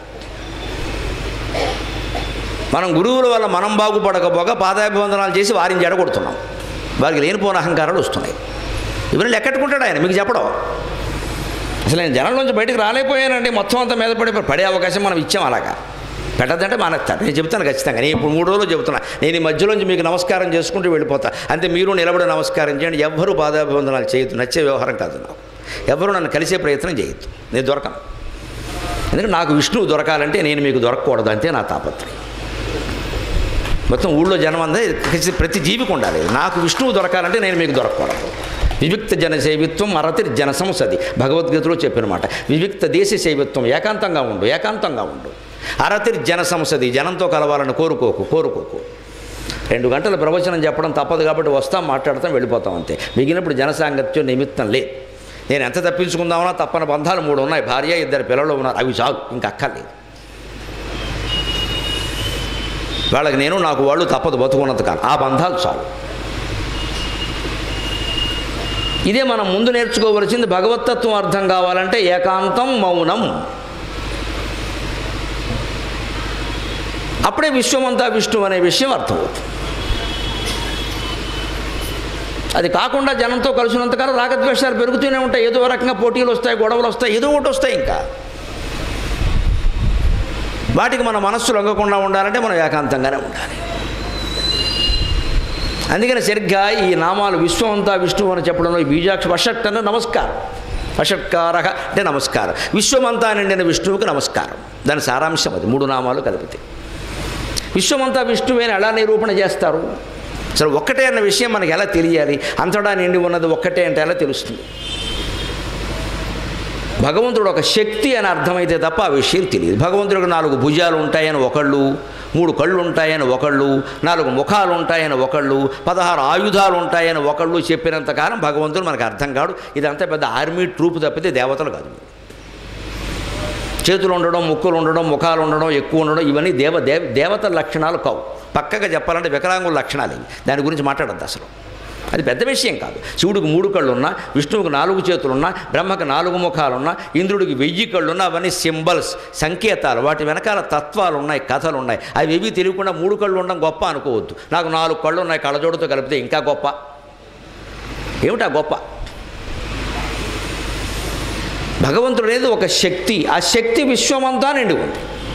మనం గురువుల వల్ల మనం బాగుపడకపోగా పాదాభివందనాలు చేసి వారిని జడగొడుతున్నాం వారికి లేనిపోని అహంకారాలు వస్తున్నాయి ఇవన్నీ లెక్కెట్టుకుంటాడు ఆయన మీకు చెప్పడం అసలు నేను జనంలోంచి బయటకు రాలేకపోయానండి మొత్తం అంతా మీద పడి పడే అవకాశం మనం ఇచ్చాం అలాగా పెట్టద్దంటే మానేస్తాడు నేను చెప్తాను ఖచ్చితంగా నేను ఇప్పుడు మూడు రోజులు చెబుతున్నా నేను ఈ మధ్యలోంచి మీకు నమస్కారం చేసుకుంటూ వెళ్ళిపోతా అంతే మీరు నిలబడి నమస్కారం చేయండి ఎవ్వరూ పాదాభివందనాలు చేయొద్దు నచ్చే వ్యవహారం కాదు నాకు ఎవరు నన్ను కలిసే ప్రయత్నం చేయొద్దు నేను దొరకను ఎందుకంటే నాకు విష్ణువు దొరకాలంటే నేను మీకు దొరకకూడదు అంతే నా తాపత్రయం మొత్తం ఊళ్ళో జనం అందే ప్రతి- ప్రతి జీవికి ఉండాలి నాకు విష్ణువు దొరకాలంటే నేను మీకు దొరకకూడదు వివిక్త జన సేవిత్వం అరతిర్ జన సంసది భగవద్గీతలో చెప్పిన మాట వివిక్త దేశ సేవిత్వం ఏకాంతంగా ఉండు ఏకాంతంగా ఉండు అరతిర్ జన సంసది జనంతో కలవాలని కోరుకోకు కోరుకోకు రెండు గంటల ప్రవచనం చెప్పడం తప్పదు కాబట్టి వస్తాం మాట్లాడతాం వెళ్ళిపోతాం అంతే మిగిలినప్పుడు జనసాంగత్యం నిమిత్తం లేదు నేను ఎంత తప్పించుకుందామన్నా తప్పని బంధాలు మూడు ఉన్నాయి భార్య ఇద్దరు పిల్లలు ఉన్నారు అవి చాలు ఇంక అక్కర్లేదు వాళ్ళకి నేను నాకు వాళ్ళు తప్పదు బతుకున్నంత కాలం ఆ బంధాలు చాలు ఇదే మనం ముందు నేర్చుకోవలసింది భగవతత్వం అర్థం కావాలంటే ఏకాంతం మౌనం అప్పుడే విశ్వమంతా విష్ణు అనే విషయం అర్థమవుతుంది అది కాకుండా జనంతో కలిసినంతకాలం రాగద్వేషాలు పెరుగుతూనే ఉంటాయి ఏదో రకంగా పోటీలు వస్తాయి గొడవలు వస్తాయి ఏదో ఒకటి వస్తాయి ఇంకా వాటికి మన మనస్సు లొంగకుండా ఉండాలంటే మనం ఏకాంతంగానే ఉండాలి అందుకని సరిగ్గా ఈ నామాలు విశ్వం అంతా విష్ణువు అని చెప్పడంలో ఈ బీజాక్ష వషట్ అంటే నమస్కారం వషట్కార అంటే నమస్కారం విశ్వమంతా నిండిన విష్ణువుకి నమస్కారం దాని సారాంశం అది మూడు నామాలు కలిపితే విశ్వమంతా విష్ణువేని ఎలా నిరూపణ చేస్తారు అసలు ఒక్కటే అన్న విషయం మనకి ఎలా తెలియాలి అంతటా నిండి ఉన్నది ఒక్కటే అంటే ఎలా తెలుస్తుంది భగవంతుడు ఒక శక్తి అని అర్థమైతే తప్ప ఆ విషయం తెలియదు భగవంతుడికి నాలుగు భుజాలు ఉంటాయని ఒకళ్ళు మూడు కళ్ళు ఉంటాయని ఒకళ్ళు నాలుగు ముఖాలు ఉంటాయని ఒకళ్ళు పదహారు ఆయుధాలు ఉంటాయని ఒకళ్ళు చెప్పినంత కాలం భగవంతుడు మనకు అర్థం కాడు ఇదంతా పెద్ద ఆర్మీ ట్రూప్ తప్పితే దేవతలు కాదు చేతులు ఉండడం ముక్కులు ఉండడం ముఖాలు ఉండడం ఎక్కువ ఉండడం ఇవన్నీ దేవ దేవ దేవతల లక్షణాలు కావు పక్కగా చెప్పాలంటే వికలాంగుల లక్షణాలు ఇవి దాని గురించి మాట్లాడద్దు అసలు అది పెద్ద విషయం కాదు శివుడికి మూడు కళ్ళున్నా విష్ణువుకి నాలుగు చేతులున్నా బ్రహ్మకి నాలుగు ముఖాలున్నా ఇంద్రుడికి వెయ్యి కళ్ళున్నా అవన్నీ సింబల్స్ సంకేతాలు వాటి వెనకాల తత్వాలు ఉన్నాయి కథలు ఉన్నాయి అవి ఏవి తెలియకుండా మూడు కళ్ళు ఉండడం గొప్ప అనుకోవద్దు నాకు నాలుగు కళ్ళు ఉన్నాయి కళ్ళజోడుతో కలిపితే ఇంకా గొప్ప ఏమిటా గొప్ప భగవంతుడు అనేది ఒక శక్తి ఆ శక్తి విశ్వమంతా నిండి ఉంది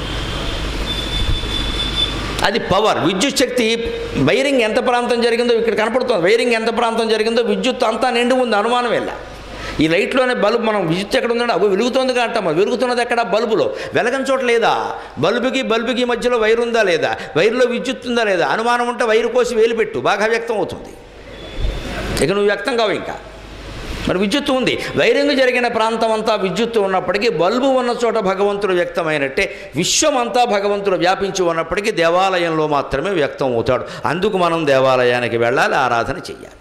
అది పవర్ విద్యుత్ శక్తి వైరింగ్ ఎంత ప్రాంతం జరిగిందో ఇక్కడ కనపడుతుంది వైరింగ్ ఎంత ప్రాంతం జరిగిందో విద్యుత్ అంతా నిండి ఉంది అనుమానం వెళ్ళ ఈ లైట్లోనే బల్బు మనం విద్యుత్ ఎక్కడ ఉందంటే అవి వెలుగుతుంది అంటాం వెలుగుతున్నది ఎక్కడ బల్బులో వెలగని చోట లేదా బల్బుకి బల్బుకి మధ్యలో వైర్ ఉందా లేదా వైర్లో విద్యుత్ ఉందా లేదా అనుమానం ఉంటే వైరు కోసి వేలు పెట్టు బాగా వ్యక్తం అవుతుంది ఇక నువ్వు వ్యక్తం కావు ఇంకా మరి విద్యుత్తు ఉంది వైరింగ్ జరిగిన ప్రాంతం అంతా విద్యుత్తు ఉన్నప్పటికీ బల్బు ఉన్న చోట భగవంతుడు వ్యక్తమైనట్టే విశ్వమంతా భగవంతుడు వ్యాపించి ఉన్నప్పటికీ దేవాలయంలో మాత్రమే వ్యక్తం అవుతాడు అందుకు మనం దేవాలయానికి వెళ్ళాలి ఆరాధన చెయ్యాలి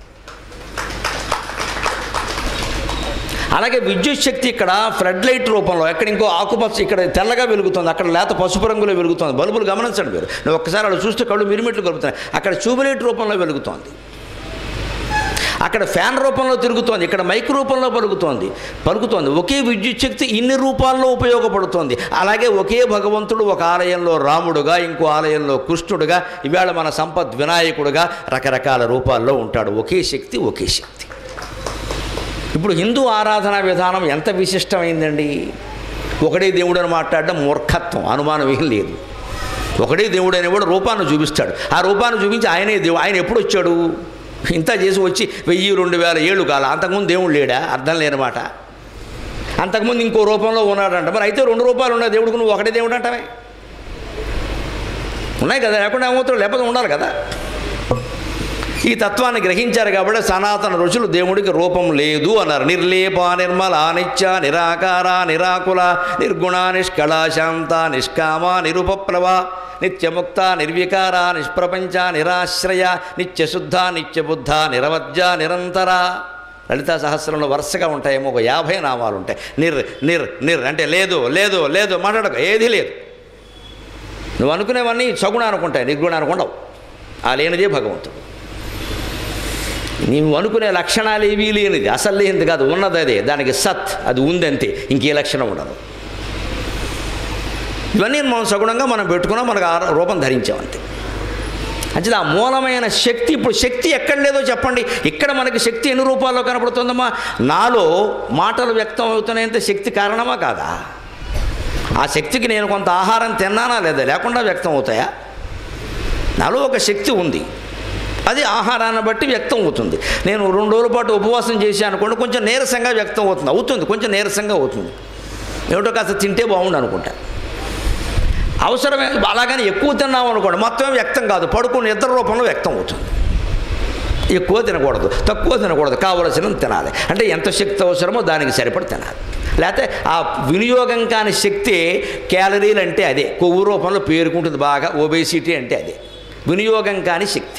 అలాగే విద్యుత్ శక్తి ఇక్కడ ఫ్లడ్ లైట్ రూపంలో ఎక్కడ ఇంకో ఆకుపచ్చ ఇక్కడ తెల్లగా వెలుగుతుంది అక్కడ లేత పసుపు రంగులో వెలుగుతుంది బల్బులు గమనించండి మీరు నువ్వు ఒక్కసారి అలా చూస్తే కళ్ళు మిరిమిట్లు కలుగుతున్నాయి అక్కడ ట్యూబ్లైట్ రూపంలో వెలుగుతోంది అక్కడ ఫ్యాన్ రూపంలో తిరుగుతోంది ఇక్కడ మైక్ రూపంలో పలుకుతోంది పలుకుతోంది ఒకే విద్యుత్ శక్తి ఇన్ని రూపాల్లో ఉపయోగపడుతోంది అలాగే ఒకే భగవంతుడు ఒక ఆలయంలో రాముడుగా ఇంకో ఆలయంలో కృష్ణుడుగా ఇవాళ మన సంపద్ వినాయకుడుగా రకరకాల రూపాల్లో ఉంటాడు ఒకే శక్తి ఒకే శక్తి ఇప్పుడు హిందూ ఆరాధనా విధానం ఎంత విశిష్టమైందండి ఒకడే దేవుడు అని మాట్లాడడం మూర్ఖత్వం అనుమానం ఏం లేదు ఒకడే దేవుడు అనేవాడు రూపాన్ని చూపిస్తాడు ఆ రూపాన్ని చూపించి ఆయనే దేవుడు ఆయన ఎప్పుడు వచ్చాడు ఇంత చేసి వచ్చి వెయ్యి రెండు వేల ఏళ్ళు కాల అంతకుముందు దేవుడు లేడా అర్థం లేనమాట అంతకుముందు ఇంకో రూపంలో ఉన్నాడంట మరి అయితే రెండు రూపాయలు ఉన్నాయి దేవుడికి నువ్వు ఒకటే దేవుడు అంటావే ఉన్నాయి కదా లేకుండా ఏమవుతాడు లేకపోతే ఉండాలి కదా ఈ తత్వాన్ని గ్రహించారు కాబట్టి సనాతన ఋషులు దేవుడికి రూపం లేదు అన్నారు నిర్లేప నిర్మల నిత్య నిరాకార నిరాకుల నిర్గుణ నిష్కళ శాంత నిష్కామ నిరుపప్లవ నిత్యముక్త నిర్వికార నిష్ప్రపంచ నిరాశ్రయ నిత్యశుద్ధ నిత్యబుద్ధ నిరవజ్జ నిరంతర లలితా సహస్రంలో వరుసగా ఉంటాయేమో ఒక యాభై నామాలు ఉంటాయి నిర్ నిర్ నిర్ అంటే లేదు లేదు లేదు మాట్లాడక ఏది లేదు నువ్వు అనుకునేవన్నీ సగుణ అనుకుంటాయి నిర్గుణ అనుకుంటావు ఆ లేనిదే భగవంతుడు నీవు అనుకునే లక్షణాలు ఏవీ లేనిది అసలు లేనిది కాదు ఉన్నది అదే దానికి సత్ అది ఉందంతే ఇంకే లక్షణం ఉండదు ఇవన్నీ మనం సగుణంగా మనం పెట్టుకున్నాం మనకు ఆ రూపం ధరించామంతే అంటే ఆ మూలమైన శక్తి ఇప్పుడు శక్తి ఎక్కడ లేదో చెప్పండి ఇక్కడ మనకి శక్తి ఎన్ని రూపాల్లో కనపడుతుందమ్మా నాలో మాటలు వ్యక్తం అవుతున్నాయంటే శక్తి కారణమా కాదా ఆ శక్తికి నేను కొంత ఆహారం తిన్నానా లేదా లేకుండా వ్యక్తం అవుతాయా నాలో ఒక శక్తి ఉంది అది ఆహారాన్ని బట్టి వ్యక్తం అవుతుంది నేను రెండు రోజుల పాటు ఉపవాసం చేశాను అనుకోండి కొంచెం నీరసంగా వ్యక్తం అవుతుంది అవుతుంది కొంచెం నీరసంగా అవుతుంది ఏమిటో కాస్త తింటే బాగుండు అనుకుంటా అవసరమే అలాగని ఎక్కువ తిన్నాం అనుకోండి మొత్తం వ్యక్తం కాదు పడుకుని ఇద్దరు రూపంలో వ్యక్తం అవుతుంది ఎక్కువ తినకూడదు తక్కువ తినకూడదు కావలసినంత తినాలి అంటే ఎంత శక్తి అవసరమో దానికి సరిపడి తినాలి లేకపోతే ఆ వినియోగం కాని శక్తి క్యాలరీలు అంటే అదే కొవ్వు రూపంలో పేరుకుంటుంది బాగా ఒబేసిటీ అంటే అదే వినియోగం కాని శక్తి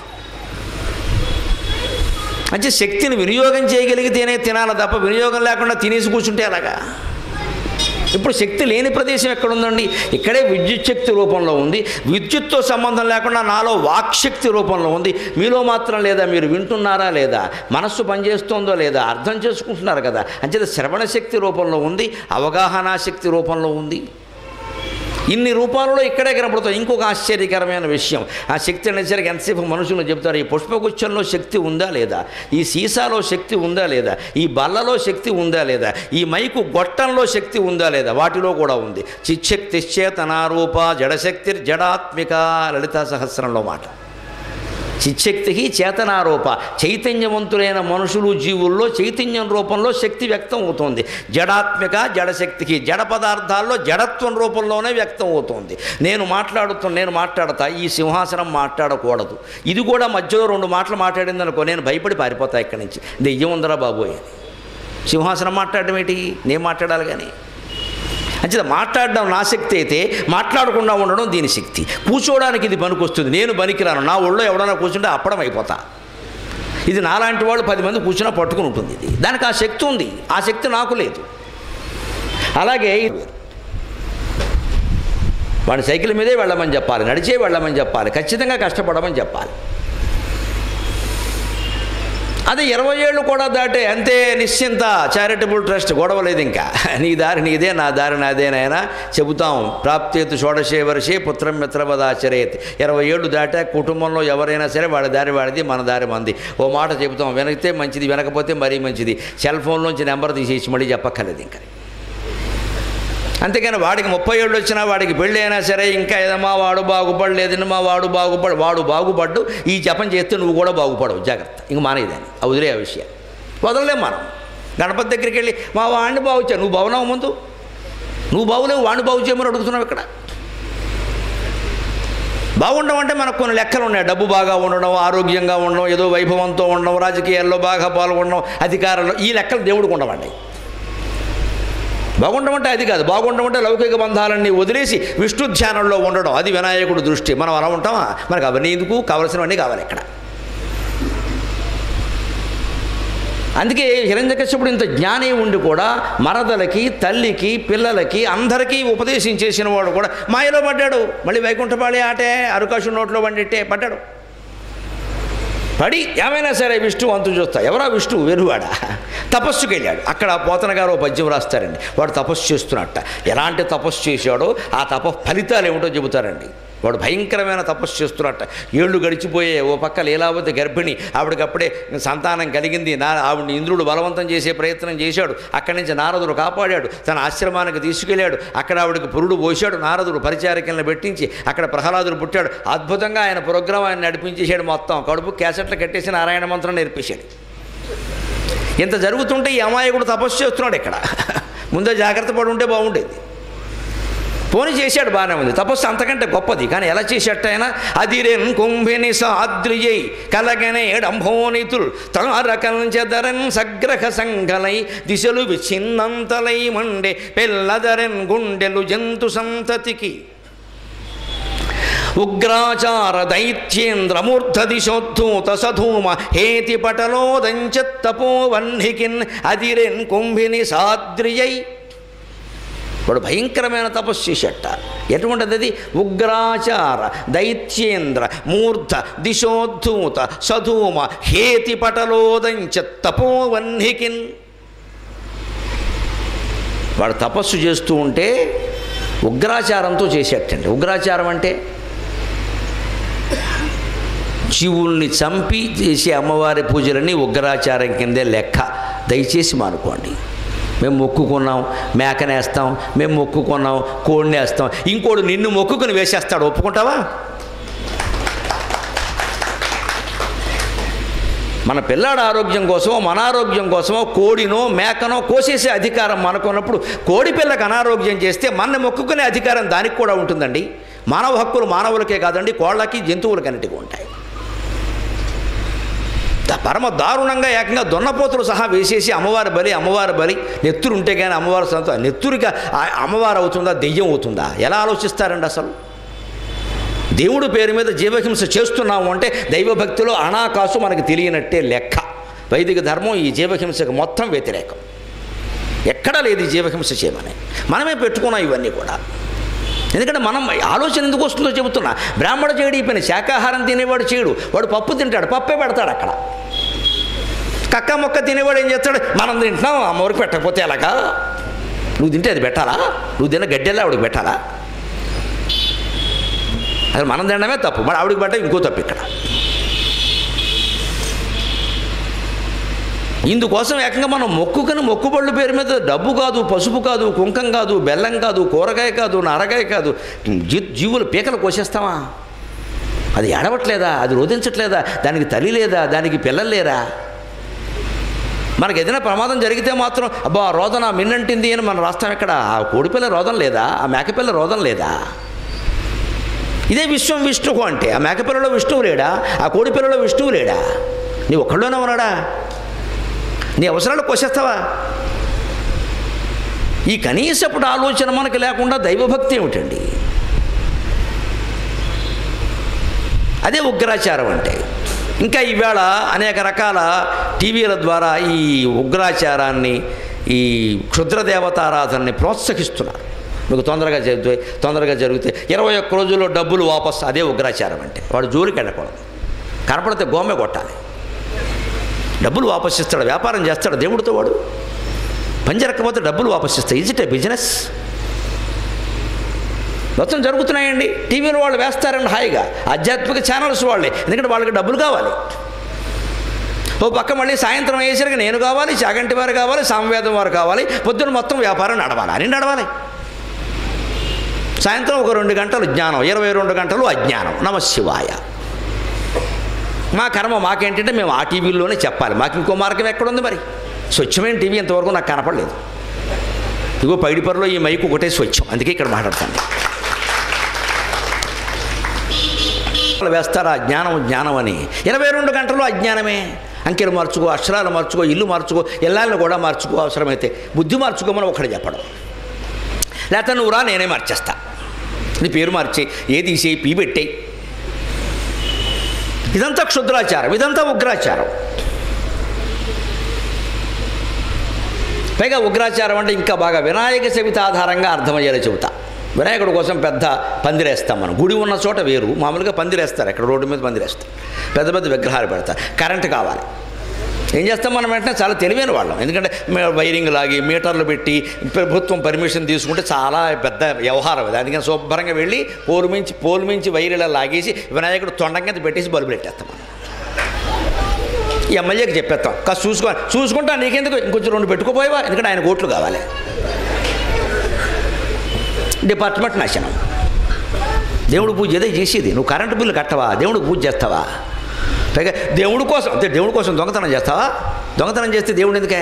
అంటే శక్తిని వినియోగం చేయగలిగితేనే తినాలి తప్ప వినియోగం లేకుండా తినేసి కూర్చుంటే అలాగా ఇప్పుడు శక్తి లేని ప్రదేశం ఎక్కడుందండి ఇక్కడే విద్యుత్ శక్తి రూపంలో ఉంది విద్యుత్తో సంబంధం లేకుండా నాలో వాక్శక్తి రూపంలో ఉంది మీలో మాత్రం లేదా మీరు వింటున్నారా లేదా మనస్సు పనిచేస్తుందో లేదా అర్థం చేసుకుంటున్నారు కదా అంచేత శ్రవణ శక్తి రూపంలో ఉంది అవగాహన శక్తి రూపంలో ఉంది ఇన్ని రూపాలలో ఇక్కడే కనపడుతుంది ఇంకొక ఆశ్చర్యకరమైన విషయం ఆ శక్తి అనేసరికి ఎంతసేపు మనుషులు చెప్తారు ఈ పుష్పగుచ్చంలో శక్తి ఉందా లేదా ఈ సీసాలో శక్తి ఉందా లేదా ఈ బల్లలో శక్తి ఉందా లేదా ఈ మైకు గొట్టంలో శక్తి ఉందా లేదా వాటిలో కూడా ఉంది చిచ్చక్తిశ్చేతనారూప జడశక్తి జడాత్మిక లలితా సహస్రంలో మాట చిచ్చక్తికి చేతనారూప చైతన్యవంతులైన మనుషులు జీవుల్లో చైతన్యం రూపంలో శక్తి వ్యక్తం అవుతుంది జడాత్మిక జడశక్తికి జడ పదార్థాల్లో జడత్వం రూపంలోనే వ్యక్తం అవుతుంది నేను మాట్లాడుతూ నేను మాట్లాడతా ఈ సింహాసనం మాట్లాడకూడదు ఇది కూడా మధ్యలో రెండు మాటలు మాట్లాడింది అనుకో నేను భయపడి పారిపోతా ఇక్కడి నుంచి దెయ్యం ఉందరా బాబోయ్ అని సింహాసనం మాట్లాడడం ఏంటి నేను మాట్లాడాలి కానీ అంచేత మాట్లాడడం నా శక్తి అయితే మాట్లాడకుండా ఉండడం దీని శక్తి కూర్చోవడానికి ఇది పనికొస్తుంది నేను పనికిరాను నా ఒళ్ళో ఎవడన్నా కూర్చుంటే అప్పడం అయిపోతా ఇది నాలాంటి వాళ్ళు పది మంది కూర్చున్నా పట్టుకుని ఉంటుంది ఇది దానికి ఆ శక్తి ఉంది ఆ శక్తి నాకు లేదు అలాగే వాడి సైకిల్ మీదే వెళ్ళమని చెప్పాలి నడిచే వెళ్ళమని చెప్పాలి ఖచ్చితంగా కష్టపడమని చెప్పాలి అదే ఇరవై ఏళ్ళు కూడా దాటే అంతే నిశ్చింత చారిటబుల్ ట్రస్ట్ గొడవ లేదు ఇంకా నీ దారి నీదే నా దారి నాదేనైనా చెబుతాం ప్రాప్తేతు షోడశే వర్షే పుత్రం మిత్రవదాచరేత్ ఇరవై ఏళ్ళు దాటా కుటుంబంలో ఎవరైనా సరే వాడి దారి వాడిది మన దారి మంది ఓ మాట చెబుతాం వినగితే మంచిది వినకపోతే మరీ మంచిది సెల్ ఫోన్లోంచి నెంబర్ తీసేసి మళ్ళీ చెప్పక్కర్లేదు ఇంకా అంతేకాని వాడికి ముప్పై ఏళ్ళు వచ్చినా వాడికి పెళ్ళి అయినా సరే ఇంకా ఏదమ్మా వాడు బాగుపడలేదని మా వాడు బాగుపడు వాడు బాగుపడ్డు ఈ జపం చేస్తే నువ్వు కూడా బాగుపడవు జాగ్రత్త ఇంక మానేదాన్ని ఆ వదిలే ఆ విషయం వదలలేం మనం గణపతి దగ్గరికి వెళ్ళి మా వాడిని బాగు చే నువ్వు బాగున్నావు ముందు నువ్వు బాగులేవు వాడిని బాగు చేయమని అడుగుతున్నావు ఇక్కడ బాగుండడం అంటే మనకు కొన్ని లెక్కలు ఉన్నాయి డబ్బు బాగా ఉండడం ఆరోగ్యంగా ఉండడం ఏదో వైభవంతో ఉండడం రాజకీయాల్లో బాగా పాల్గొనడం అధికారంలో ఈ లెక్కలు దేవుడికి ఉండవండి బాగుండమంటే అది కాదు బాగుండమంటే లౌకిక బంధాలన్నీ వదిలేసి విష్ణు ధ్యానంలో ఉండడం అది వినాయకుడు దృష్టి మనం అలా ఉంటామా మనకు అవన్నీ ఎందుకు కావలసినవన్నీ కావాలి ఇక్కడ అందుకే హిరణ్యకశ్యపుడు ఇంత జ్ఞాని ఉండి కూడా మరదలకి తల్లికి పిల్లలకి అందరికీ ఉపదేశం చేసిన వాడు కూడా మాయలో పడ్డాడు మళ్ళీ వైకుంఠపాళి ఆటే అరుకాశు నోట్లో పండిట్టే పడ్డాడు పడి ఏమైనా సరే విష్ణు అంతు చూస్తా ఎవరా విష్ణు వెరువాడ తపస్సుకి వెళ్ళాడు అక్కడ పోతన గారు ఓ పద్యం రాస్తారండి వాడు తపస్సు చేస్తున్నట్ట ఎలాంటి తపస్సు చేశాడో ఆ తప ఫలితాలు ఏమిటో చెబుతారండి వాడు భయంకరమైన తపస్సు చేస్తున్నట్ట ఏళ్ళు గడిచిపోయే ఓ పక్క లీలావతి గర్భిణి ఆవిడకప్పుడే సంతానం కలిగింది నా ఆవిడని ఇంద్రుడు బలవంతం చేసే ప్రయత్నం చేశాడు అక్కడి నుంచి నారదుడు కాపాడాడు తన ఆశ్రమానికి తీసుకెళ్ళాడు అక్కడ ఆవిడకి పురుడు పోశాడు నారదుడు పరిచారికలను పెట్టించి అక్కడ ప్రహ్లాదుడు పుట్టాడు అద్భుతంగా ఆయన ప్రోగ్రాం ఆయన నడిపించేశాడు మొత్తం కడుపు క్యాసెట్లు కట్టేసి నారాయణ మంత్రం నేర్పించాడు ఇంత జరుగుతుంటే ఈ అమాయకుడు తపస్సు చేస్తున్నాడు ఇక్కడ ముందే జాగ్రత్త పడి ఉంటే బాగుండేది పోని చేశాడు బాగానే ఉంది తపస్సు అంతకంటే గొప్పది కానీ ఎలా చేసేట ఆయన అదిరెన్ కుంభిని సాద్రియై కలగనే డంభోనితుల్ తారకం చెదరన్ సగ్రహ సంగలై దిశలు విచ్ఛిన్నంతలై మండే పెల్లదరెన్ గుండెలు జంతు సంతతికి ఉగ్రాచార దైత్యేంద్రమూర్ధ దిశోద్ధూత సధూమ హేతి పటలోదంచత్తపో వన్హికిన్ అదిరెన్ కుంభిని సాద్రియై వాడు భయంకరమైన తపస్సు చేసేట ఎటువంటిది అది ఉగ్రాచార దైత్యేంద్ర మూర్ధ దిశోద్ధూత సధూమ హేతి పటలోదంచ తపోవన్హికిన్ వాడు తపస్సు చేస్తూ ఉంటే ఉగ్రాచారంతో చేసేటండి ఉగ్రాచారం అంటే జీవుల్ని చంపి చేసే అమ్మవారి పూజలన్నీ ఉగ్రాచారం కిందే లెక్క దయచేసి మానుకోండి మేము మొక్కుకున్నాం మేకనేస్తాం మేము మొక్కుకున్నాం కోడినేస్తాం ఇంకోడు నిన్ను మొక్కుకుని వేసేస్తాడు ఒప్పుకుంటావా మన పిల్లాడి ఆరోగ్యం కోసమో మన ఆరోగ్యం కోసమో కోడినో మేకనో కోసేసే అధికారం మనకున్నప్పుడు కోడి పిల్లకి అనారోగ్యం చేస్తే మన మొక్కుకునే అధికారం దానికి కూడా ఉంటుందండి మానవ హక్కులు మానవులకే కాదండి కోళ్ళకి జంతువులకన్నిటికీ ఉంటాయి ద- పరమ దారుణంగా ఏకంగా దున్నపోతులు సహా వేసేసి అమ్మవారి బలి అమ్మవారి బలి నెత్తురు ఉంటే కానీ అమ్మవారి సొంత నెత్తురిగా ఆ అమ్మవారు అవుతుందా దెయ్యం అవుతుందా ఎలా ఆలోచిస్తారండి అసలు దేవుడు పేరు మీద జీవహింస చేస్తున్నాము అంటే దైవభక్తిలో అనాకాసు మనకు తెలియనట్టే లెక్క వైదిక ధర్మం ఈ జీవహింసకు మొత్తం వ్యతిరేకం ఎక్కడా లేదు ఈ జీవహింస చేయమని మనమే పెట్టుకున్నాం ఇవన్నీ కూడా ఎందుకంటే మనం ఆలోచన ఎందుకు వస్తుందో చెబుతున్నా బ్రాహ్మణ చేయడు ఈ పని శాకాహారం తినేవాడు చేయడు వాడు పప్పు తింటాడు పప్పే పెడతాడు అక్కడ కక్క మొక్క తినేవాడు ఏం చేస్తాడు మనం తింటున్నాం అమ్మవారికి పెట్టకపోతే ఎలాగా నువ్వు తింటే అది పెట్టాలా నువ్వు తిన్న గడ్డెల్లా ఆవిడకి పెట్టాలా అసలు మనం తినడమే తప్పు మరి ఆవిడకి పెట్ట ఇంకో తప్పు ఇక్కడ ఇందుకోసం ఏకంగా మనం మొక్కుకుని మొక్కుబళ్ళు పేరు మీద డబ్బు కాదు పసుపు కాదు కుంకం కాదు బెల్లం కాదు కూరగాయ కాదు నరగాయ కాదు జీ జీవులు పీకలు కోసేస్తామా అది ఏడవట్లేదా అది రోధించట్లేదా దానికి తల్లి లేదా దానికి పిల్లలు లేరా మనకి ఏదైనా ప్రమాదం జరిగితే మాత్రం అబ్బా ఆ రోదన మిన్నంటింది అని మనం రాస్తాం ఎక్కడ ఆ కోడిపిల్ల రోదన లేదా ఆ మేకపిల్ల రోదన లేదా ఇదే విశ్వం విష్ణువు అంటే ఆ మేకపిల్లలో విష్ణువు లేడా ఆ కోడిపిల్లలో విష్ణువు లేడా నీ ఒక్కళ్ళోనే ఉన్నాడా నీ అవసరాలు కోసేస్తావా ఈ కనీసప్పుడు ఆలోచన మనకి లేకుండా దైవభక్తి ఏమిటండి అదే ఉగ్రాచారం అంటే ఇంకా ఈవేళ అనేక రకాల టీవీల ద్వారా ఈ ఉగ్రాచారాన్ని ఈ క్షుద్ర దేవతారాధనని ప్రోత్సహిస్తున్నారు మీకు తొందరగా జరిగితే తొందరగా జరిగితే ఇరవై ఒక్క రోజుల్లో డబ్బులు వాపస్ అదే ఉగ్రాచారం అంటే వాడు జోలికి వెళ్ళకూడదు కనపడితే గోమె కొట్టాలి డబ్బులు వాపస్ ఇస్తాడు వ్యాపారం చేస్తాడు దేవుడితో వాడు పని జరగకపోతే డబ్బులు వాపస్ ఇస్తాడు ఇజ్ ఇట్ ఏ బిజినెస్ మొత్తం జరుగుతున్నాయండి టీవీలో వాళ్ళు వేస్తారండి హాయిగా ఆధ్యాత్మిక ఛానల్స్ వాళ్ళే ఎందుకంటే వాళ్ళకి డబ్బులు కావాలి ఓ పక్క మళ్ళీ సాయంత్రం అయ్యేసరికి నేను కావాలి చాగంటి వారు కావాలి సామవేదం వారు కావాలి పొద్దున్న మొత్తం వ్యాపారం నడవాలి అని నడవాలి సాయంత్రం ఒక రెండు గంటలు జ్ఞానం ఇరవై రెండు గంటలు అజ్ఞానం నమశివాయ మా కర్మ మాకేంటంటే మేము ఆ టీవీలోనే చెప్పాలి మాకు ఇంకో మార్గం ఎక్కడుంది మరి స్వచ్ఛమైన టీవీ ఇంతవరకు నాకు కనపడలేదు ఇగో పైడిపరలో ఈ మైకు ఒకటే స్వచ్ఛం అందుకే ఇక్కడ మాట్లాడతాను వాళ్ళు వేస్తారా జ్ఞానం జ్ఞానం అని ఇరవై రెండు గంటలు అజ్ఞానమే అంకెలు మార్చుకో అక్షరాలు మార్చుకో ఇల్లు మార్చుకో ఇళ్ళని కూడా మార్చుకో అవసరమైతే బుద్ధి మార్చుకోమని ఒకటి చెప్పడం లేకపోతే నువ్వు రా నేనే మార్చేస్తా నీ పేరు మార్చి ఏ తీసేయి పీ పెట్టేయి ఇదంతా క్షుద్రాచారం ఇదంతా ఉగ్రాచారం పైగా ఉగ్రాచారం అంటే ఇంకా బాగా వినాయక చవితి ఆధారంగా అర్థమయ్యేలా చెబుతా వినాయకుడి కోసం పెద్ద పందిరేస్తాం మనం గుడి ఉన్న చోట వేరు మామూలుగా పందిరేస్తారు ఎక్కడ రోడ్డు మీద పందిరేస్తారు పెద్ద పెద్ద విగ్రహాలు పెడతారు కరెంటు కావాలి ఏం చేస్తాం మనం వెంటనే చాలా తెలివైన వాళ్ళం ఎందుకంటే మే- వైరింగ్ లాగి మీటర్లు పెట్టి ప్రభుత్వం పర్మిషన్ తీసుకుంటే చాలా పెద్ద వ్యవహారం అది అందుకని శుభ్రంగా వెళ్ళి పోలు మించి పోలు మించి వైర్లా లాగేసి వినాయకుడు తొండం కింద పెట్టేసి బల్బులు పెట్టేస్తాం మనం ఈ ఎమ్మెల్యేకి చెప్పేస్తాం కాస్త చూసుకో చూసుకుంటా నీకెందుకు ఇంకొంచెం రెండు పెట్టుకోపోయావా ఎందుకంటే ఆయన ఓట్లు కావాలి డిపార్ట్మెంట్ నాశనం దేవుడు పూజ ఏదో చేసేది నువ్వు కరెంటు బిల్లు కట్టవా దేవుడు పూజ చేస్తావా పైగా దేవుడి కోసం అంటే దేవుడి కోసం దొంగతనం చేస్తావా దొంగతనం చేస్తే దేవుడు ఎందుకే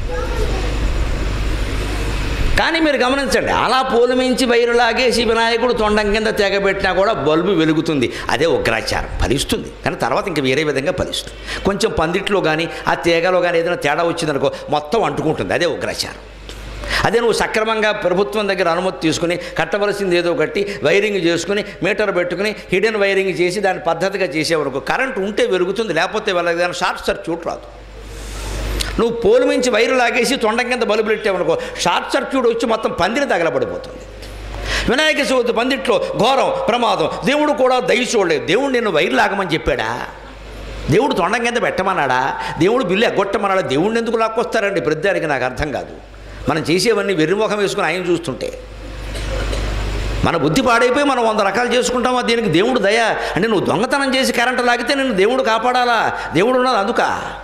కానీ మీరు గమనించండి అలా పోలు మించి వైరు లాగేసి వినాయకుడు తొండం కింద తెగబెట్టినా కూడా బల్బు వెలుగుతుంది అదే ఉగ్రాచారం ఫలిస్తుంది కానీ తర్వాత ఇంకా వేరే విధంగా ఫలిస్తుంది కొంచెం పందిట్లో కానీ ఆ తీగలో కానీ ఏదైనా తేడా వచ్చిందనుకో మొత్తం అంటుకుంటుంది అదే ఉగ్రాచారం అదే నువ్వు సక్రమంగా ప్రభుత్వం దగ్గర అనుమతి తీసుకుని కట్టవలసింది ఏదో కట్టి వైరింగ్ చేసుకుని మీటర్ పెట్టుకుని హిడెన్ వైరింగ్ చేసి దాన్ని పద్ధతిగా చేసేవరకు కరెంట్ ఉంటే వెలుగుతుంది లేకపోతే వెళ్ళదు కానీ షార్ట్ సర్క్యూట్ రాదు నువ్వు పోలు మించి వైరు లాగేసి తొండం కింద బలుబులు పెట్టావనుకో షార్ట్ సర్క్యూట్ వచ్చి మొత్తం పందిని తగలబడిపోతుంది వినాయక చవితి పందిట్లో ఘోరం ప్రమాదం దేవుడు కూడా దయ చూడలేదు దేవుడు నిన్ను వైరు లాగమని చెప్పాడా దేవుడు తొండం కింద పెట్టమన్నాడా దేవుడు బిల్లు ఎగ్గొట్టమన్నాడా దేవుడిని ఎందుకు లాక్కొస్తారండి ప్రతిదానికి నాకు అర్థం కాదు మనం చేసేవన్నీ వెర్రిముఖం వేసుకుని ఆయన చూస్తుంటే మన బుద్ధి పాడైపోయి మనం వంద రకాలు చేసుకుంటామా దీనికి దేవుడు దయ అంటే నువ్వు దొంగతనం చేసి కరెంటు లాగితే నిన్ను దేవుడు కాపాడాలా దేవుడు ఉన్నది అందుక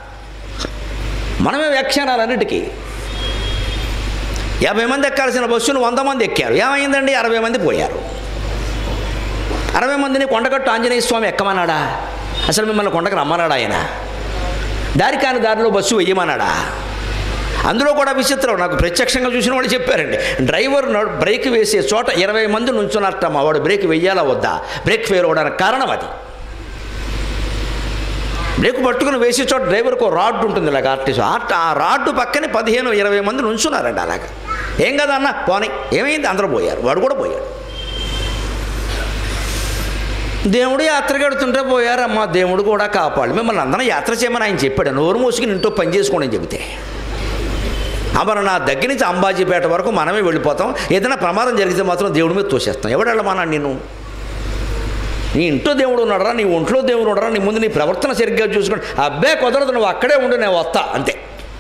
మనమే వ్యాఖ్యానాలు అన్నిటికీ యాభై మంది ఎక్కాల్సిన బస్సును వంద మంది ఎక్కారు ఏమైందండి అరవై మంది పోయారు అరవై మందిని కొండగట్టు ఆంజనేయ స్వామి ఎక్కమన్నాడా అసలు మిమ్మల్ని కొండకు రమ్మన్నాడా ఆయన దారి కాని దారిలో బస్సు వెయ్యమన్నాడా అందులో కూడా విచిత్రం నాకు ప్రత్యక్షంగా చూసిన వాళ్ళు చెప్పారండి డ్రైవర్ నడు- బ్రేక్ వేసే చోట ఇరవై మంది నుంచున్నట్టమ్మా వాడు బ్రేక్ వెయ్యాలా వద్దా బ్రేక్ ఫెయిల్ అవడానికి కారణం అది బ్రేక్ పట్టుకుని వేసే చోట డ్రైవర్కి ఒక రాడ్ ఉంటుంది ఇలాగ ఆర్టీసీ ఆర్ట్ ఆ రాడ్డు పక్కనే పదిహేను ఇరవై మంది నుంచున్నారండి అలాగా ఏం కదా అన్న పోనీ ఏమైంది అందరూ పోయారు వాడు కూడా పోయాడు దేవుడు యాత్ర కడుతుంటే పోయారమ్మా దేవుడు కూడా కాపాడు మిమ్మల్ని అందరం యాత్ర చేయమని ఆయన చెప్పాడు నోరు మూసుకుని ఇంట్లో పని చేసుకోండి అని చెబితే అమరనాథ్ దగ్గర నుంచి అంబాజీపేట వరకు మనమే వెళ్ళిపోతాం ఏదైనా ప్రమాదం జరిగితే మాత్రం దేవుడి మీద తోసేస్తాం ఎవడు వెళ్ళమన్నాడు నిన్ను నీ ఇంట్లో దేవుడు ఉన్నాడరా నీ ఒంట్లో దేవుడు ఉన్నాడరా నీ ముందు నీ ప్రవర్తన సరిగ్గా చూసుకుని అబ్బే కుదరదు నువ్వు అక్కడే ఉండు నేను వస్తా అంతే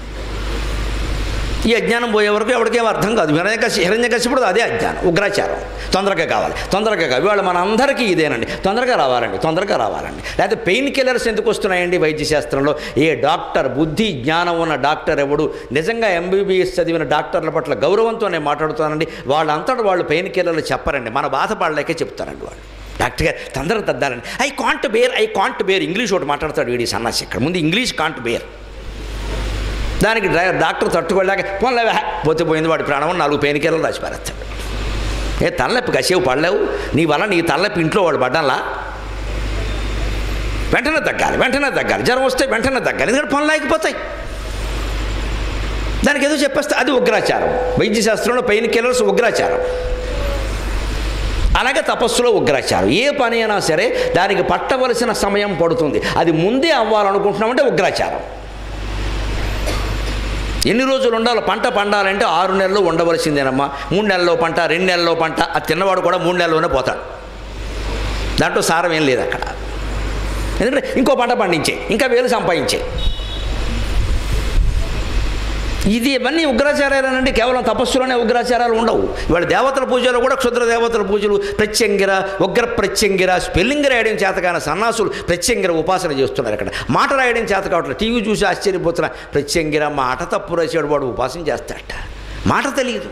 ఈ అజ్ఞానం పోయే వరకు ఎవరికేం అర్థం కాదు వినయక హిరణ్యకశిపుడు అదే అజ్ఞానం ఉగ్రాచారం తొందరగా కావాలి తొందరగా కావాలి ఇవాళ మన అందరికీ ఇదేనండి తొందరగా రావాలండి తొందరగా రావాలండి లేకపోతే పెయిన్ కిల్లర్స్ ఎందుకు వస్తున్నాయండి వైద్య శాస్త్రంలో ఏ డాక్టర్ బుద్ధి జ్ఞానం ఉన్న డాక్టర్ ఎవడు నిజంగా ఎంబీబీఎస్ చదివిన డాక్టర్ల పట్ల గౌరవంతో నేను మాట్లాడుతానండి వాళ్ళంతటా వాళ్ళు పెయిన్ కిల్లర్లు చెప్పరండి మన బాధపడలేకే చెప్తారండి వాళ్ళు డాక్టర్ గారు తొందరగా తద్దాలని I can't bear I can't bear English ఒకటి మాట్లాడతాడు వీడి సన్నాసి ఇక్కడ ముందు ఇంగ్లీష్ కాంట్ బేర్ దానికి డ్రైవర్ డాక్టర్ తట్టుకోలేక పోన్లే పోతే పోయింది వాడి ప్రాణం నాలుగు పెయిన్కిల్లలు రాసి పారేస్తాడు ఏ తలనొప్పి కసేవు పడలేవు నీ వల్ల నీ తలనొప్పి ఇంట్లో వాడు పడ్డాలా వెంటనే తగ్గాలి వెంటనే తగ్గాలి జ్వరం వస్తే వెంటనే తగ్గాలి ఎందుకంటే పనులు లేకపోతాయి దానికి ఏదో చెప్పేస్తే అది ఉగ్రాచారం వైద్య శాస్త్రంలో పెయిన్ కిల్లర్స్ ఉగ్రాచారం అలాగే తపస్సులో ఉగ్రాచారం ఏ పని అయినా సరే దానికి పట్టవలసిన సమయం పడుతుంది అది ముందే అవ్వాలనుకుంటున్నామంటే ఉగ్రాచారం ఎన్ని రోజులు ఉండాలో పంట పండాలంటే ఆరు నెలలు ఉండవలసిందేనమ్మా మూడు నెలల్లో పంట రెండు నెలల్లో పంట ఆ తిన్నవాడు కూడా మూడు నెలల్లోనే పోతాడు దాంట్లో సారం ఏం లేదు అక్కడ ఎందుకంటే ఇంకో పంట పండించే ఇంకా వేలు సంపాదించే ఇది ఇవన్నీ ఉగ్రాచారాలేనండి కేవలం తపస్సులోనే ఉగ్రాచారాలు ఉండవు ఇవాళ దేవతల పూజలో కూడా క్షుద్ర దేవతల పూజలు ప్రత్యంగిర ఉగ్ర ప్రత్యంగిర స్పెల్లింగ్ రాయడం చేతకాన సన్నాసులు ప్రత్యంగిర ఉపాసన చేస్తున్నారు ఇక్కడ మాట రాయడం చేత కావట్లేదు టీవీ చూసి ఆశ్చర్యపోతున్న ప్రత్యంగిర మాట తప్పు రాసేవాడు వాడు ఉపాసన చేస్తాడట మాట తెలియదు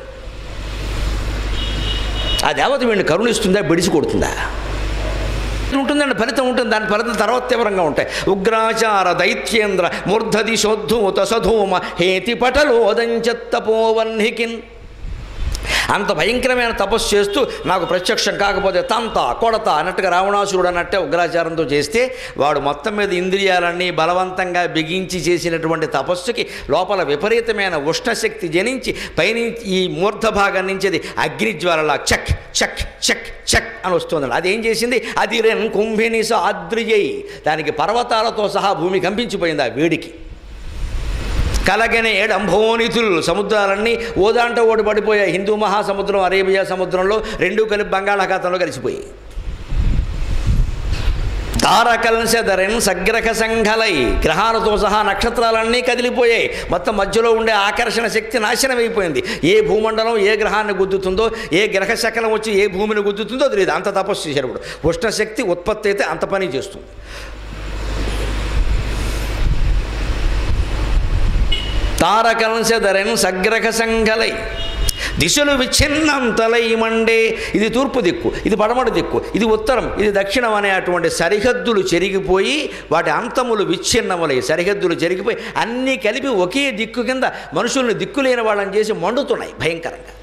ఆ దేవత వీడిని కరుణిస్తుందా బిడిసి కొడుతుందా ఉంటుందండి ఫలితం ఉంటుంది దాని ఫలితం తర్వాత తీవ్రంగా ఉంటాయి ఉగ్రాచార దైత్యేంద్ర మూర్ధది శోద్ధూత సధూమ హేతి పటలోదంచత్తపోవన్హికిన్ అంత భయంకరమైన తపస్సు చేస్తూ నాకు ప్రత్యక్షం కాకపోతే తంత కొడత అన్నట్టుగా రావణాసురుడు అన్నట్టే ఉగ్రాచారంతో చేస్తే వాడు మొత్తం మీద ఇంద్రియాలన్నీ బలవంతంగా బిగించి చేసినటువంటి తపస్సుకి లోపల విపరీతమైన ఉష్ణశక్తి జనించి పైనుంచి ఈ మూర్ధ భాగం నుంచి అది అగ్నిజ్వాలలా చక్ చక్ చక్ చక్ అని వస్తుంది అది ఏం చేసింది అది రెన్ కుంభిని ఆద్రియై దానికి పర్వతాలతో సహా భూమి కంపించిపోయింది ఆ వేడికి కలగనే ఏడంభోనితులు సముద్రాలన్నీ ఓదాంట ఓడి పడిపోయాయి హిందూ మహాసముద్రం అరేబియా సముద్రంలో రెండు కలిపి బంగాళాఖాతంలో కలిసిపోయాయి తారకల్సెదరెన్ సగ్రహ సంఘలై గ్రహాలతో సహా నక్షత్రాలన్నీ కదిలిపోయాయి మొత్తం మధ్యలో ఉండే ఆకర్షణ శక్తి నాశనం అయిపోయింది ఏ భూమండలం ఏ గ్రహాన్ని గుద్దుతుందో ఏ గ్రహ శకలం వచ్చి ఏ భూమిని గుద్దుతుందో తెలియదు అంత తపస్సు చేశారు ఇప్పుడు ఉష్ణశక్తి ఉత్పత్తి అయితే అంత పని చేస్తుంది తారకంశధరన్ సగ్రహ సంఘలై దిశలు విచ్ఛిన్నంతలై మండే ఇది తూర్పు దిక్కు ఇది పడమటి దిక్కు ఇది ఉత్తరం ఇది దక్షిణం అనే అటువంటి సరిహద్దులు చెరిగిపోయి వాటి అంతములు విచ్ఛిన్నములై సరిహద్దులు చెరిగిపోయి అన్నీ కలిపి ఒకే దిక్కు కింద మనుషుల్ని దిక్కులేని వాళ్ళని చేసి మండుతున్నాయి భయంకరంగా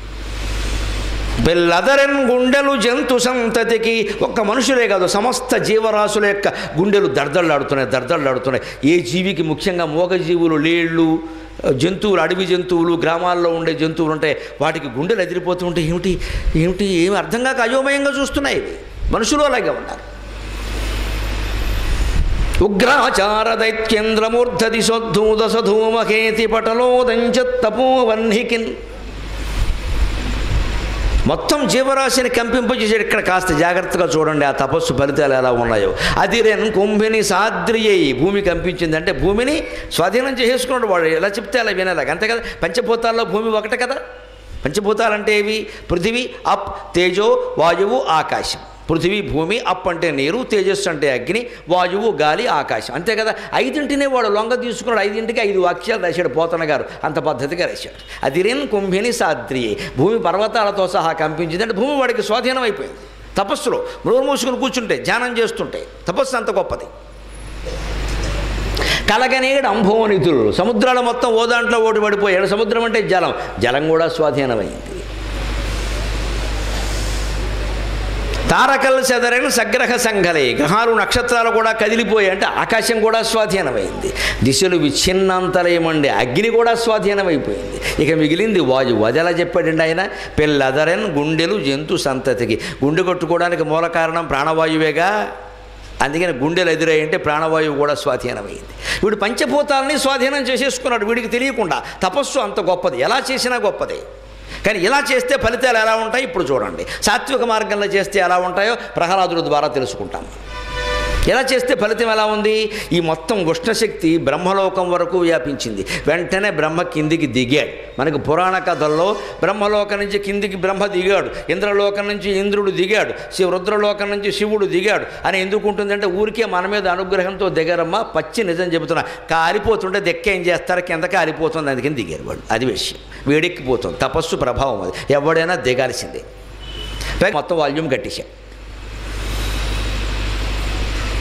బెల్లదరన్ గుండెలు జంతు సంతతికి ఒక్క మనుషులే కాదు సమస్త జీవరాశుల యొక్క గుండెలు దర్దళ్ళాడుతున్నాయి దర్దళ్ళాడుతున్నాయి ఏ జీవికి ముఖ్యంగా మూగజీవులు లేళ్ళు జంతువులు అడవి జంతువులు గ్రామాల్లో ఉండే జంతువులు ఉంటాయి వాటికి గుండెలు ఎదిరిపోతూ ఉంటే ఏమిటి ఏమిటి ఏమి అర్థం కాక అయోమయంగా చూస్తున్నాయి ఇవి మనుషులు అలాగే ఉన్నారు ఉగ్రాచార దైత్యేంద్రమూర్ధది సోద్ధూత సధూమహేతి పటలోదంచత్తపోవన్హికిన్ మొత్తం జీవరాశిని కంపింపజేసాడు ఇక్కడ కాస్త జాగ్రత్తగా చూడండి ఆ తపస్సు ఫలితాలు ఎలా ఉన్నాయో అది రెన్ కుంభిని సాద్రియయి భూమి కంపించింది అంటే భూమిని స్వాధీనం చేసుకున్నాడు వాడు ఎలా చెప్తే అలా వినేలాగా అంతే కదా పంచభూతాల్లో భూమి ఒకటే కదా పంచభూతాలంటే ఏవి పృథివీ అప్ తేజో వాయువు ఆకాశం పృథివీ భూమి అప్ అంటే నీరు తేజస్సు అంటే అగ్ని వాయువు గాలి ఆకాశం అంతే కదా ఐదింటినే వాడు లొంగ తీసుకున్నాడు ఐదింటికి ఐదు వాక్యాలు రాశాడు పోతన గారు అంత పద్ధతిగా రాశాడు అది రెన్ కుంభిని సాద్రియే భూమి పర్వతాలతో సహా కంపించింది అంటే భూమి వాడికి స్వాధీనం అయిపోయింది తపస్సులో నోరు మూసుకుని కూర్చుంటే ధ్యానం చేస్తుంటే తపస్సు అంత గొప్పది కలగనేడు అంభోనిధులు సముద్రాలు మొత్తం ఓ దాంట్లో ఓడి పడిపోయాడు సముద్రం అంటే జలం జలం కూడా స్వాధీనమైంది తారకల్ సెదరైన సగ్రహ సంఘలే గ్రహాలు నక్షత్రాలు కూడా కదిలిపోయాయి అంటే ఆకాశం కూడా స్వాధీనమైంది దిశలు విచ్ఛిన్నంతలయమండి అగ్ని కూడా స్వాధీనమైపోయింది ఇక మిగిలింది వాయువు అది ఎలా చెప్పాడండి ఆయన పిల్లదరన్ గుండెలు జంతు సంతతికి గుండె కొట్టుకోవడానికి మూల కారణం ప్రాణవాయువేగా అందుకని గుండెలు ఎదురై అంటే ప్రాణవాయువు కూడా స్వాధీనమైంది వీడు పంచభూతాలని స్వాధీనం చేసేసుకున్నాడు వీడికి తెలియకుండా తపస్సు అంత గొప్పది ఎలా చేసినా గొప్పదే కానీ ఇలా చేస్తే ఫలితాలు ఎలా ఉంటాయి ఇప్పుడు చూడండి సాత్విక మార్గంలో చేస్తే ఎలా ఉంటాయో ప్రహ్లాదుల ద్వారా తెలుసుకుంటాం ఎలా చేస్తే ఫలితం ఎలా ఉంది ఈ మొత్తం ఉష్ణశక్తి బ్రహ్మలోకం వరకు వ్యాపించింది వెంటనే బ్రహ్మ కిందికి దిగాడు మనకు పురాణ కథల్లో బ్రహ్మలోకం నుంచి కిందికి బ్రహ్మ దిగాడు ఇంద్రలోకం నుంచి ఇంద్రుడు దిగాడు శివ రుద్రలోకం నుంచి శివుడు దిగాడు అని ఎందుకు ఉంటుందంటే ఊరికే మన మీద అనుగ్రహంతో దిగారమ్మ పచ్చి నిజం చెబుతున్నా కాలిపోతుంటే దెక్క ఏం చేస్తారు కింద కాలిపోతుంది అందుకని దిగారు వాడు అది విషయం వేడెక్కిపోతుంది తపస్సు ప్రభావం అది ఎవడైనా దిగాల్సిందే పైగా మొత్తం వాల్యూమ్ కట్టేశాడు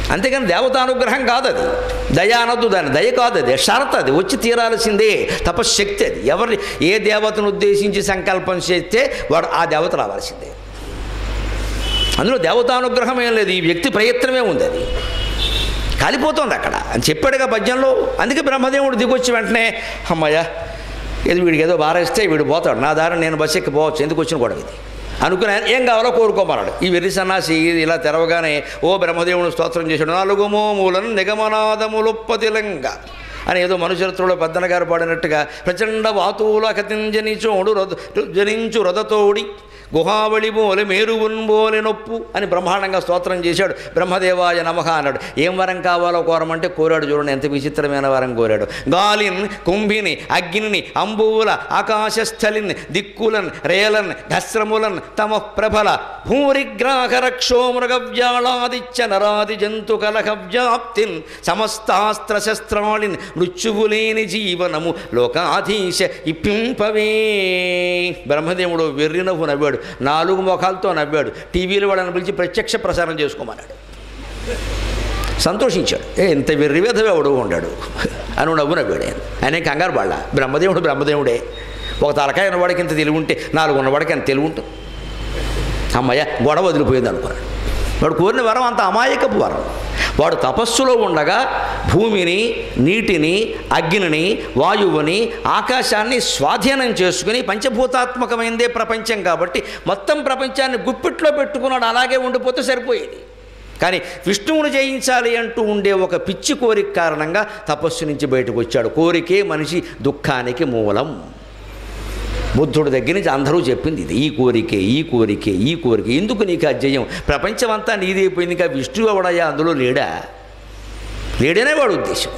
అంతేకాని దేవతానుగ్రహం కాదు అది దయ అనొద్దు దాని దయ కాదు అది షరత్ అది వచ్చి తీరాల్సిందే తపశ్శక్తి అది ఎవరిని ఏ దేవతను ఉద్దేశించి సంకల్పం చేస్తే వాడు ఆ దేవత రావాల్సిందే అందులో దేవతానుగ్రహం ఏం లేదు ఈ వ్యక్తి ప్రయత్నమే ఉంది అది కాలిపోతుంది అక్కడ అని చెప్పాడుగా పద్యంలో అందుకే బ్రహ్మదేవుడు దిగొచ్చి వెంటనే అమ్మయ్య ఇది వీడికి ఏదో బారేస్తే వీడు పోతాడు నా దారి నేను బస్సు ఎక్కి పోవచ్చు ఎందుకు వచ్చిన గొడవ ఇది అనుకుని ఆయన ఏం కావాలో కోరుకోమన్నాడు ఈ వెర్రి సన్నాసి ఇలా తెరవగానే ఓ బ్రహ్మదేవుడు స్తోత్రం చేశాడు నాలుగు మోములను నిగమనాదములుప్పతిలంగా అని ఏదో మనుచరిత్రలో పెద్దన గారు పాడినట్టుగా ప్రచండ వాతువుల కతింజని చోడు రథ జనించు రథతోడి గుహావళి బోలె మేరువున్ బోలె నొప్పు అని బ్రహ్మాండంగా స్తోత్రం చేశాడు బ్రహ్మదేవాయ నమః అన్నాడు ఏం వరం కావాలో కోరమంటే కోరాడు చూడండి ఎంత విచిత్రమైన వరం కోరాడు గాలిన్ కుంభిని అగ్నిని అంబువుల ఆకాశస్థలిన్ దిక్కులన్ రేలన్ ఘస్రములన్ తమ ప్రభల భూరిగ్రాహ రక్షో మృగవ్యాళాదిత్య నరాది జంతు కలహ వ్యాప్తిన్ సమస్తాస్త్ర శస్త్రాళిన్ మృత్యువులేని జీవనము లోకాధీశ ఇప్పింపవే బ్రహ్మదేవుడు వెర్రి నవ్వు నవ్వాడు నాలుగు ముఖాలతో నవ్వాడు టీవీలో వాళ్ళని పిలిచి ప్రత్యక్ష ప్రసారం చేసుకోమన్నాడు సంతోషించాడు ఏ ఇంత వెర్రివేధవే ఎవడు ఉండాడు అని నవ్వు నవ్వాడు ఆయన ఆయన కంగారు బాళ్ళ బ్రహ్మదేవుడు బ్రహ్మదేవుడే ఒక తలకాయ ఉన్నవాడికి ఇంత తెలివి ఉంటే నాలుగు ఉన్నవాడికి ఎంత తెలివి ఉంటుంది అమ్మయ్య గొడవ వదిలిపోయింది అనుకున్నాడు వాడు కోరిన వరం అంత అమాయకపు వరం వాడు తపస్సులో ఉండగా భూమిని నీటిని అగ్నిని వాయువుని ఆకాశాన్ని స్వాధీనం చేసుకుని పంచభూతాత్మకమైందే ప్రపంచం కాబట్టి మొత్తం ప్రపంచాన్ని గుప్పిట్లో పెట్టుకున్నాడు అలాగే ఉండిపోతే సరిపోయేది కానీ విష్ణువును జయించాలి అంటూ ఉండే ఒక పిచ్చి కోరిక కారణంగా తపస్సు నుంచి బయటకు వచ్చాడు కోరికే మనిషి దుఃఖానికి మూలం బుద్ధుడి దగ్గర నుంచి అందరూ చెప్పింది ఇది ఈ కోరికే ఈ కోరికే ఈ కోరిక ఎందుకు నీకు అజయం ప్రపంచం అంతా నీదైపోయింది ఇంకా విష్ణువు ఎవడయ్యా అందులో లేడా లేడనే వాడు ఉద్దేశం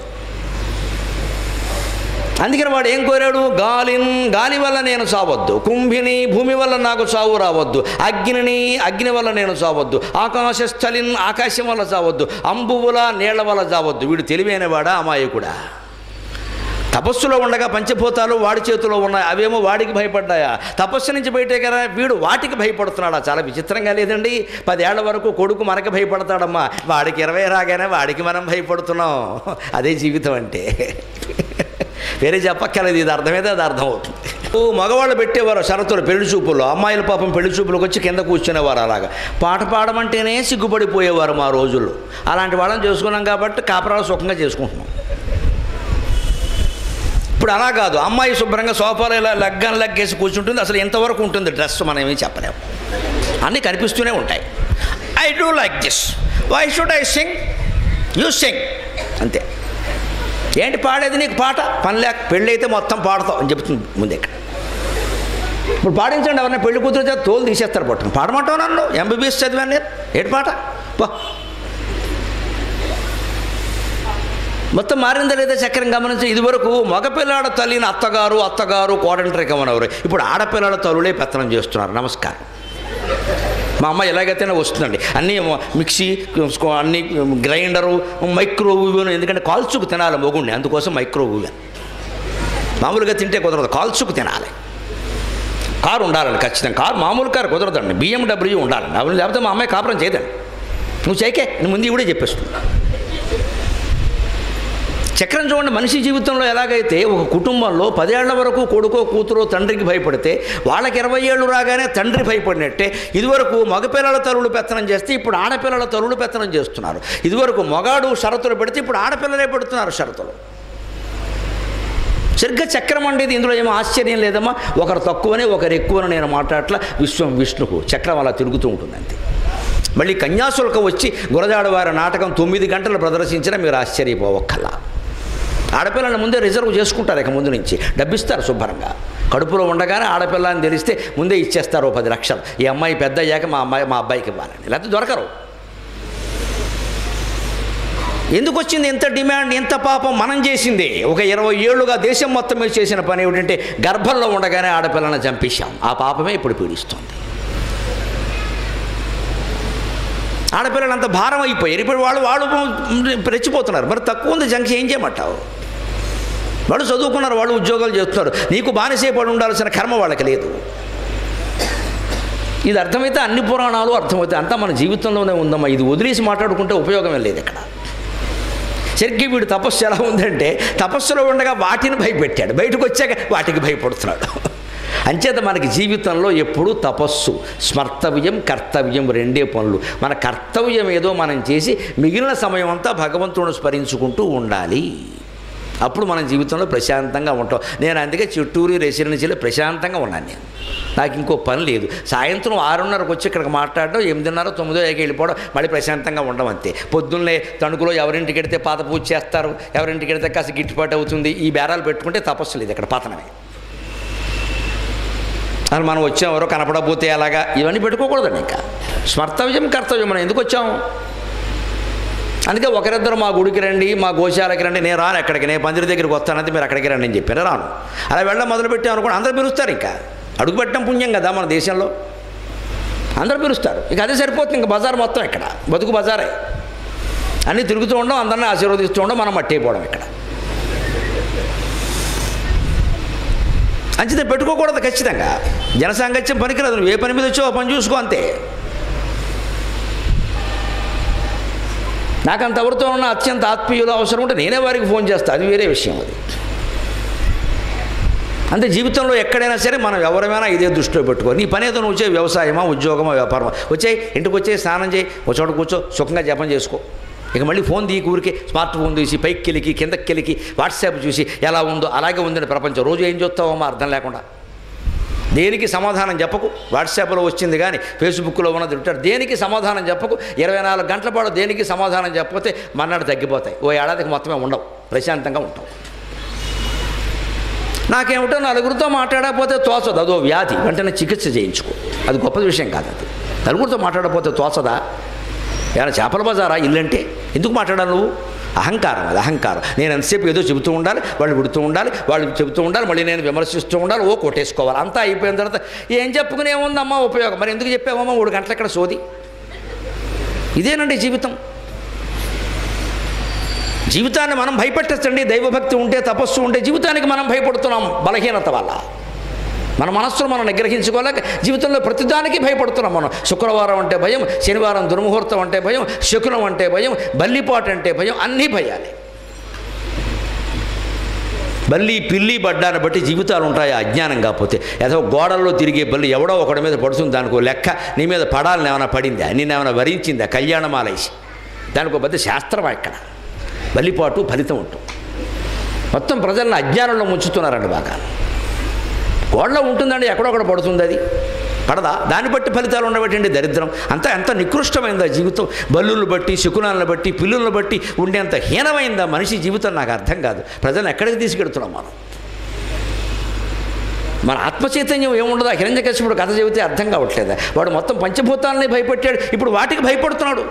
అందుకని వాడు ఏం కోరాడు గాలిన్ గాలి వల్ల నేను చావద్దు కుంభిని భూమి వల్ల నాకు చావు రావద్దు అగ్నిని అగ్ని వల్ల నేను చావద్దు ఆకాశ స్థలిన్ ఆకాశం వల్ల చావద్దు అంబువుల నీళ్ల వల్ల చావద్దు వీడు తెలివైనవాడా అమాయకుడా తపస్సులో ఉండగా పంచభూతాలు వాడి చేతిలో ఉన్నాయి అవేమో వాడికి భయపడ్డాయా తపస్సు నుంచి బయటే కదా వీడు వాటికి భయపడుతున్నాడా చాలా విచిత్రంగా లేదండి పదేళ్ల వరకు కొడుకు మనకి భయపడతాడమ్మా వాడికి ఇరవై రాగానే వాడికి మనం భయపడుతున్నాం అదే జీవితం అంటే వేరే చెప్పక్కర్లేదు ఇది అర్థమైతే అది అర్థమవుతుంది ఓ మగవాళ్ళు పెట్టేవారు షరతులు పెళ్లి చూపుల్లో అమ్మాయిల పాపం పెళ్లి చూపులకు వచ్చి కింద కూర్చునేవారు అలాగా పాట పాడమంటేనే సిగ్గుపడిపోయేవారు మా రోజుల్లో అలాంటి వాళ్ళని చేసుకున్నాం కాబట్టి కాపరాలు సుఖంగా చేసుకుంటున్నాం ఇప్పుడు అలా కాదు అమ్మాయి శుభ్రంగా సోఫాలో ఇలా లగ్గాన్ని లగ్గేసి కూర్చుంటుంది అసలు ఎంతవరకు ఉంటుంది డ్రెస్ మనం ఏమీ చెప్పలేము అన్నీ కనిపిస్తూనే ఉంటాయి I do like this why should I sing you sing అంతే ఏంటి పాడేది నీకు పాట పని లేక పెళ్ళి అయితే మొత్తం పాడతావు అని చెప్తుంది ముందే ఇక్కడ ఇప్పుడు పాడించండి ఎవరైనా పెళ్లి కూతురు చేత తోలు తీసేస్తారు పట్టుకుని పాడమంటావు నన్ను ఎంబీబీఎస్ చదివాను నేను ఏంటి పాట పో మొత్తం మారిందా లేదా చక్రం గమనించి ఇదివరకు మగపిల్లాడ తల్లిని అత్తగారు అత్తగారు కోడంటరి కమనవరు ఇప్పుడు ఆడపిల్లాడ తల్లులే పెత్తనం చేస్తున్నారు నమస్కారం మా అమ్మ ఎలాగైతేనే వస్తుందండి అన్నీ మిక్సీ అన్ని గ్రైండరు మైక్రోవేవ్ ఎందుకంటే కాల్చుకు తినాలి మొగుండి అందుకోసం మైక్రోవేవ్ మామూలుగా తింటే కుదరదు కాల్చుకు తినాలి కారు ఉండాలండి ఖచ్చితంగా కారు మామూలు కారు కుదరదండి బిఎండబ్ల్యూ ఉండాలండి అవును లేకపోతే మా అమ్మాయి కాపురం చేయదండి నువ్వు చేయకే నేను ముందు ఇవిడే చెప్పేస్తున్నా చక్రం చూడండి మనిషి జీవితంలో ఎలాగైతే ఒక కుటుంబంలో పదేళ్ల వరకు కొడుకో కూతురో తండ్రికి భయపడితే వాళ్ళకి ఇరవై ఏళ్ళు రాగానే తండ్రి భయపడినట్టే ఇదివరకు మగపిల్లల తరువులు పెత్తనం చేస్తే ఇప్పుడు ఆడపిల్లల తరువులు పెత్తనం చేస్తున్నారు ఇదివరకు మగాడు షరతులు పెడితే ఇప్పుడు ఆడపిల్లలే పెడుతున్నారు షరతులు సరిగ్గా చక్రం ఉండేది ఇందులో ఏమో ఆశ్చర్యం లేదమ్మా ఒకరు తక్కువనే ఒకరు ఎక్కువని నేను మాట్లాడట్ల విశ్వం విష్ణుకు చక్రం అలా తిరుగుతూ ఉంటుంది అంతే మళ్ళీ కన్యాశుల్క వచ్చి గురజాడ వారి నాటకం తొమ్మిది గంటలు ప్రదర్శించినా మీరు ఆశ్చర్యపోవక్కల్లా ఆడపిల్లల్ని ముందే రిజర్వ్ చేసుకుంటారు ఇక ముందు నుంచి డబ్బిస్తారు శుభ్రంగా కడుపులో ఉండగానే ఆడపిల్ల అని తెలిస్తే ముందే ఇచ్చేస్తారు ఓ పది లక్షలు ఈ అమ్మాయి పెద్ద అయ్యాక మా అమ్మాయి మా అబ్బాయికి ఇవ్వాలండి లేకపోతే దొరకరు ఎందుకు వచ్చింది ఎంత డిమాండ్ ఎంత పాపం మనం చేసింది ఒక ఇరవై ఏళ్ళుగా దేశం మొత్తం మీద చేసిన పని ఏమిటంటే గర్భంలో ఉండగానే ఆడపిల్లని చంపేశాం ఆ పాపమే ఇప్పుడు పీడిస్తుంది ఆడపిల్లలు అంత భారం అయిపోయారు ఇప్పుడు వాళ్ళు వాళ్ళు రెచ్చిపోతున్నారు మరి తక్కువ ఉంది జంక్ ఏం చేయమంటావు వాళ్ళు చదువుకున్నారు వాళ్ళు ఉద్యోగాలు చేస్తున్నారు నీకు బానిసే పడి ఉండాల్సిన కర్మ వాళ్ళకి లేదు ఇది అర్థమైతే అన్ని పురాణాలు అర్థమవుతాయి అంతా మన జీవితంలోనే ఉందమ్మా ఇది వదిలేసి మాట్లాడుకుంటే ఉపయోగం లేదు ఇక్కడ సరిగ్గా వీడు తపస్సు ఎలా ఉందంటే తపస్సులో ఉండగా వాటిని భయపెట్టాడు బయటకు వచ్చాక వాటికి భయపడుతున్నాడు అంచేత మనకి జీవితంలో ఎప్పుడూ తపస్సు స్మర్తవ్యం కర్తవ్యం రెండే పనులు మన కర్తవ్యం ఏదో మనం చేసి మిగిలిన సమయం అంతా భగవంతుడిని స్మరించుకుంటూ ఉండాలి అప్పుడు మన జీవితంలో ప్రశాంతంగా ఉంటాం నేను అందుకే చిట్టూరు రెసిడెన్సీలో ప్రశాంతంగా ఉన్నాను నేను నాకు ఇంకో పని లేదు సాయంత్రం ఆరున్నరకు వచ్చి ఇక్కడికి మాట్లాడడం ఎనిమిదిన్నర తొమ్మిదో ఏకి వెళ్ళిపోవడం మళ్ళీ ప్రశాంతంగా ఉండడం అంతే పొద్దున్నే తణుకులో ఎవరింటికి వెడితే పాత పూజ చేస్తారు ఎవరింటికి వెడితే కాస్త గిట్టుబాటు అవుతుంది ఈ బేరాలు పెట్టుకుంటే తపస్సు లేదు ఇక్కడ పతనమే అసలు మనం వచ్చాం ఎవరో కనపడకపోతే అలాగా ఇవన్నీ పెట్టుకోకూడదండి ఇంకా స్మర్తవ్యం కర్తవ్యం మనం ఎందుకు వచ్చాం అందుకే ఒకరిద్దరు మా గుడికి రండి మా గోశాలకి రండి నేను రాను ఎక్కడికి నేను పందిరి దగ్గరికి వస్తానంటే మీరు అక్కడికి రండి అని చెప్పాను రాను అలా వెళ్ళడం మొదలు పెట్టాం అనుకోండి అందరూ పిలుస్తారు ఇంకా అడుగు పెట్టడం పుణ్యం కదా మన దేశంలో అందరూ పిలుస్తారు ఇక అదే సరిపోతుంది ఇంకా బజార్ మొత్తం ఇక్కడ బతుకు బజారే అన్నీ తిరుగుతూ ఉండడం అందరినీ ఆశీర్వదిస్తూ ఉండడం మనం మట్టయిపోవడం ఇక్కడ అంచితే పెట్టుకోకూడదు ఖచ్చితంగా జనసాంగత్యం పనికిరాదు నువ్వు ఏ పని మీద వచ్చో ఆ పని చూసుకో అంతే నాకు అంత ఎవరితో ఉన్న అత్యంత ఆత్మీయులు అవసరం ఉంటే నేనే వారికి ఫోన్ చేస్తాను అది వేరే విషయం అది అంతే జీవితంలో ఎక్కడైనా సరే మనం ఎవరైనా ఇదే దృష్టిలో పెట్టుకో నీ పని ఏదో నువ్వు వచ్చే వ్యవసాయమా ఉద్యోగమా వ్యాపారమా వచ్చాయి ఇంటికి వచ్చే స్నానం చేయి ఒక చోట కూర్చో సుఖంగా జపం చేసుకో ఇక మళ్ళీ ఫోన్ తీయి ఊరికే స్మార్ట్ ఫోన్ తీసి పైకి కెలికి కిందకి కెలికి వాట్సాప్ చూసి ఎలా ఉందో అలాగే ఉందని ప్రపంచం రోజు ఏం చూస్తావమ్మా అర్థం లేకుండా దేనికి సమాధానం చెప్పకు వాట్సాప్లో వచ్చింది కానీ ఫేస్బుక్లో ఉన్నది ఉంటారు దేనికి సమాధానం చెప్పకు ఇరవై నాలుగు గంటల పాటు దేనికి సమాధానం చెప్పకపోతే మన్నాడు తగ్గిపోతాయి ఓ ఏడాదికి మొత్తమే ఉండవు ప్రశాంతంగా ఉంటాం నాకేమిటో నలుగురితో మాట్లాడకపోతే తోచదు అదో వ్యాధి వెంటనే చికిత్స చేయించుకో అది గొప్ప విషయం కాదు అది నలుగురితో మాట్లాడకపోతే తోచదా ఏమైనా చేపల బజారా ఇల్లంటే ఎందుకు మాట్లాడాలి నువ్వు అహంకారం అది అహంకారం నేను ఎంతసేపు ఏదో చెబుతూ ఉండాలి వాళ్ళు విడుతూ ఉండాలి వాళ్ళు చెబుతూ ఉండాలి మళ్ళీ నేను విమర్శిస్తూ ఉండాలి ఓ కొట్టేసుకోవాలి అంతా అయిపోయిన తర్వాత ఏం చెప్పుకునే ఉందమ్మా ఉపయోగం మరి ఎందుకు చెప్పావమ్మా మూడు గంటల ఇక్కడ సోది ఇదేనండి జీవితం జీవితాన్ని మనం భయపెట్టచ్చండి దైవభక్తి ఉంటే తపస్సు ఉంటే జీవితానికి మనం భయపడుతున్నాం బలహీనత వల్ల మన మనస్సును మనం నిగ్రహించుకోలేక జీవితంలో ప్రతిదానికి భయపడుతున్నాం మనం శుక్రవారం అంటే భయం శనివారం దుర్ముహూర్తం అంటే భయం శకునం అంటే భయం బల్లిపాటు అంటే భయం అన్నీ భయాలే బల్లి పిల్లి బడ్డాన్ని బట్టి జీవితాలు ఉంటాయి అజ్ఞానం కాకపోతే ఏదో గోడల్లో తిరిగే బల్లి ఎవడో ఒకటి మీద పడుతుంది దానికి ఓ లెక్క నీ మీద పడాలని ఏమైనా పడిందా నిన్ను ఏమైనా వరించిందా కళ్యాణమాలేసి దానికి ఒక పెద్ద శాస్త్రమా ఇక్కడ బలిపాటు ఫలితం ఉంటుంది మొత్తం ప్రజలను అజ్ఞానంలో ముంచుతున్నారండి బాగా గోడలో ఉంటుందండి ఎక్కడొక్కడ పడుతుంది అది పడదా దాన్ని బట్టి ఫలితాలు ఉండబెట్టండి దరిద్రం అంత ఎంత నికృష్టమైందా జీవితం బల్లులను బట్టి శకునాలను బట్టి పిల్లులను బట్టి ఉండేంత హీనమైందా మనిషి జీవితం నాకు అర్థం కాదు ప్రజలను ఎక్కడికి తీసుకెడుతున్నాం మనం మన ఆత్మచైతన్యం ఏముండదు హిరణ్యకశిపుడు కథ చెబితే అర్థం కావట్లేదా వాడు మొత్తం పంచభూతాలని భయపెట్టాడు ఇప్పుడు వాటికి భయపడుతున్నాడు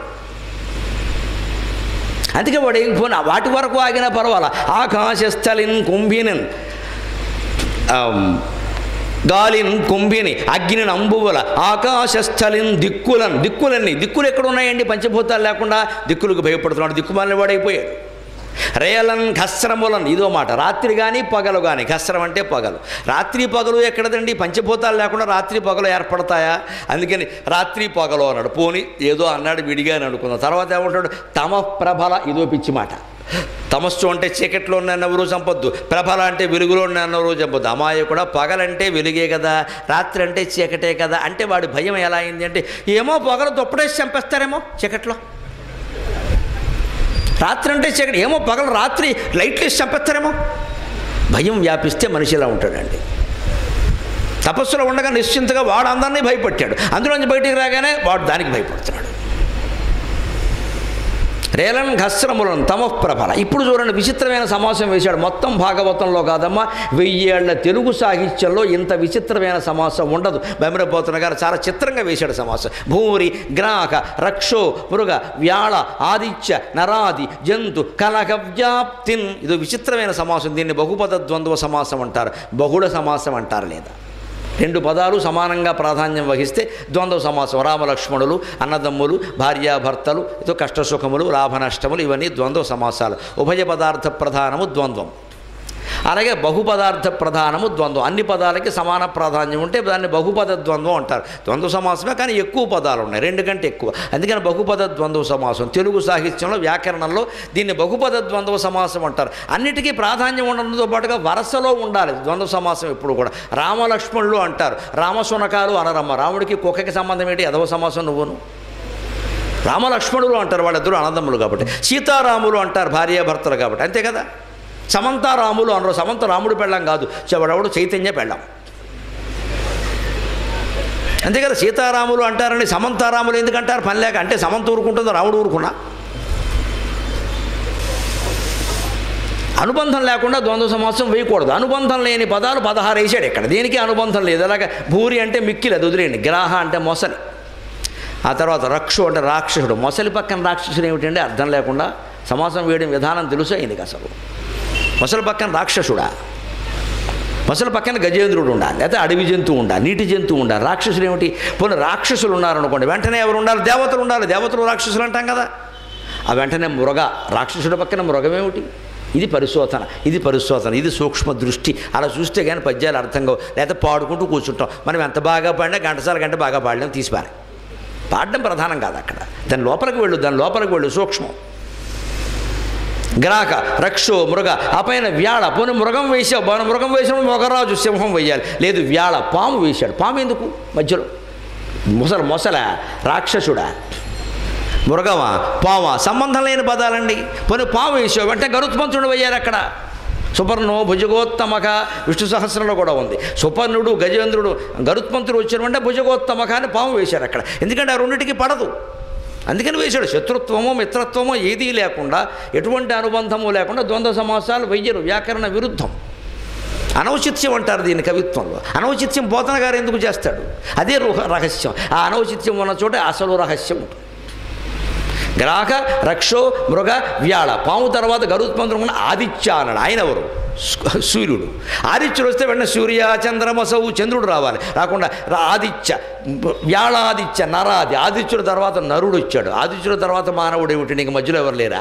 అందుకే వాడు ఏం పోనా వాటి వరకు ఆగినా పర్వాలా ఆకాశస్థలిన్ కుంభినన్ గాలిన్ కుంభిని అగ్నిని అంబువల ఆకాశస్థలిన్ దిక్కులన్ దిక్కులన్నీ దిక్కులు ఎక్కడ ఉన్నాయండి పంచభూతాలు లేకుండా దిక్కులకు భయపడుతున్నాడు దిక్కుమాలిన వాడైపోయాడు రేయలన్ ఘస్రములన్ ఇదో మాట రాత్రి కానీ పగలు కానీ ఘస్రం అంటే పగలు రాత్రి పగలు ఎక్కడదండి పంచభూతాలు లేకుండా రాత్రి పగలు ఏర్పడతాయా అందుకని రాత్రి పగలు అన్నాడు పోని ఏదో అన్నాడు విడిగా అని అనుకున్నాం తర్వాత ఏమంటాడు తమ ప్రభల ఇదో పిచ్చి మాట తమస్సు అంటే చీకట్లో ఎవరు చంపొద్దు ప్రభల అంటే వెలుగులో ఎవరు చంపొద్దు అమాయ కూడా పగలంటే వెలుగే కదా రాత్రి అంటే చీకటే కదా అంటే వాడి భయం ఎలా అయింది అంటే ఏమో పగలు దుప్పటేసి చంపేస్తారేమో చీకట్లో రాత్రి అంటే చీకటి ఏమో పగలు రాత్రి లైట్లు వేసి చంపేస్తారేమో భయం వ్యాపిస్తే మనిషి ఇలా ఉంటాడండి తపస్సులో ఉండగా నిశ్చింతగా వాడు అందరినీ భయపెట్టాడు అందులోంచి బయటికి రాగానే వాడు దానికి భయపడుతున్నాడు రేలన్ ఘస్రములను తమఃప్రభల ఇప్పుడు చూడండి విచిత్రమైన సమాసం వేశాడు మొత్తం భాగవతంలో కాదమ్మా వెయ్యేళ్ల తెలుగు సాహిత్యంలో ఇంత విచిత్రమైన సమాసం ఉండదు బెమరపోతున్న గారు చాలా చిత్రంగా వేశాడు సమాసం భూరి గ్రాహక రక్షో మృగ వ్యాళ ఆదిత్య నరాది జంతు కలక వ్యాప్తిన్ ఇది విచిత్రమైన సమాసం దీన్ని బహుపద ద్వంద్వ సమాసం అంటారు బహుళ సమాసం అంటారు లేదా రెండు పదాలు సమానంగా ప్రాధాన్యం వహిస్తే ద్వంద్వ సమాసం రామలక్ష్మణులు అన్నదమ్ములు భార్యాభర్తలు ఇదో కష్టసుఖములు లాభనష్టములు ఇవన్నీ ద్వంద్వ సమాసాలు ఉభయ పదార్థ ప్రధానము ద్వంద్వం అలాగే బహుపదార్థ ప్రధానము ద్వంద్వం అన్ని పదాలకి సమాన ప్రాధాన్యం ఉంటే దాన్ని బహుపద ద్వంద్వం అంటారు ద్వంద్వ సమాసమే కానీ ఎక్కువ పదాలు ఉన్నాయి రెండు కంటే ఎక్కువ అందుకని బహుపద ద్వంద్వ సమాసం తెలుగు సాహిత్యంలో వ్యాకరణంలో దీన్ని బహుపద ద్వంద్వ సమాసం అంటారు అన్నిటికీ ప్రాధాన్యం ఉండడంతో పాటుగా వరుసలో ఉండాలి ద్వంద్వ సమాసం ఎప్పుడు కూడా రామలక్ష్మణులు అంటారు రామసునకాలు అనరమ్మ రాముడికి కుక్కకి సంబంధం ఏంటి ఎదవ సమాసం నువ్వును రామలక్ష్మణులు అంటారు వాళ్ళిద్దరూ అన్నదమ్ములు కాబట్టి సీతారాములు అంటారు భార్యాభర్తలు కాబట్టి అంతే కదా సమంతారాములు అనరు సమంత రాముడు పెళ్ళం కాదు చెవడవుడు చైతన్య పెళ్ళం అంతే కదా సీతారాములు అంటారని సమంతారాములు ఎందుకంటారు పని లేక అంటే సమంత ఊరుకుంటుందో రాముడు ఊరుకున్నా అనుబంధం లేకుండా ద్వంద్వ సమాసం వేయకూడదు అనుబంధం లేని పదాలు పదహారు వేసాడు ఇక్కడ దేనికి అనుబంధం లేదు అలాగే భూరి అంటే మిక్కిలి అది వదిలేయండి గ్రాహ అంటే మొసలి ఆ తర్వాత రక్షు అంటే రాక్షసుడు మొసలి పక్కన రాక్షసుడు ఏమిటంటే అర్థం లేకుండా సమాసం వేయడం విధానం తెలుసు ఆయనకి అసలు మొసలి పక్కన రాక్షసుడా మొసలి పక్కన గజేంద్రుడు ఉండాలి లేకపోతే అడవి జంతువు ఉండాలి నీటి జంతువు ఉండాలి రాక్షసులు ఏమిటి పోనీ రాక్షసులు ఉన్నారనుకోండి వెంటనే ఎవరు ఉండాలి దేవతలు ఉండాలి దేవతలు రాక్షసులు అంటాం కదా ఆ వెంటనే మృగ రాక్షసుడి పక్కన మృగమేమిటి ఇది పరిశోధన ఇది పరిశోధన ఇది సూక్ష్మ దృష్టి అలా చూస్తే కానీ పద్యాలు అర్థం కావు లేకపోతే పాడుకుంటూ కూర్చుంటాం మనం ఎంత బాగా పాడినా గంటసాల గంట బాగా పాడలేం తీసిపారే పాడడం ప్రధానం కాదు అక్కడ దాని లోపలికి వెళ్ళు దాని లోపలికి వెళ్ళు సూక్ష్మం గ్రాక రక్షో మృగ ఆ పైన వ్యాళ పోనీ మృగం వేసావు బాను మృగం వేసినప్పుడు మొగరాజు సింహం వేయాలి లేదు వ్యాళ పాము వేశాడు పాము ఎందుకు మధ్యలో మొసలు మొసల రాక్షసుడా మృగమా పామా సంబంధం లేని పదాలండి పోనీ పాము వేసావు అంటే గరుత్మంతుడు వేయాలి అక్కడ సుపర్ణో భుజగోత్తమక విష్ణు సహస్రంలో కూడా ఉంది సుపర్ణుడు గజేంద్రుడు గరుత్మంతుడు వచ్చారంటే భుజగోత్తమక అని పాము వేశారు అక్కడ ఎందుకంటే ఆ రెండింటికి పడదు అందుకని వేశాడు శత్రుత్వమో మిత్రత్వమో ఏదీ లేకుండా ఎటువంటి అనుబంధము లేకుండా ద్వంద్వ సమాసాలు వెయ్యరు వ్యాకరణ విరుద్ధం అనౌచిత్యం అంటారు దీని కవిత్వంలో అనౌచిత్యం పోతన గారు ఎందుకు చేస్తాడు అదే రుహ రహస్యం ఆ అనౌచిత్యం ఉన్న చోట అసలు రహస్యం ఉంటుంది గ్రాహక రక్షో మృగ వ్యాళ పాము తర్వాత గరుత్మంత్రం ఉన్న ఆదిత్య అన్నాడు ఆయన ఎవరు సు- సూర్యుడు ఆదిత్యుడు వస్తే వెంటనే సూర్య చంద్రమసవు చంద్రుడు రావాలి రాకుండా రా- ఆదిత్య వ్యాళాదిత్య నరాది ఆదిత్యుడు తర్వాత నరుడు వచ్చాడు ఆదిత్యుడు తర్వాత మానవుడు ఏమిటి నీకు మధ్యలో ఎవరు లేరా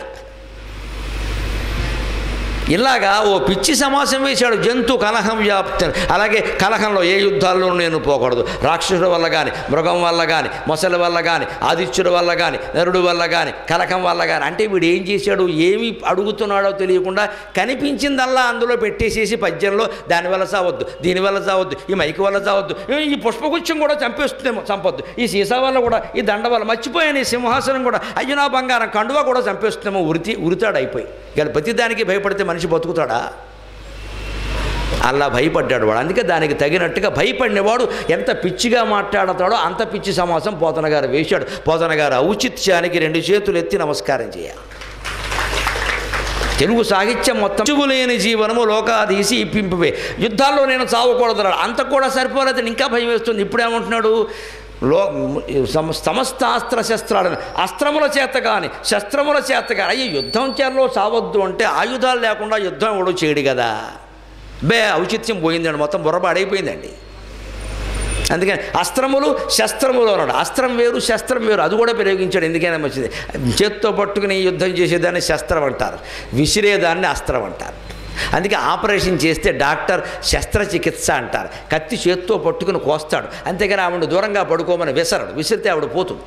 ఇలాగా ఓ పిచ్చి సమాసం వేశాడు జంతు కలహం వ్యాప్తి అలాగే కలహంలో ఏ యుద్ధాల్లో నేను పోకూడదు రాక్షసుడి వల్ల కానీ మృగం వల్ల కానీ మొసలి వల్ల కానీ ఆదిత్యుడి వల్ల కానీ నరుడు వల్ల కానీ కలహం వల్ల కానీ అంటే వీడు ఏం చేశాడు ఏమి అడుగుతున్నాడో తెలియకుండా కనిపించిందల్లా అందులో పెట్టేసేసి పద్యంలో దానివల్ల చావద్దు దీనివల్ల చావద్దు ఈ మైకి వల్ల చావద్దు ఈ పుష్పగుచ్చం కూడా చంపేస్తుందేమో చంపొద్దు ఈ సీసా వల్ల కూడా ఈ దండ వల్ల మర్చిపోయాను ఈ సింహాసనం కూడా అయ్యో నా బంగారం కండువా కూడా చంపేస్తుందేమో ఉరితి ఉరితాడు అయిపోయి ఇక ప్రతిదానికి భయపడితే మనిషి బతుకుతాడా అలా భయపడ్డాడు వాడు అందుకే దానికి తగినట్టుగా భయపడినవాడు ఎంత పిచ్చిగా మాట్లాడతాడో అంత పిచ్చి సమాసం పోతన గారు వేశాడు పోతన గారు ఔచిత్యానికి రెండు చేతులు ఎత్తి నమస్కారం చేయాలి తెలుగు సాహిత్యం మొత్తం చిగులేని జీవనము లోకాధీసి ఇప్పింపవే యుద్ధాల్లో నేను చావకూడదు అంత కూడా సరిపోలేదు ఇంకా భయం వేస్తుంది ఇప్పుడేమంటున్నాడు లో సమ సమస్త అస్త్ర శస్త్రాలను అస్త్రముల చేత కానీ శస్త్రముల చేత కానీ అయ్యి యుద్ధం చేరలో చావద్దు అంటే ఆయుధాలు లేకుండా యుద్ధం ఎవడు చేయడు కదా బే ఔచిత్యం పోయిందండి మొత్తం బుర్రపాడైపోయిందండి అందుకని అస్త్రములు శస్త్రములు అన్నాడు అస్త్రం వేరు శస్త్రం వేరు అది కూడా ప్రయోగించాడు ఎందుకైనా మంచిది చేత్తో పట్టుకుని యుద్ధం చేసేదాన్ని శస్త్రం అంటారు విసిరేదాన్ని అస్త్రం అంటారు అందుకే ఆపరేషన్ చేస్తే డాక్టర్ శస్త్రచికిత్స అంటారు కత్తి చేత్తో పట్టుకుని కోస్తాడు అంతేగాని ఆవిడ దూరంగా పడుకోమని విసరడు విసిరితే ఆవిడ పోతుంది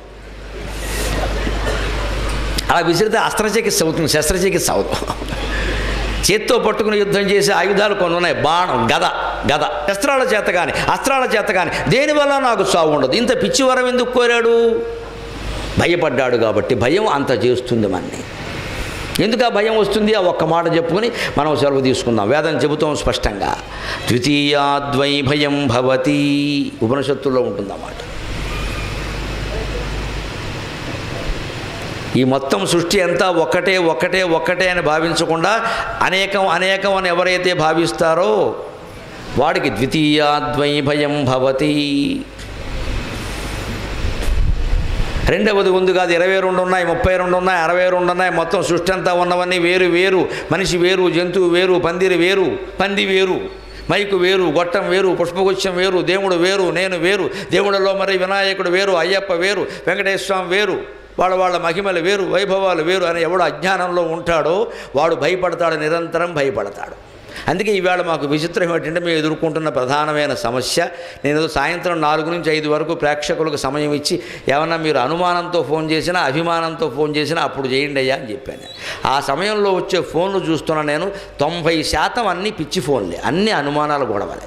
అలా విసిరితే అస్త్రచికిత్స అవుతుంది శస్త్రచికిత్స అవుతుంది చేత్తో పట్టుకుని యుద్ధం చేసే ఆయుధాలు కొన్ని ఉన్నాయి బాణం గద గద శస్త్రాల చేత కానీ అస్త్రాల చేత కానీ దేనివల్ల నాకు సాగు ఉండదు ఇంత పిచ్చి వరం ఎందుకు కోరాడు భయపడ్డాడు కాబట్టి భయం అంత చేస్తుంది మన్ని ఎందుకు ఆ భయం వస్తుంది ఆ ఒక్క మాట చెప్పుకొని మనం సెలవు తీసుకుందాం వేదం చెబుతాం స్పష్టంగా ద్వితీయాద్వై భయం భవతి ఉపనిషత్తుల్లో ఉంటుంది అన్నమాట ఈ మొత్తం సృష్టి అంతా ఒక్కటే ఒక్కటే ఒక్కటే అని భావించకుండా అనేకం అనేకం అని ఎవరైతే భావిస్తారో వాడికి ద్వితీయాద్వై భయం భవతి రెండవది ఉంది కాదు ఇరవై రెండు ఉన్నాయి ముప్పై రెండు ఉన్నాయి అరవై రెండు ఉన్నాయి మొత్తం సృష్టి అంతా ఉన్నవన్నీ వేరు వేరు మనిషి వేరు జంతువు వేరు పందిరి వేరు పంది వేరు మైకు వేరు గొట్టం వేరు పుష్పగుచ్చం వేరు దేవుడు వేరు నేను వేరు దేవుడిలో మరి వినాయకుడు వేరు అయ్యప్ప వేరు వెంకటేశ్వర స్వామి వేరు వాళ్ళ వాళ్ళ మహిమలు వేరు వైభవాలు వేరు అని ఎవడు అజ్ఞానంలో ఉంటాడో వాడు భయపడతాడు నిరంతరం భయపడతాడు అందుకే ఈవేళ మాకు విచిత్రం ఏంటంటే మేము ఎదుర్కొంటున్న ప్రధానమైన సమస్య నేను ఏదో సాయంత్రం నాలుగు నుంచి ఐదు వరకు ప్రేక్షకులకు సమయం ఇచ్చి ఏమన్నా మీరు అనుమానంతో ఫోన్ చేసినా అభిమానంతో ఫోన్ చేసినా అప్పుడు చేయండి అయ్యా అని చెప్పాను ఆ సమయంలో వచ్చే ఫోన్లు చూస్తున్న నేను తొంభై శాతం అన్నీ పిచ్చి ఫోన్లే అన్ని అనుమానాలు గొడవలే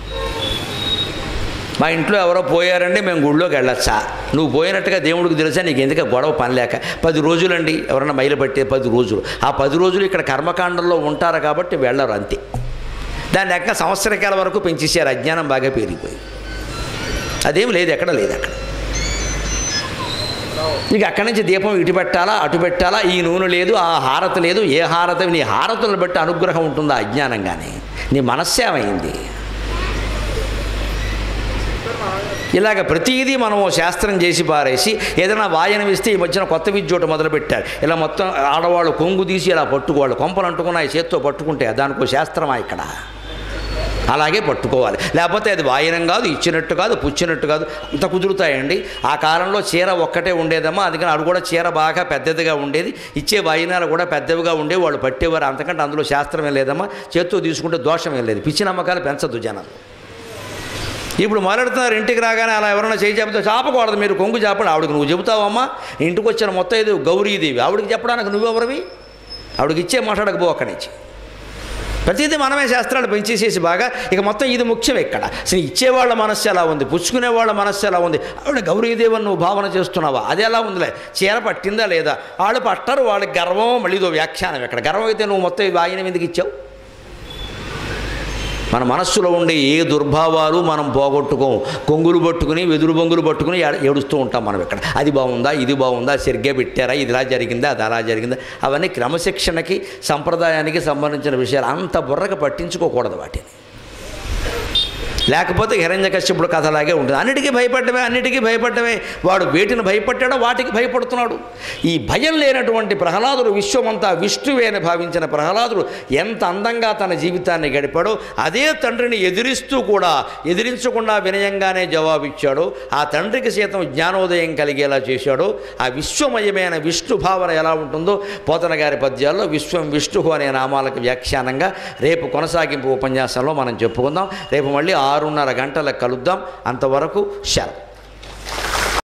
మా ఇంట్లో ఎవరో పోయారండి మేము గుళ్ళోకి వెళ్ళొచ్చా నువ్వు పోయినట్టుగా దేవుడికి తెలుసా నీకు ఎందుకు గొడవ పని లేక పది రోజులండి ఎవరన్నా మైలు పట్టే పది రోజులు ఆ పది రోజులు ఇక్కడ కర్మకాండంలో ఉంటారు కాబట్టి వెళ్ళరు అంతే దాని లెక్క సంవత్సరకాల వరకు పెంచేసారు అజ్ఞానం బాగా పెరిగిపోయి అదేం లేదు ఎక్కడ లేదు అక్కడ ఇక అక్కడి నుంచి దీపం ఇటు పెట్టాలా అటు పెట్టాలా ఈ నూనె లేదు ఆ హారతి లేదు ఏ హారతి నీ హారతులను బట్టి అనుగ్రహం ఉంటుందా అజ్ఞానంగానే నీ మనస్సేమైంది ఇలాగ ప్రతిదీ మనం ఓ శాస్త్రం చేసి పారేసి ఏదైనా వాయనం ఇస్తే ఈ మధ్యన కొత్త విద్య ఒకటి మొదలుపెట్టారు ఇలా మొత్తం ఆడవాళ్ళు కొంగు తీసి ఇలా పట్టుకోవాలి కొంపలు అంటుకున్నాయి చేత్తో పట్టుకుంటే దానికి శాస్త్రమా ఇక్కడ అలాగే పట్టుకోవాలి లేకపోతే అది వాయనం కాదు ఇచ్చినట్టు కాదు పుచ్చినట్టు కాదు అంత కుదురుతాయండి ఆ కాలంలో చీర ఒక్కటే ఉండేదమ్మా అందుకని అది కూడా చీర బాగా పెద్దదిగా ఉండేది ఇచ్చే వాయినాలు కూడా పెద్దవిగా ఉండేవి వాళ్ళు పట్టేవారు అంతకంటే అందులో శాస్త్రం ఏం లేదమ్మా చేత్తో తీసుకుంటే దోషం ఏం లేదు పిచ్చి నమ్మకాలు పెంచద్దు జనాలు ఇప్పుడు మొదలెడుతున్నారు ఇంటికి రాగానే అలా ఎవరైనా చేయి చెబితే చాపకూడదు మీరు కొంగు చెప్పండి ఆవిడకి నువ్వు చెబుతావమ్మా ఇంటికి వచ్చిన మొత్తం ఇది గౌరీదేవి ఆవిడకి చెప్పడానికి నువ్వెవరివి ఆవిడకి ఇచ్చే మాట్లాడకపో అక్కడి నుంచి ప్రతిదీ మనమే శాస్త్రాలు పెంచేసేసి బాగా ఇక మొత్తం ఇది ముఖ్యం ఇక్కడ అసలు ఇచ్చేవాళ్ళ మనస్సు ఎలా ఉంది పుచ్చుకునే వాళ్ళ మనస్సు ఎలా ఉంది ఆవిడ గౌరీదేవన్ నువ్వు భావన చేస్తున్నావా అది ఎలా ఉందిలే చీర పట్టిందా లేదా వాళ్ళు పట్టరు వాళ్ళకి గర్వం మళ్ళీ ఇదో వ్యాఖ్యానం ఇక్కడ గర్వం అయితే నువ్వు మొత్తం ఈ వాయినం ఎందుకు ఇచ్చావు మన మనస్సులో ఉండే ఏ దుర్భావాలు మనం పోగొట్టుకోం కొంగులు పట్టుకుని వెదురు బొంగులు పట్టుకుని ఏడ- ఏడుస్తూ ఉంటాం మనం ఇక్కడ అది బాగుందా ఇది బాగుందా సరిగ్గా పెట్టారా ఇది ఇలా జరిగిందా అది అలా జరిగిందా అవన్నీ క్రమశిక్షణకి సంప్రదాయానికి సంబంధించిన విషయాలు అంత బుర్రగా పట్టించుకోకూడదు వాటిని లేకపోతే హిరణ్యకశ్యపుడు కథలాగే ఉంటుంది అన్నిటికీ భయపడ్డమే అన్నిటికీ భయపడ్డమే వాడు వేటిని భయపడ్డాడో వాటికి భయపడుతున్నాడు ఈ భయం లేనటువంటి ప్రహ్లాదుడు విశ్వమంతా విష్ణువే అని భావించిన ప్రహ్లాదుడు ఎంత అందంగా తన జీవితాన్ని గడిపాడో అదే తండ్రిని ఎదిరిస్తూ కూడా ఎదిరించకుండా వినయంగానే జవాబిచ్చాడు ఆ తండ్రికి సైతం జ్ఞానోదయం కలిగేలా చేశాడు ఆ విశ్వమయమైన విష్ణు భావన ఎలా ఉంటుందో పోతన గారి పద్యాల్లో విశ్వం విష్ణువు అనే నామాలకు వ్యాఖ్యానంగా రేపు కొనసాగింపు ఉపన్యాసంలో మనం చెప్పుకుందాం రేపు మళ్ళీ ఆరున్నర గంటలకు కలుద్దాం అంతవరకు సెలవు